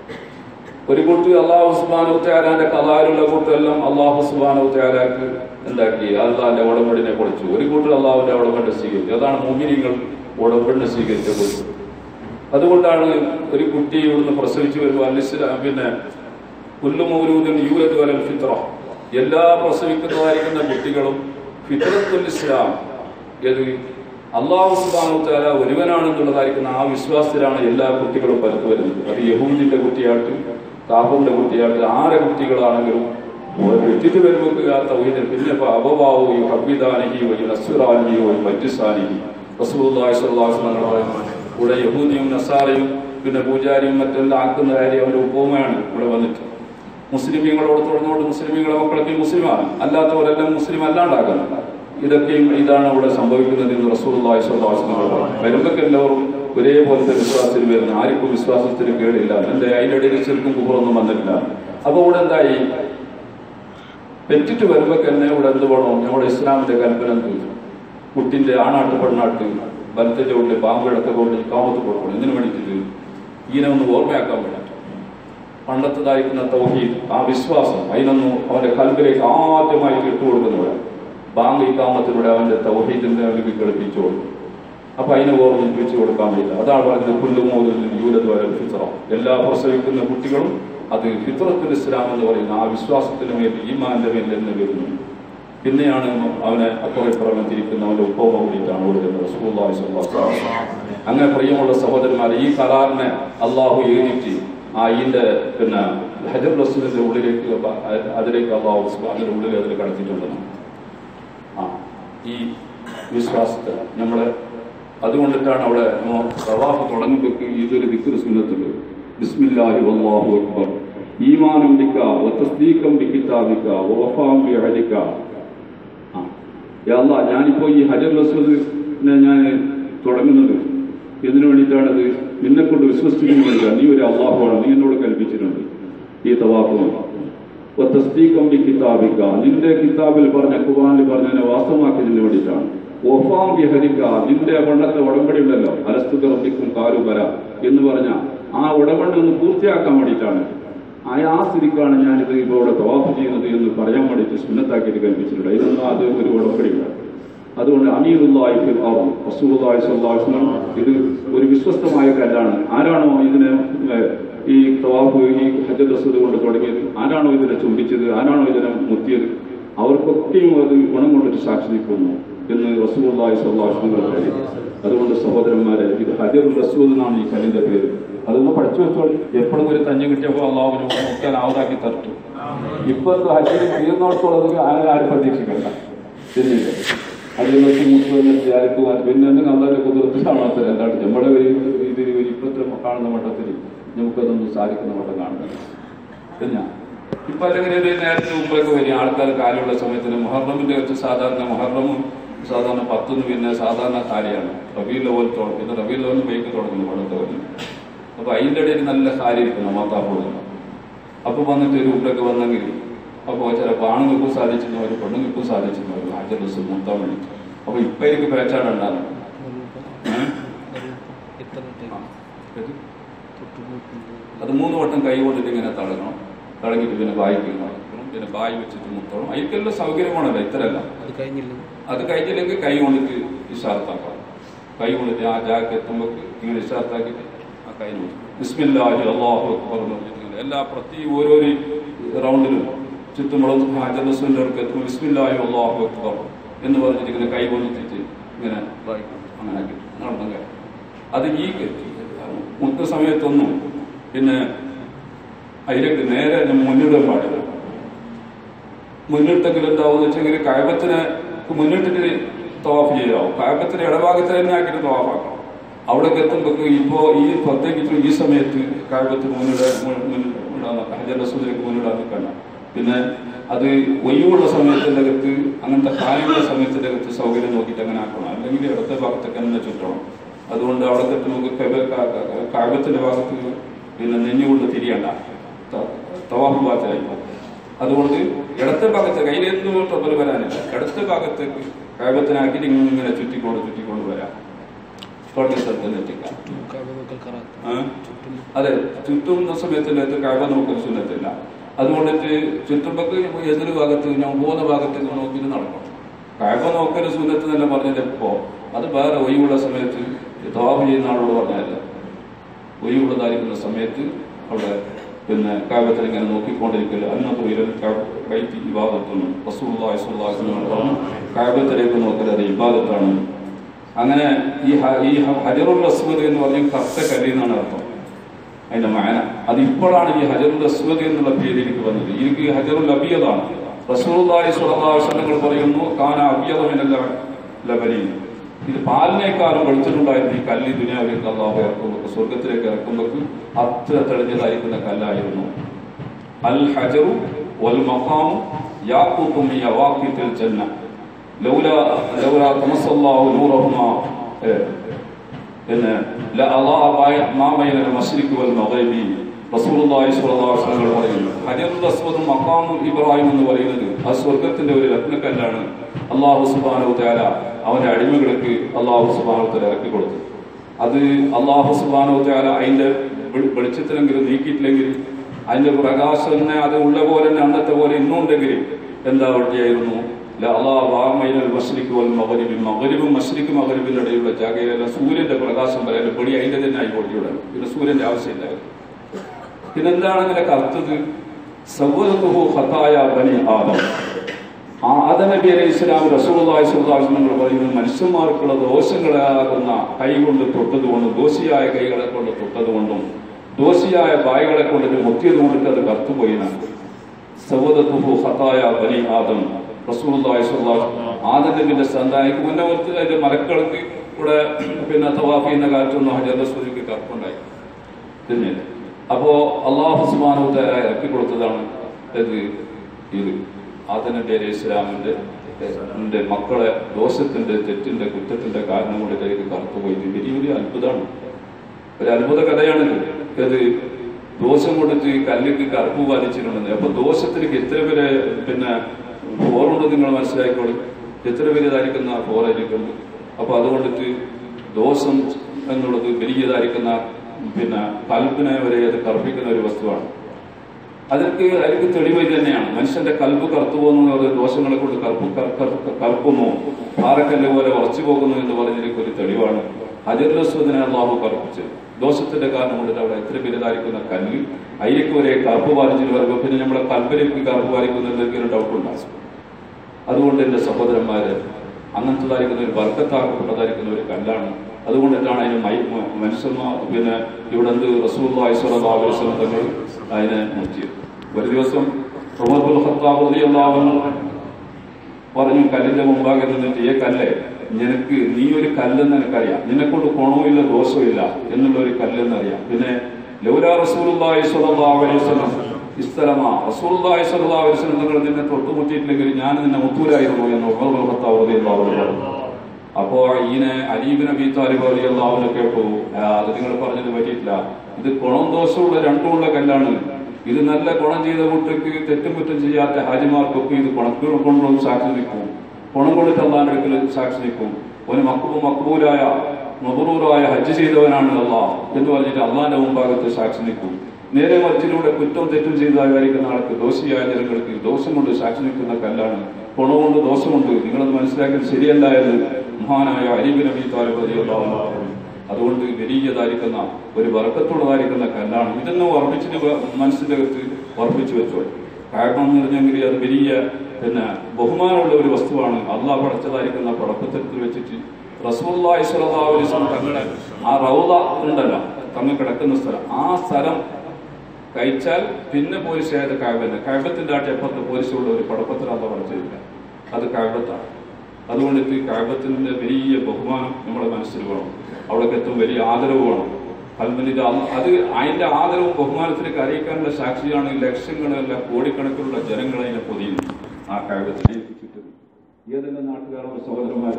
ഒരു കൂട്ട് അള്ളാഹു സുബാനു ത്യാലാന്റെ കലാലുള്ള കൂട്ടെല്ലാം അള്ളാഹു സുബാനു ത്യാലാക്ക് എന്താക്കി അള്ളാന്റെ ഉടമ്പടിനെ പൊളിച്ചു ഒരു കൂട്ടർ അള്ളാഹുവിന്റെ ഉടമ്പടി സ്വീകരിച്ചു അതാണ് മോഹിനികൾ ഉടമ്പടിനെ സ്വീകരിച്ച കൂട്ടർ അതുകൊണ്ടാണ് ഒരു കുട്ടി ഇവിടുന്ന് പ്രസവിച്ചു വരുമ്പോൾ അലിസ്ലാം പിന്നെ പുല്ലുമൗലൂദിൻ യൂരത് വലൽ ഫിത്ര എല്ലാ പ്രസവിക്കുന്നതായിരിക്കുന്ന കുട്ടികളും ഫിത്രത്തുൽ ഇസ്ലാം ഏത് അള്ളാഹു സുബാനു താല ഒരുവനാണെന്നുള്ളതായിരിക്കുന്ന ആ വിശ്വാസത്തിലാണ് എല്ലാ കുട്ടികളും പരത്തു വരുന്നത് അത് യഹൂദിന്റെ കുട്ടിയാട്ട് കാബൂന്റെ കുട്ടിയാട്ട് ആരെ കുട്ടികളാണെങ്കിലും വെറ്റിട്ട് വരുമ്പോൾ തൗഹീദിൽ പിന്നെ ഇപ്പൊ അബവാവോ ഈ ഹബിദാനിഹി വൈ നസുറാനിഹി വൈ മജ്ജിസാനിഹി റസൂലുള്ളാഹി സ്വല്ലല്ലാഹു അലൈഹി വസല്ലം പറയുന്നു ഇവിടെ യഹൂദിയും നസാറയും പിന്നെ പൂജാരിയും മറ്റെല്ലാം ആക്കുന്ന കാര്യം അവന്റെ ഉപമയാണ് ഇവിടെ വന്നിട്ട് മുസ്ലിമീങ്ങളോട് തുറന്നുകൊണ്ട് മുസ്ലിമീങ്ങളെ മക്കളൊക്കെ മുസ്ലിമാണ് അല്ലാത്തവരെല്ലാം മുസ്ലിം അല്ലാണ്ടാക്കുന്നു ഇതൊക്കെയും ഇതാണ് ഇവിടെ സംഭവിക്കുന്നത് എന്ന് റസൂലുള്ളാഹി സ്വല്ലല്ലാഹു അലൈഹി വസല്ലം പറഞ്ഞു വരുമ്പൊക്കെ എല്ലാവരും ഒരേപോലത്തെ വിശ്വാസത്തിൽ വരുന്നു ആർക്കും വിശ്വാസത്തിന് കേടില്ല എന്റെ അതിന്റെ ഇടയിൽ ചെറുക്കും കുപ്പറൊന്നും വന്നിട്ടില്ല അപ്പൊ ഇവിടെ എന്തായി പെറ്റിട്ട് വരുമ്പോ തന്നെ ഇവിടെ എന്ത് വേണം നമ്മുടെ ഇസ്ലാമിന്റെ കൽപ്പന എന്ത് കുട്ടിന്റെ ആണാട്ട് പെണ്ണാട്ട് ബലത്തിന്റെ ഉള്ളിൽ പാമ്പ് കിടക്ക കൊണ്ട് കാമത്ത് കൊടുക്കണം എന്തിനു വേണ്ടിയിട്ട് ഈനെ ഒന്ന് ഓർമ്മയാക്കാൻ വേണ്ടിയിട്ട് പണ്ടത്തതായിരിക്കുന്ന തൗഹീദ് ആ വിശ്വാസം അതിനൊന്നും അവന്റെ കൽബിലേക്ക് ആദ്യമായിട്ട് ഇട്ടുകൊടുക്കുന്നവിടെ ബാങ്ക് ഈ കാമത്തിലൂടെ അവന്റെ തൗഹീദിന്റെ അല്ലെങ്കിൽ കളിപ്പിച്ചു കൊടുക്കും അപ്പൊ അതിനെ ഓർമ്മിപ്പിച്ചു കൊടുക്കാൻ പറ്റില്ല അതാണ് പറഞ്ഞത് പുല്ലുമോതിൽ യൂരദ്വാര ഫിത്ര എല്ലാ പ്രസവിക്കുന്ന കുട്ടികളും അത് ഫിത്രത്തുൽ ഇസ്ലാം എന്ന് പറയുന്ന ആ വിശ്വാസത്തിന് മേൽ ഈമാന്റെ മേൽ എന്ന് വരുന്നു പിന്നെയാണ് അവനെ അപ്പുറപ്പുറമെ തിരിക്കുന്ന അവന്റെ ഉപ്പമ കൂടിയിട്ടാണ് കൊടുക്കുന്നത് റസൂലുള്ളാഹി സ്വല്ലല്ലാഹു അലൈഹി വസല്ലം. അങ്ങനെ പ്രിയമുള്ള സഹോദരന്മാരെ ഈ കരാറിനെ അള്ളാഹു എഴുതിയിട്ട് ആ ഇതിന്റെ പിന്നെ ഹജർ റസൂലിന്റെ ഉള്ളിലേക്ക് അപ്പ- അതിലേക്ക് അള്ളാഹു അതിന്റെ ഉള്ളിൽ അതിൽ കടത്തിയിട്ടുണ്ടെന്ന് ആ ഈ വിശ്വാസത്തെ നമ്മളെ അതുകൊണ്ടിട്ടാണ് അവിടെ പ്രവാഹം തുടങ്ങുമ്പോൾ ഇതൊരു ദിക്ർ സുന്നത്തുണ്ട് ബിസ്മില്ലാഹി വല്ലാഹു അക്ബർ ഈമാനം ബിക വതസ്ദീഖം ബികിതാബിക വവഫാം ബിഅഹദിക ആ യാ അല്ലാഹ് ഞാനിപ്പോ ഈ ഹജർ റസൂലിനെ ഞാൻ തുടങ്ങുന്നത് എന്തിനു വേണ്ടിയിട്ടാണത് നിന്നെ കൊണ്ട് വിശ്വസിക്കുന്നില്ല നീ ഒരു അള്ളാഹുവാണ് നീ എന്നോട് കൽപ്പിച്ചിട്ടുണ്ട് ഈ തവാഫും തസ്തീകം ബി കിതാബിക്ക നിന്റെ കിതാബിൽ പറഞ്ഞ ഖുർആനിൽ പറഞ്ഞതിനെ വാസ്തവമാക്കിയതിന് വേണ്ടിയിട്ടാണ് ഒഫാം ബിഹരിക്ക നിന്റെ പണ്ടത്തെ ഉടമ്പടി ഉണ്ടല്ലോ അലസ്തുക റബ്ബിക്കും കാരു വര എന്ന് പറഞ്ഞ ആ ഉടമ്പടി ഒന്ന് പൂർത്തിയാക്കാൻ വേണ്ടിയിട്ടാണ് ആ ആ സ്ഥിതിക്കാണ് ഞാനിത് ഇപ്പോൾ ഇവിടെ തവാഫ് ചെയ്യുന്നത് എന്ന് പറയാൻ വേണ്ടിയിട്ട് സുന്നത്താക്കിയിട്ട് കൽപ്പിച്ചിട്ടുണ്ട് ഇതൊന്നും അത് ഒരു ഉടമ്പടിയില്ല അതുകൊണ്ട് അമീറുല്ലാഹി ഫിൽ അർദ് റസൂലുള്ളാഹി സ്വല്ലല്ലാഹു അലൈഹി വസല്ലം ഇത് ഒരു വിശ്വസ്തമായ കല്ലാണ് ആരാണോ ഇതിനെ ഏഹ്, ഈ തവാഫ് ഈ ഹജ്ജ് റസൂൽ കൊണ്ട് തുടങ്ങിയത് ആരാണോ ഇതിനെ ചുംബിച്ചത് ആരാണോ ഇതിനെ മുത്തിയത് അവർക്കൊക്കെയും അത് ഗുണം കൊണ്ടിട്ട് സാക്ഷി നിൽക്കുന്നു എന്ന് റസൂലുള്ളാഹി സ്വല്ലല്ലാഹു അലൈഹി വസല്ലം കരുതി അതുകൊണ്ട് സഹോദരന്മാരെ ഇത് ഹജർ റസൂൽ എന്നാണ് ഈ കല്ലിന്റെ പേര് അതൊന്ന് പഠിച്ചു വെച്ചോളി എപ്പോഴും ഒരു തഞ്ഞ് കിട്ടിയപ്പോൾ അള്ളാഹുവിന് മുക്കാൻ ആവതാക്കി തർത്തു ഇപ്പൊ ഹജ്ജിന് തീർന്നോടത്തോളം അങ്ങനെ ആരും പ്രതീക്ഷിക്കണ്ട ശരിയില്ല അതിൽ വെച്ച് മുട്ടുവെന്ന് വിചാരിക്കുക പിന്നെ എന്തെങ്കിലും അള്ളാന്റെ കുതിർത്തിലാണ് അത്ര എന്താണ് നമ്മുടെ ഒരു ഇതിൽ ഒരു ഇപ്പോഴത്തെ കാണുന്ന മട്ടത്തിൽ നമുക്കതൊന്നും സാധിക്കുന്ന മട്ടം കാണുന്നില്ല പിന്നെ ഇപ്പൊ അല്ലെങ്കിൽ ഒരു നേരത്തെ മുമ്പൊക്കെ വരും ആൾക്കാർ കാലുള്ള സമയത്തിന് മുഹറമിന്റെ വെച്ച് സാധാരണ മുഹറമും സാധാരണ പത്തുനിന്ന് പിന്നെ സാധാരണ കാര്യമാണ് റബീൽ ലെവൽ തുടങ്ങും പിന്നെ റബീൽ ലെവൽ ബൈക്ക് തുടങ്ങുന്നു പണ്ടത്തെ പോലെ അപ്പൊ അതിന്റെ ഇടയിൽ നല്ല കാര്യം ഇരിക്കണം മാത്താപ്പോഴും അപ്പൊ വന്നിട്ട് ഒരു ഉണ്ടൊക്കെ വന്നെങ്കിൽ അപ്പൊ ചിലപ്പോൾ ആണുങ്ങൾക്കും സാധിച്ചിരുന്നവർ പെണ്ണുങ്ങൾക്കും സാധിച്ചിരുന്നവർ ഹാജർ ദിവസം മുത്താൻ വേണ്ടി അപ്പൊ ഇപ്പൊ എനിക്ക് പേച്ചാടുണ്ടാകും അത് മൂന്ന് വട്ടം കൈ കൊണ്ടിട്ട് ഇങ്ങനെ തടങ്ങണം തടങ്ങിയിട്ട് പിന്നെ ബായിക്ക് നടക്കണം പിന്നെ ബായി വെച്ചിട്ട് മുത്തണം അതിൽക്കെല്ലാം സൗകര്യമാണല്ലോ ഇത്തരല്ല അത് കഴിഞ്ഞില്ല അത് കഴിഞ്ഞില്ലെങ്കിൽ കൈ കൊണ്ടിട്ട് ഇഷാർത്താക്കാം കൈ കൊണ്ടിട്ട് ആ ജാക്ക് എത്തുമ്പോൾ ഇങ്ങനെ ഇഷാർത്താക്കിയിട്ട് ആ കൈ നോക്കി ബിസ്മില്ലാഹി അള്ളാഹു അക്ബർ എന്ന് പറഞ്ഞിട്ട് ഇങ്ങനെ എല്ലാ പ്രതി ഓരോരോ റൗണ്ടിലും ചുറ്റുമുള്ള ഹാജർ റസൂലിന്റെ അടുത്ത് എത്തുമ്പോൾ ബിസ്മില്ലാഹി അള്ളാഹു അക്ബർ എന്ന് പറഞ്ഞിട്ട് ഇങ്ങനെ കൈ കൊണ്ടിട്ട് ഇങ്ങനെ വായിക്കണം അങ്ങനെ ആക്കിയിട്ട് നടന്നെങ്കിൽ അത് ഈ മുത്ത സമയത്തൊന്നും പിന്നെ അതിലേക്ക് നേരെ മുന്നിടാൻ പാടില്ല മുന്നിട്ടെങ്കിലും എന്താവും വെച്ചെങ്കിൽ കായബത്തിനെ മുന്നിട്ടിട്ട് തവാഫ് ചെയ്യാവും കായബത്തിന് ഇടഭാഗത്ത് തന്നെ ആക്കിയിട്ട് തവാഫാക്കണം അവിടേക്ക് എത്തുമ്പോൾ ഇപ്പോ ഈ പ്രത്യേകിച്ചും ഈ സമയത്ത് കായബത്തിന് മുന്നിടാൻ മുന്നിടാൻ ഹജർ റസൂലിലേക്ക് മുന്നിടാൻ നിൽക്കണ്ട പിന്നെ അത് ഒഴിവുള്ള സമയത്തിന്റെ അകത്ത് അങ്ങനത്തെ കാര്യമുള്ള സമയത്തിന്റെ അകത്ത് സൗകര്യം നോക്കിയിട്ട് അങ്ങനെ ആക്കണം അല്ലെങ്കിൽ ഇടത്തെ ഭാഗത്തൊക്കെ തന്നെ ചുറ്റണം അതുകൊണ്ട് അവിടെ നമുക്ക് കായബത്തിന്റെ ഭാഗത്ത് പിന്നെ നെഞ്ഞുകൊണ്ട് തിരിയണ്ട തവാഫ് ഭാഗത്തായി അതുകൊണ്ട് ഇടത്തെ ഭാഗത്ത് കയ്യിലെന്തും ട്രബിൾ വരാനില്ല ഇടത്തെ ഭാഗത്തേക്ക് കായബത്തിനാക്കിയിട്ട് ഇങ്ങനെ ചുറ്റിക്കൊണ്ട് ചുറ്റിക്കൊണ്ട് വരാം തുടങ്ങിയ സ്ഥലത്ത് എത്തിക്കാം ആ? അതെ ചുറ്റുന്ന സമയത്തിന്റെ അടുത്ത് കായബ നോക്കുന്ന സുന്നത്തില്ല അതുകൊണ്ടിട്ട് ചുറ്റുമ്പക്ക് എതിര് ഭാഗത്ത് ഞാൻ പോകുന്ന ഭാഗത്ത് നോക്കിയിട്ട് നടക്കണം കായബ നോക്കൽ സുന്നത്ത് തന്നെ പറഞ്ഞിട്ട് ഇപ്പോ അത് വേറെ ഒഴിവുള്ള സമയത്ത് തവാഫ് ചെയ്യുന്ന ആളോട് പറഞ്ഞല്ല ഒഴിവുള്ളതായിരിക്കുന്ന സമയത്ത് അവിടെ പിന്നെ കാവ്യത്തിൽ ഇങ്ങനെ നോക്കിക്കൊണ്ടിരിക്കൽ അന്നത്തെ ഉയരൽ കൈത്തി വിവാദത്തൊന്നും റസൂള്ളി കാവ്യത്തിലേക്ക് നോക്കൽ അത് ഇബാദത്താണ് അങ്ങനെ ഈ ഹ- ഈ ഹ- ഹജറുൽ അസ്വദ് എന്ന് പറഞ്ഞ കറുത്ത കല്ല് എന്നാണ് അർത്ഥം അതിന്റെ മാന അത് ഇപ്പോഴാണ് ഈ ഹജറുൽ അസ്വദ് എന്നുള്ള പേര് എനിക്ക് വന്നത് എനിക്ക് ഈ ഹജറുൽ അബിയതാണ് റസൂലുള്ളാഹി സ്വല്ലല്ലാഹു അലൈഹി വസല്ലം പറയുന്നു കാന അബിയദമിനല്ല ലബനി ഇത് പാലിനേക്കാളും വെളിച്ചിട്ടുണ്ടായിരുന്നു ഈ കല്ല് ദുനിയാവിലേക്ക് അള്ളാഹു ഇറക്കുമ്പോൾ സ്വർഗത്തിലേക്ക് ഇറക്കുമ്പോൾ അത്ര തെളിഞ്ഞതായിരിക്കുന്ന കല്ലായിരുന്നു അൽ ഹജറു വൽ മഖാമു യാഖൂത്തും മിൻ യവാഖിത്തിൽ ജന്ന ലൗല ലൗല തമസ്സല്ലാഹു നൂറഹുമാ ഏ, പിന്നെ ല അല്ലാഹ ബായ- മാ ബൈനൽ മശ്രിഖി വൽ മഗ്രിബി റസൂലുള്ളാഹി സ്വല്ലല്ലാഹു അലൈഹി വസല്ലം പറയുന്നു ഹജറുൽ അസ്വദും മഖാമുൽ ഇബ്രാഹിം എന്ന് പറയുന്നത് ആ സ്വർഗത്തിന്റെ ഒരു രത്നക്കല്ലാണ് അള്ളാഹു സുബ്ഹാനഹു തആല അവന്റെ അടിമകൾക്ക് അള്ളാഹു സുബ്ഹാനഹു തആല ഇറക്കി കൊടുത്തു അത് അള്ളാഹു സുബ്ഹാനഹു തആല അതിന്റെ വെളി- വെളിച്ചത്തിലെങ്കിലും നീക്കിയിട്ടില്ലെങ്കിൽ അതിന്റെ പ്രകാശം തന്നെ അത് ഉള്ള പോലെ തന്നെ അന്നത്തെ പോലെ ഇന്നും ഉണ്ടെങ്കിൽ എന്താ വഴിയായിരുന്നു മകരിബും മഷ്രിഖ് മകരിബിന്റെ ഇടയിലുള്ള ജാഗയിലുള്ള സൂര്യന്റെ പ്രകാശം വരെ അതിന്റെ പൊടി അതിന്റെ തന്നെ ആയി പൊടിയുടെ പിന്നെ സൂര്യന്റെ ആവശ്യമില്ലായിരുന്നു പിന്നെന്താണ് ഇങ്ങനെ കറുത്തത് സൗവലത്തുഹു ഖതായ ബനി ആദം ആ ആദം നബി അലൈഹി ഇസ്ലാം റസൂലുള്ളാഹി സ്വല്ലല്ലാഹു അലൈഹി വസല്ലം പറയുന്നത് മനുഷ്യന്മാർക്കുള്ള ദോഷങ്ങളാകുന്ന കൈ കൊണ്ട് തൊട്ടതുകൊണ്ടും ദോഷിയായ കൈകളെ കൊണ്ട് തൊട്ടതുകൊണ്ടും ദോഷിയായ ബായികളെ കൊണ്ട് മുത്തിയത് കൊണ്ടിട്ട് അത് കത്തുപോയിനാണ് സൗവദത്തുഹു ഖതായ ബനി ആദം റസൂലുള്ളാഹി സ്വല്ലല്ലാഹു അലൈഹി വസല്ലം ആദം നബിന്റെ സന്താനിക്ക് മുന്നേ ഓർത്ത് അതിന്റെ മരക്കൾക്ക് കൂടെ പിന്നെ തവാഫ് ചെയ്യുന്ന കാലത്തൊന്നും ഹജർ റസൂലിക്ക് കറുപ്പുണ്ടായി തിന്നില്ല അപ്പോ അള്ളാഹു സുബ്ഹാനഹു തആല ഇറക്കി കൊടുത്തതാണ് ഇത് ഇത് ആദം നബി അലൈഹി ഇസ്ലാമിന്റെ എന്റെ മക്കളെ ദോഷത്തിന്റെ തെറ്റിന്റെ കുറ്റത്തിന്റെ കാരണം കൊണ്ട് കയ്യിൽ കറുത്തുപോയി ഇത് വലിയ വലിയ അത്ഭുതമാണ് ഒരു അത്ഭുത കഥയാണിത് ഇത് ദോഷം കൊടുത്ത് കല്ലിക്ക് കറുപ്പ് ബാധിച്ചിട്ടുണ്ടെന്ന് അപ്പൊ ദോഷത്തിന് എത്ര പേര് പിന്നെ ഫോറുണ്ട് നിങ്ങൾ മനസ്സിലാക്കിക്കോളി എത്ര പേരിതായിരിക്കുന്ന ഫോറായിരിക്കുന്നു അപ്പൊ അതുകൊണ്ടിട്ട് ദോഷം എന്നുള്ളത് വലിയതായിരിക്കുന്ന പിന്നെ കൽപ്പിനെ വരെ അത് കർപ്പിക്കുന്ന ഒരു വസ്തുവാണ് അതിற்கு അതിற்கு തെളിവ് ഇത് തന്നെയാണ് മനുഷ്യന്റെ കൽബ് കറുത്തു പോകുന്നു അത് ദോഷങ്ങളെ കൊണ്ട് കറുപ്പ് കറ- കറ- കറുക്കുന്നു പാറക്കല്ല് പോലെ ഉറച്ചു പോകുന്നു എന്ന് പറഞ്ഞതിലേക്ക് ഒരു തെളിവാണ് ഹജറുസ്വദിനെ അള്ളാഹു കറുപ്പിച്ചത് ദോഷത്തിന്റെ കാരണം കൊണ്ടിട്ട് അവിടെ എത്ര വലുതായിരിക്കുന്ന കല്ല് അതിലേക്ക് വരെ കറുപ്പ് ബാധിച്ചിട്ട് വരുമ്പോൾ പിന്നെ നമ്മുടെ കൽബിലേക്ക് കറുപ്പ് ബാധിക്കുന്നതിലേക്ക് ഒരു ഡൗട്ട് ഉണ്ടാകും അതുകൊണ്ട് എന്റെ സഹോദരന്മാര് അങ്ങനത്തതായിരിക്കുന്ന ഒരു വർക്കത്താക്കപ്പെട്ടതായിരിക്കുന്ന ഒരു കല്ലാണ് അതുകൊണ്ട് എന്താണ് അതിന് മൈ മനുഷ്യന്മാർ പിന്നെ ഇവിടെ എന്ത് റസൂല്ലാഹി സ്വല്ലല്ലാഹു അലൈഹി വസല്ലം തങ്ങൾ അതിനെ മുറ്റിയത് ഒരു ദിവസം ഉമർ ബിൻ ഖത്താബ് റളിയല്ലാഹു അൻഹു പറഞ്ഞു കല്ലിന്റെ മുമ്പാകെ നിന്നിട്ട് ഈ കല്ല് നിനക്ക് നീ ഒരു കല്ലെന്ന് എനിക്കറിയാം നിന്നെക്കൊണ്ട് ഗുണവുമില്ല ദോഷവുമില്ല എന്നുള്ള ഒരു കല്ലെന്നറിയാം പിന്നെ ലൗലാ റസൂലുള്ളാഹി സ്വല്ലല്ലാഹു അലൈഹി വസല്ലം ഇസ്തലമ റസൂലുള്ളാഹി സ്വല്ലല്ലാഹു അലൈഹി വസല്ലം നിങ്ങൾ നിന്നെ തൊട്ടുമുട്ടിയിട്ടില്ലെങ്കിൽ ഞാൻ നിന്നെ മുത്തൂരായിരുന്നു എന്ന് ഉമർ ബിൻ ഖത്താബ് റളിയല്ലാഹു അൻഹു പറഞ്ഞു അപ്പോ ഈനെ അലീബിൻ അബി താലിബ് റളിയല്ലാഹു കേട്ടു "ആ, അത് നിങ്ങൾ പറഞ്ഞത് പറ്റിയിട്ടില്ല ഇത് ഗുണം ദോഷമുള്ള രണ്ടുമുള്ള കല്ലാണ് ഇത് നല്ല ഗുണം ചെയ്ത കൂട്ടർക്ക് തെറ്റും കുറ്റം ചെയ്യാത്ത ഹാജിമാർക്കൊക്കെ ഇത് ഗുണക്കുകൾ കൊണ്ടുവന്ന് സാക്ഷി നിൽക്കും ഗുണം കൊടുത്ത് അള്ളാന്റെ അടുക്കൽ സാക്ഷി നിൽക്കും ഒരു മക്കബൂ മക്ബൂലായ മബറൂറായ ഹജ്ജ് ചെയ്തവനാണ് അള്ളാഹ് എന്ന് പറഞ്ഞിട്ട് അള്ളാന്റെ മുമ്പാകത്ത് സാക്ഷി നിൽക്കും നേരെ മറിച്ചിലൂടെ കുറ്റം തെറ്റും ചെയ്തതായിരിക്കുന്ന ആൾക്ക് ദോഷിയായ ജനങ്ങൾക്ക് ദോഷം കൊണ്ട് സാക്ഷി നിൽക്കുന്ന കല്ലാണ് ഗുണമുണ്ട് ദോഷമുണ്ട് നിങ്ങളത് മനസ്സിലാക്കിയത് ശരിയല്ല എന്ന് മഹാനായ അരീബ് നബി താലിബ് റളിയല്ലാഹു അൻഹു പറഞ്ഞു. അതുകൊണ്ട് വലിയതായിരിക്കുന്ന ഒരു വർക്കത്തുള്ളതായിരിക്കുന്ന കല്ലാണ് ഇതൊന്നും ഉറപ്പിച്ചിട്ട് വ- മനസ്സിന്റെ അകത്ത് ഉറപ്പിച്ചു വെച്ചോ കാരണം എന്ന് പറഞ്ഞെങ്കിൽ അത് വലിയ പിന്നെ ബഹുമാനമുള്ള ഒരു വസ്തുവാണ് അള്ളാഹ് പടച്ചതായിരിക്കുന്ന പടപ്പത്തരത്തിൽ വെച്ചിട്ട് റസൂല്ലാഹി സ്വല്ലല്ലാഹു അലൈഹി വസല്ലം തങ്ങളുടെ ആ റൗദ ഉണ്ടല്ലോ തങ്ങൾ കിടക്കുന്ന സ്ഥലം ആ സ്ഥലം കഴിച്ചാൽ പിന്നെ പോലീസ് ആയത് കാവ്യല്ല കാവ്യത്തിന്റെ ആട്ടി അപ്പുറത്ത് പോലീസുള്ള ഒരു പടപ്പത്തിൽ അല്ല പഠിച്ചില്ല അത് കാവ്യത്താണ് അതുകൊണ്ട് ഈ കാവ്യത്തിന്റെ വലിയ ബഹുമാനം നമ്മുടെ മനസ്സിൽ വേണം അവിടേക്ക് എത്തും വലിയ ആദരവ് വേണം കൽബലിന്റെ ആ- അത് അതിന്റെ ആദരവും ബഹുമാനത്തിലേക്ക് അറിയിക്കാനുള്ള സാക്ഷിയാണ് ലക്ഷങ്ങളല്ല കോടിക്കണക്കിനുള്ള ജനങ്ങൾ അതിനെ പൊതിയുന്നു ആ കാവ്യത്തിനെ ഏൽപ്പിച്ചിട്ട് ഏതെല്ലാം നാട്ടുകാരുടെ സഹോദരന്മാർ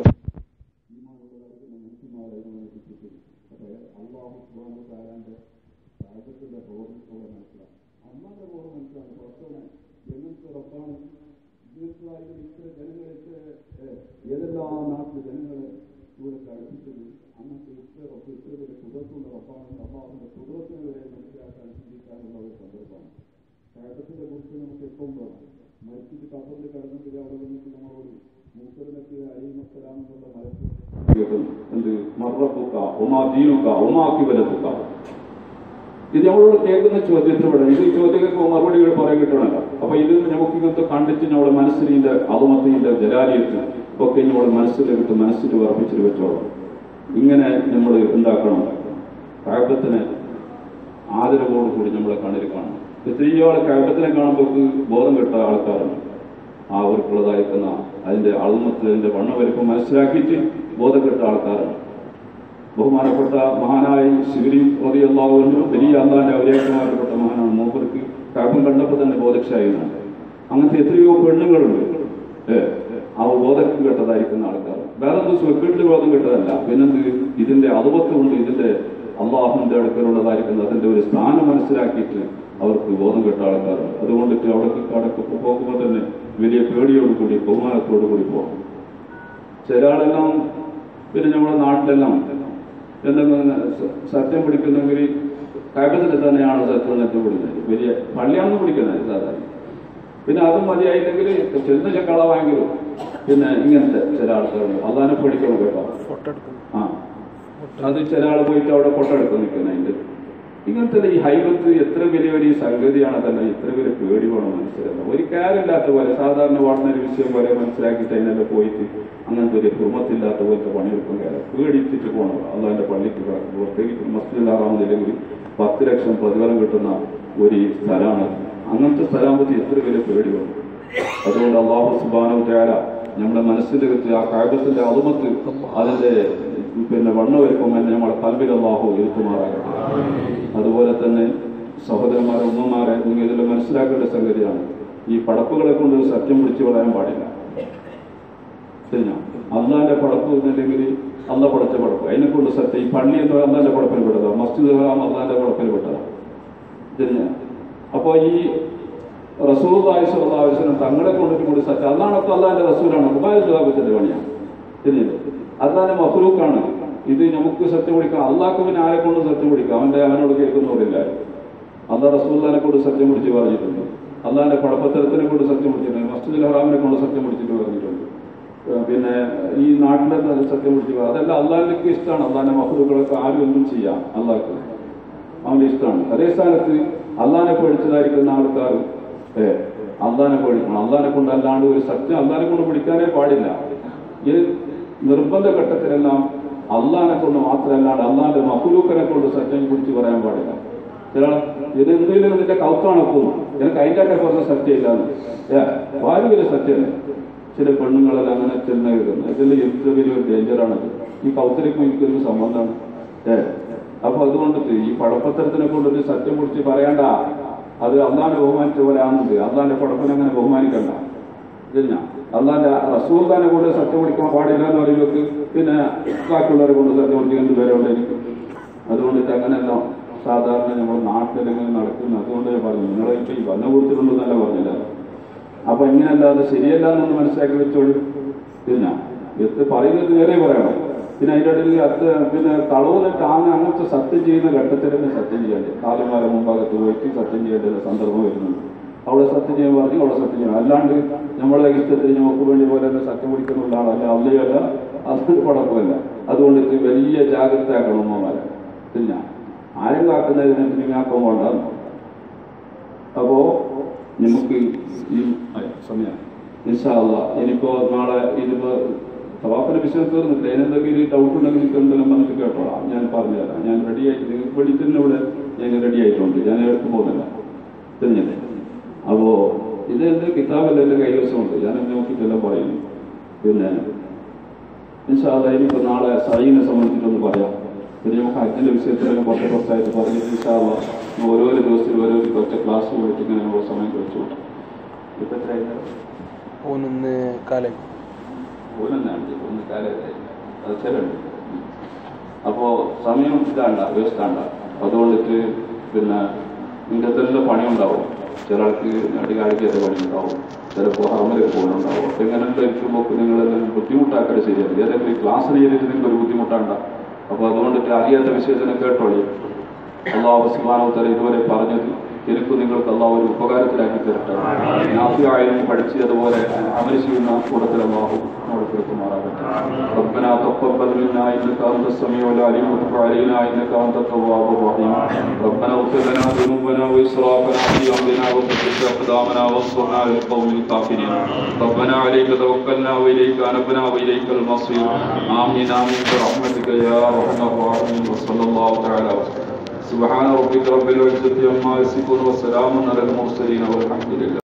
അള്ളാഹു സുബ്ഹാനഹു വതആലയുടെ രാജ്യത്തിന്റെ റോഡിൽ കൂടെ മനസ്സിലാവും അള്ളാന്റെ റോഡ് മനസ്സിലാണ് പുറത്തോടെ എങ്ങനത്തെ റബ്ബാണ് ജീവിതത്തിലായിട്ട് ഇത്ര ജനങ്ങളെ ഇത്ര ഏഹ്, ഏതെല്ലാം നാട്ടിലെ ജനങ്ങളെ ഇവിടെ കഴിപ്പിച്ചത് അന്നത്തെ ഇത്ര റബ്ബ് ഇത്ര വലിയ കുതിർത്തുള്ള റബ്ബാണ് അള്ളാഹുന്റെ കുതിർത്തിനെ വരെ മനസ്സിലാക്കാൻ ചിന്തിക്കാനുള്ള ഒരു സന്ദർഭമാണ് കാലത്തിന്റെ കുറിച്ച് നമുക്ക് എപ്പം വേണം മരിച്ചിട്ട് കപ്പലിൽ കടന്നിട്ട് അവിടെ വന്നിട്ട് നമ്മളോട് മൂക്കറിനൊക്കെ അരിമത്തരാം എന്നുള്ള മരത്തിൽ എന്ത് മറപ്പുക്ക ഒമാ ദീനുക്ക ഒമാക്കി വലത്തുക്ക ഇത് നമ്മളോട് കേൾക്കുന്ന ചോദ്യത്തിന് ഇവിടെ ഇത് ഈ ചോദ്യങ്ങൾക്ക് മറുപടികൾ പറയാൻ കിട്ടണമല്ലോ അപ്പൊ ഇത് നമുക്ക് ഇങ്ങനത്തെ കണ്ടിട്ട് നമ്മുടെ മനസ്സിന്റെ അതുമത്തിന്റെ ജലാലിയത്ത് ഒക്കെ നമ്മുടെ മനസ്സിൽ കിട്ടും മനസ്സിൽ ഉറപ്പിച്ചിട്ട് വെച്ചോളാം ഇങ്ങനെ നമ്മൾ ഉണ്ടാക്കണം കായപ്പത്തിന് ആദരവോടുകൂടി നമ്മളെ കണ്ണിൽ കാണണം എത്രയോ ആൾ കായപ്പത്തിനെ കാണുമ്പോൾ ബോധം കെട്ട ആൾക്കാരാണ് ആ അവർക്കുള്ളതായിരിക്കുന്ന അതിന്റെ അളുമത്തിൽ അതിന്റെ വണ്ണ വലിപ്പം മനസ്സിലാക്കിയിട്ട് ബോധം കെട്ട ആൾക്കാരാണ് ബഹുമാനപ്പെട്ട മഹാനായ ശിവരി റതിയല്ലാവുന്നു വലിയ അള്ളാന്റെ ഔദ്യോഗികമാക്കപ്പെട്ട മഹാനാണ് മൂപ്പർക്ക് കാപ്പം കണ്ടപ്പോൾ തന്നെ ബോധക്ഷായുന്നുണ്ട് അങ്ങനത്തെ എത്രയോ പെണ്ണുങ്ങളുണ്ട് ഏ ആ ബോധം കെട്ടതായിരിക്കുന്ന ആൾക്കാർ വേറെ ദിവസം വീട്ടിൽ ബോധം കെട്ടതല്ല പിന്നെന്ത് ഇതിന്റെ അതുപത്തുകൊണ്ട് ഇതിന്റെ അള്ളാഹുന്റെ അടുക്കലുള്ളതായിരിക്കുന്ന അതിന്റെ ഒരു സ്ഥാനം മനസ്സിലാക്കിയിട്ട് അവർക്ക് ബോധം കെട്ട ആൾക്കാരുണ്ട് അതുകൊണ്ടിട്ട് അവിടേക്ക് അടക്ക് പോകുമ്പോൾ തന്നെ വലിയ പേടിയോടുകൂടി ബഹുമാനത്തോടുകൂടി പോകണം ചില ആളെല്ലാം പിന്നെ നമ്മുടെ നാട്ടിലെല്ലാം എന്തെങ്കിലും സ- സത്യം പിടിക്കുന്നെങ്കിൽ കഴകത്തിൽ തന്നെയാണ് സത്യം സത്യം പിടിക്കുന്നത് വലിയ പള്ളിയാണെന്ന് പിടിക്കുന്നത് സാധാരണ പിന്നെ അതും മതിയായില്ലെങ്കിൽ ചെന്ന് ചക്കളവായെങ്കിലും പിന്നെ ഇങ്ങനത്തെ ചില ആൾക്കാരുണ്ട് അതാണ് പേടിക്കണം കേട്ടോ ആ അത് ചില ആൾ പോയിട്ട് അവിടെ പൊട്ടെടുത്ത് നിൽക്കുന്നത് അതിന്റെ ഇങ്ങനത്തെ ഈ ഹൈബത്ത് എത്ര വലിയ ഒരു സംഗതിയാണ് തന്നെ ഇത്ര വലിയ പേടി വേണം മനസ്സിലാക്കുന്നത് ഒരു കാര്യമില്ലാത്ത പോലെ സാധാരണ പഠന ഒരു വിഷയം പോലെ മനസ്സിലാക്കിയിട്ട് അതിനെല്ലാം പോയിട്ട് അങ്ങനത്തെ ഒരു കുറുമത്തില്ലാത്ത പോലത്തെ പണിയെടുക്കും കാര്യം പേടിച്ചിട്ട് പോകണം അള്ളാന്റെ പള്ളിക്ക് കിടക്കും പ്രത്യേകിച്ച് മസ്ജിദിലാറാവുന്നില്ലെങ്കിൽ പത്ത് ലക്ഷം പ്രതിഫലം കിട്ടുന്ന ഒരു സ്ഥലമാണ് അങ്ങനത്തെ സ്ഥലമാകുമ്പോൾ എത്ര വലിയ പേടി വേണം അതുകൊണ്ട് അള്ളാഹു സുബാനു തയാല നമ്മുടെ മനസ്സിന്റെ അകത്ത് ആ കാഴ്ചത്തിന്റെ അതുമത്ത് അതിന്റെ പിന്നെ വണ്ണ വരുമ്പോൾ തന്നെ നമ്മുടെ കൽവിൽ അള്ളാഹു ഇരുത്തുമാറാകട്ടെ അതുപോലെ തന്നെ സഹോദരന്മാരെ ഉമ്മമാരെ നിങ്ങൾ ഇതെല്ലാം മനസ്സിലാക്കേണ്ട സംഗതിയാണ് ഈ പടപ്പുകളെ കൊണ്ട് സത്യം പിടിച്ചു കളയാൻ പാടില്ല ശരിയാ അള്ളാന്റെ പടപ്പ് എന്നുണ്ടെങ്കിൽ അള്ള പടച്ച പടപ്പ് അതിനെ കൊണ്ട് സത്യം ഈ പള്ളി എന്ന് പറയുന്നത് അള്ളാന്റെ പടപ്പിൽ പെട്ടതാണ് മസ്ജിദ് ഹറാം അള്ളാന്റെ പടപ്പിൽ പെട്ടതാണ് ശരിയാ അപ്പോ ഈ റസൂൽ ആവശ്യം തങ്ങളെ കൊണ്ടിട്ട് കൂടി സത്യം അള്ളാണൊക്കെ അള്ളാന്റെ റസൂലാണ് ഉപായ സ്വഭാവത്തിന്റെ പണിയാണ് ശരിയല്ലേ അള്ളാന്റെ മഫ്ലൂക്കാണ് ഇത് നമുക്ക് സത്യം പിടിക്കാം അള്ളാഹ്ക്ക് പിന്നെ ആരെ കൊണ്ടും സത്യം പിടിക്കാം അവന്റെ അവനോട് കേൾക്കുന്നവരില്ല അള്ളാഹ് റസൂല്ലാനെ കൊണ്ട് സത്യം പിടിച്ച് പറഞ്ഞിട്ടുണ്ട് അള്ളാഹിന്റെ പടപ്പത്തരത്തിനെ കൊണ്ട് സത്യം പിടിച്ചിട്ടുണ്ട് മസ്ജിദുൽ ഹറാമിനെ കൊണ്ട് സത്യം പിടിച്ചിട്ട് പറഞ്ഞിട്ടുണ്ട് ഏഹ് പിന്നെ ഈ നാട്ടിലെ തന്നെ സത്യം പിടിച്ച് പറ- അതെല്ലാം അള്ളാഹിലേക്ക് ഇഷ്ടമാണ് അള്ളാഹിന്റെ മഹദൂക്കളൊക്കെ ആരും എന്തും ചെയ്യാം അള്ളാഹ്ക്ക് അവന്റെ ഇഷ്ടമാണ് അതേ സ്ഥാനത്ത് അള്ളാഹിനെ പഠിച്ചതായിരിക്കുന്ന ആൾക്കാർ ഏ അള്ളാഹിനെ പഠിക്കണം അള്ളാഹിനെ കൊണ്ട് അല്ലാണ്ട് ഒരു സത്യം അള്ളാഹിനെ കൊണ്ട് പിടിക്കാനേ പാടില്ല ഈ നിർബന്ധ ഘട്ടത്തിലെല്ലാം അള്ളാഹിനെ കൊണ്ട് മാത്രമല്ലാണ്ട് അള്ളാഹിന്റെ മഹുലൂക്കനെ കൊണ്ട് സത്യം പിടിച്ച് പറയാൻ പാടില്ല ചില ഇത് എന്തെങ്കിലും നിന്റെ കൗത്താണ് പോകും എനിക്ക് അതിൻ്റെ ഒക്കെ പറഞ്ഞ സത്യമില്ലാന്ന് ഏ ഭാര്യയിലെ സത്യമല്ലേ ചില പെണ്ണുങ്ങളെല്ലാം അങ്ങനെ ചെന്ന് എഴുതുന്നത് ഇതിൽ എന്ത് വലിയ ഡേഞ്ചറാണത് ഈ കൗത്തിലേക്കും എനിക്കൊരു സംബന്ധമാണ് ഏ അപ്പൊ അതുകൊണ്ട് ഈ പടപ്പത്തരത്തിനെ കൊണ്ടൊരു സത്യം പിടിച്ച് പറയണ്ട അത് അള്ളാന്റെ ബഹുമാനിച്ച പോലെ ആണെന്നുണ്ട് അള്ളാന്റെ പടപ്പിനെ അങ്ങനെ ബഹുമാനിക്കണ്ട ഇല്ല അള്ളാന്റെ റസൂൽദാനെ കൊണ്ട് സത്യം പിടിക്കാൻ പാടില്ല എന്ന് പറയുമ്പോൾ പിന്നെ ബാക്കിയുള്ളവരെ കൊണ്ട് സത്യം പിടിക്കാൻ എന്ത് പേരുണ്ട് എനിക്ക് അതുകൊണ്ട് അങ്ങനെയല്ല സാധാരണ നമ്മൾ നാട്ടിലെങ്ങനെ നടക്കുന്നു അതുകൊണ്ട് ഞാൻ പറഞ്ഞു നിങ്ങളെ ഇപ്പൊ ഈ വന്ന കൊടുത്തിട്ടുണ്ടെന്നല്ല പറഞ്ഞില്ല അപ്പൊ ഇങ്ങനെയല്ലാതെ ശരിയല്ല എന്നൊന്ന് മനസ്സിലാക്കി വെച്ചോളൂ പിന്നെ എത്ത് പറയുന്നത് നേരെ പറയണം പിന്നെ അതിന്റെ ഇടയിൽ അത് പിന്നെ കളവ് താങ്ങ അങ്ങനത്തെ സത്യം ചെയ്യുന്ന ഘട്ടത്തിൽ തന്നെ സത്യം ചെയ്യേണ്ടത് കാലന്മാരെ മുമ്പാകത്ത് പോയിട്ട് സത്യം ചെയ്യേണ്ട ഒരു സന്ദർഭം വരുന്നുണ്ട് അവിടെ സത്യം ചെയ്യാൻ പറഞ്ഞു അവിടെ സത്യം ചെയ്യണം അല്ലാണ്ട് നമ്മളെ ഇഷ്ടത്തിന് നമുക്ക് വേണ്ടി പോലെ തന്നെ സത്യം പിടിക്കുന്നുള്ള ആളല്ല അല്ലയല്ല അതൊരു പടക്കമല്ല അതുകൊണ്ട് ഇത് വലിയ ജാഗ്രത ആക്കണം ഉമ്മമാരെ പിന്നെ ആരും കാക്കുന്നതിന് നിങ്ങാക്കം കൊണ്ടാണ് അപ്പോ നമുക്ക് ഈ ആയി, സമയം നിസ്സാള്ള ഇനിയിപ്പോ നാളെ ഇതിപ്പോ തവാഫിന്റെ വിഷയം തീർന്നില്ല അതിനെന്തെങ്കിലും ഡൗട്ട് ഉണ്ടെങ്കിൽ എനിക്ക് എന്തെങ്കിലും വന്നിട്ട് കേട്ടോളാം ഞാൻ പറഞ്ഞുതരാം ഞാൻ റെഡി ആയിട്ട് നിങ്ങൾക്ക് വേണ്ടി തന്നെ ഇവിടെ ഞാൻ റെഡി ആയിട്ടുണ്ട് ഞാൻ എടുത്തു പോകുന്നില്ല തിരിഞ്ഞില്ലേ അപ്പോ ഇത് എന്റെ കിതാബല്ല എന്റെ കൈവശമുണ്ട് ഞാൻ നോക്കിയിട്ടെല്ലാം പറയുന്നു പിന്നെ നിസ്സാള്ള ഇനിയിപ്പോ നാളെ സൈനെ സംബന്ധിച്ചിട്ടൊന്ന് പറയാം പിന്നെ നമുക്ക് ഹജ്ജിന്റെ വിഷയത്തിലൊക്കെ കുറച്ച് കുറച്ചായിട്ട് പറഞ്ഞിട്ട് നിസ്സാള്ള ഓരോരോ ദിവസത്തിൽ ഓരോ ഒറ്റ ക്ലാസ് പോയിട്ട് ഇങ്ങനെ ഓരോ സമയം കഴിച്ചു ഇപ്പൊ എത്രയായിരുന്നു മൂന്നൊന്ന് കാലം ഒന്നെണ്ണാണ്ട് ഒന്ന് കാലത്തായി അത് ചിലുണ്ട് അപ്പോ സമയം ഇതാണ്ട വേസ്റ്റാണ്ട അതുകൊണ്ടിട്ട് പിന്നെ നിന്റെ തന്നെ പണി ഉണ്ടാവും ചില ആൾക്ക് അടികാടിക്കാത്ത പണി ഉണ്ടാവും ചിലപ്പോൾ ഹറമലേക്ക് പോകുന്നുണ്ടാവും അപ്പൊ ഇങ്ങനെയുള്ള ഇരിക്കുമ്പോൾ നിങ്ങളെല്ലാം ബുദ്ധിമുട്ടാക്കരുത് ശരിയല്ല ഏതെങ്കിലും ക്ലാസ്സിൽ ചെയ്തിട്ട് നിങ്ങൾക്ക് ഒരു ബുദ്ധിമുട്ടാണ്ട അപ്പൊ അതുകൊണ്ടിട്ട് അറിയാത്ത വിഷയത്തിനെ കേട്ടോളി അള്ളാഹു സുബാനോത്തര ഇതുവരെ പറഞ്ഞത് എനിക്കും നിങ്ങൾക്ക് അള്ളാഹു ഒരു ഉപകാരത്തിലാക്കി തരട്ടെ നാഫിയായും പഠിച്ച് അതുപോലെ അമൽ ചെയ്യുന്ന കൂട്ടത്തിൽ അള്ളാഹു നമ്മളെ കൊടുക്കുമാറാകട്ടെ ربنا تقبل منا انك انت السميع العليم وتب علينا انك انت التواب الرحيم ربنا اغفر لنا ذنوبنا واسرافنا في امرنا وثبت اقدامنا وانصرنا على القوم الكافرين ربنا عليك توكلنا واليك انبنا واليك المصير امين امين برحمتك يا ارحم الراحمين وصلى الله تعالى وسلم سبحان ربك رب العزة عما يصفون وسلام على المرسلين والحمد لله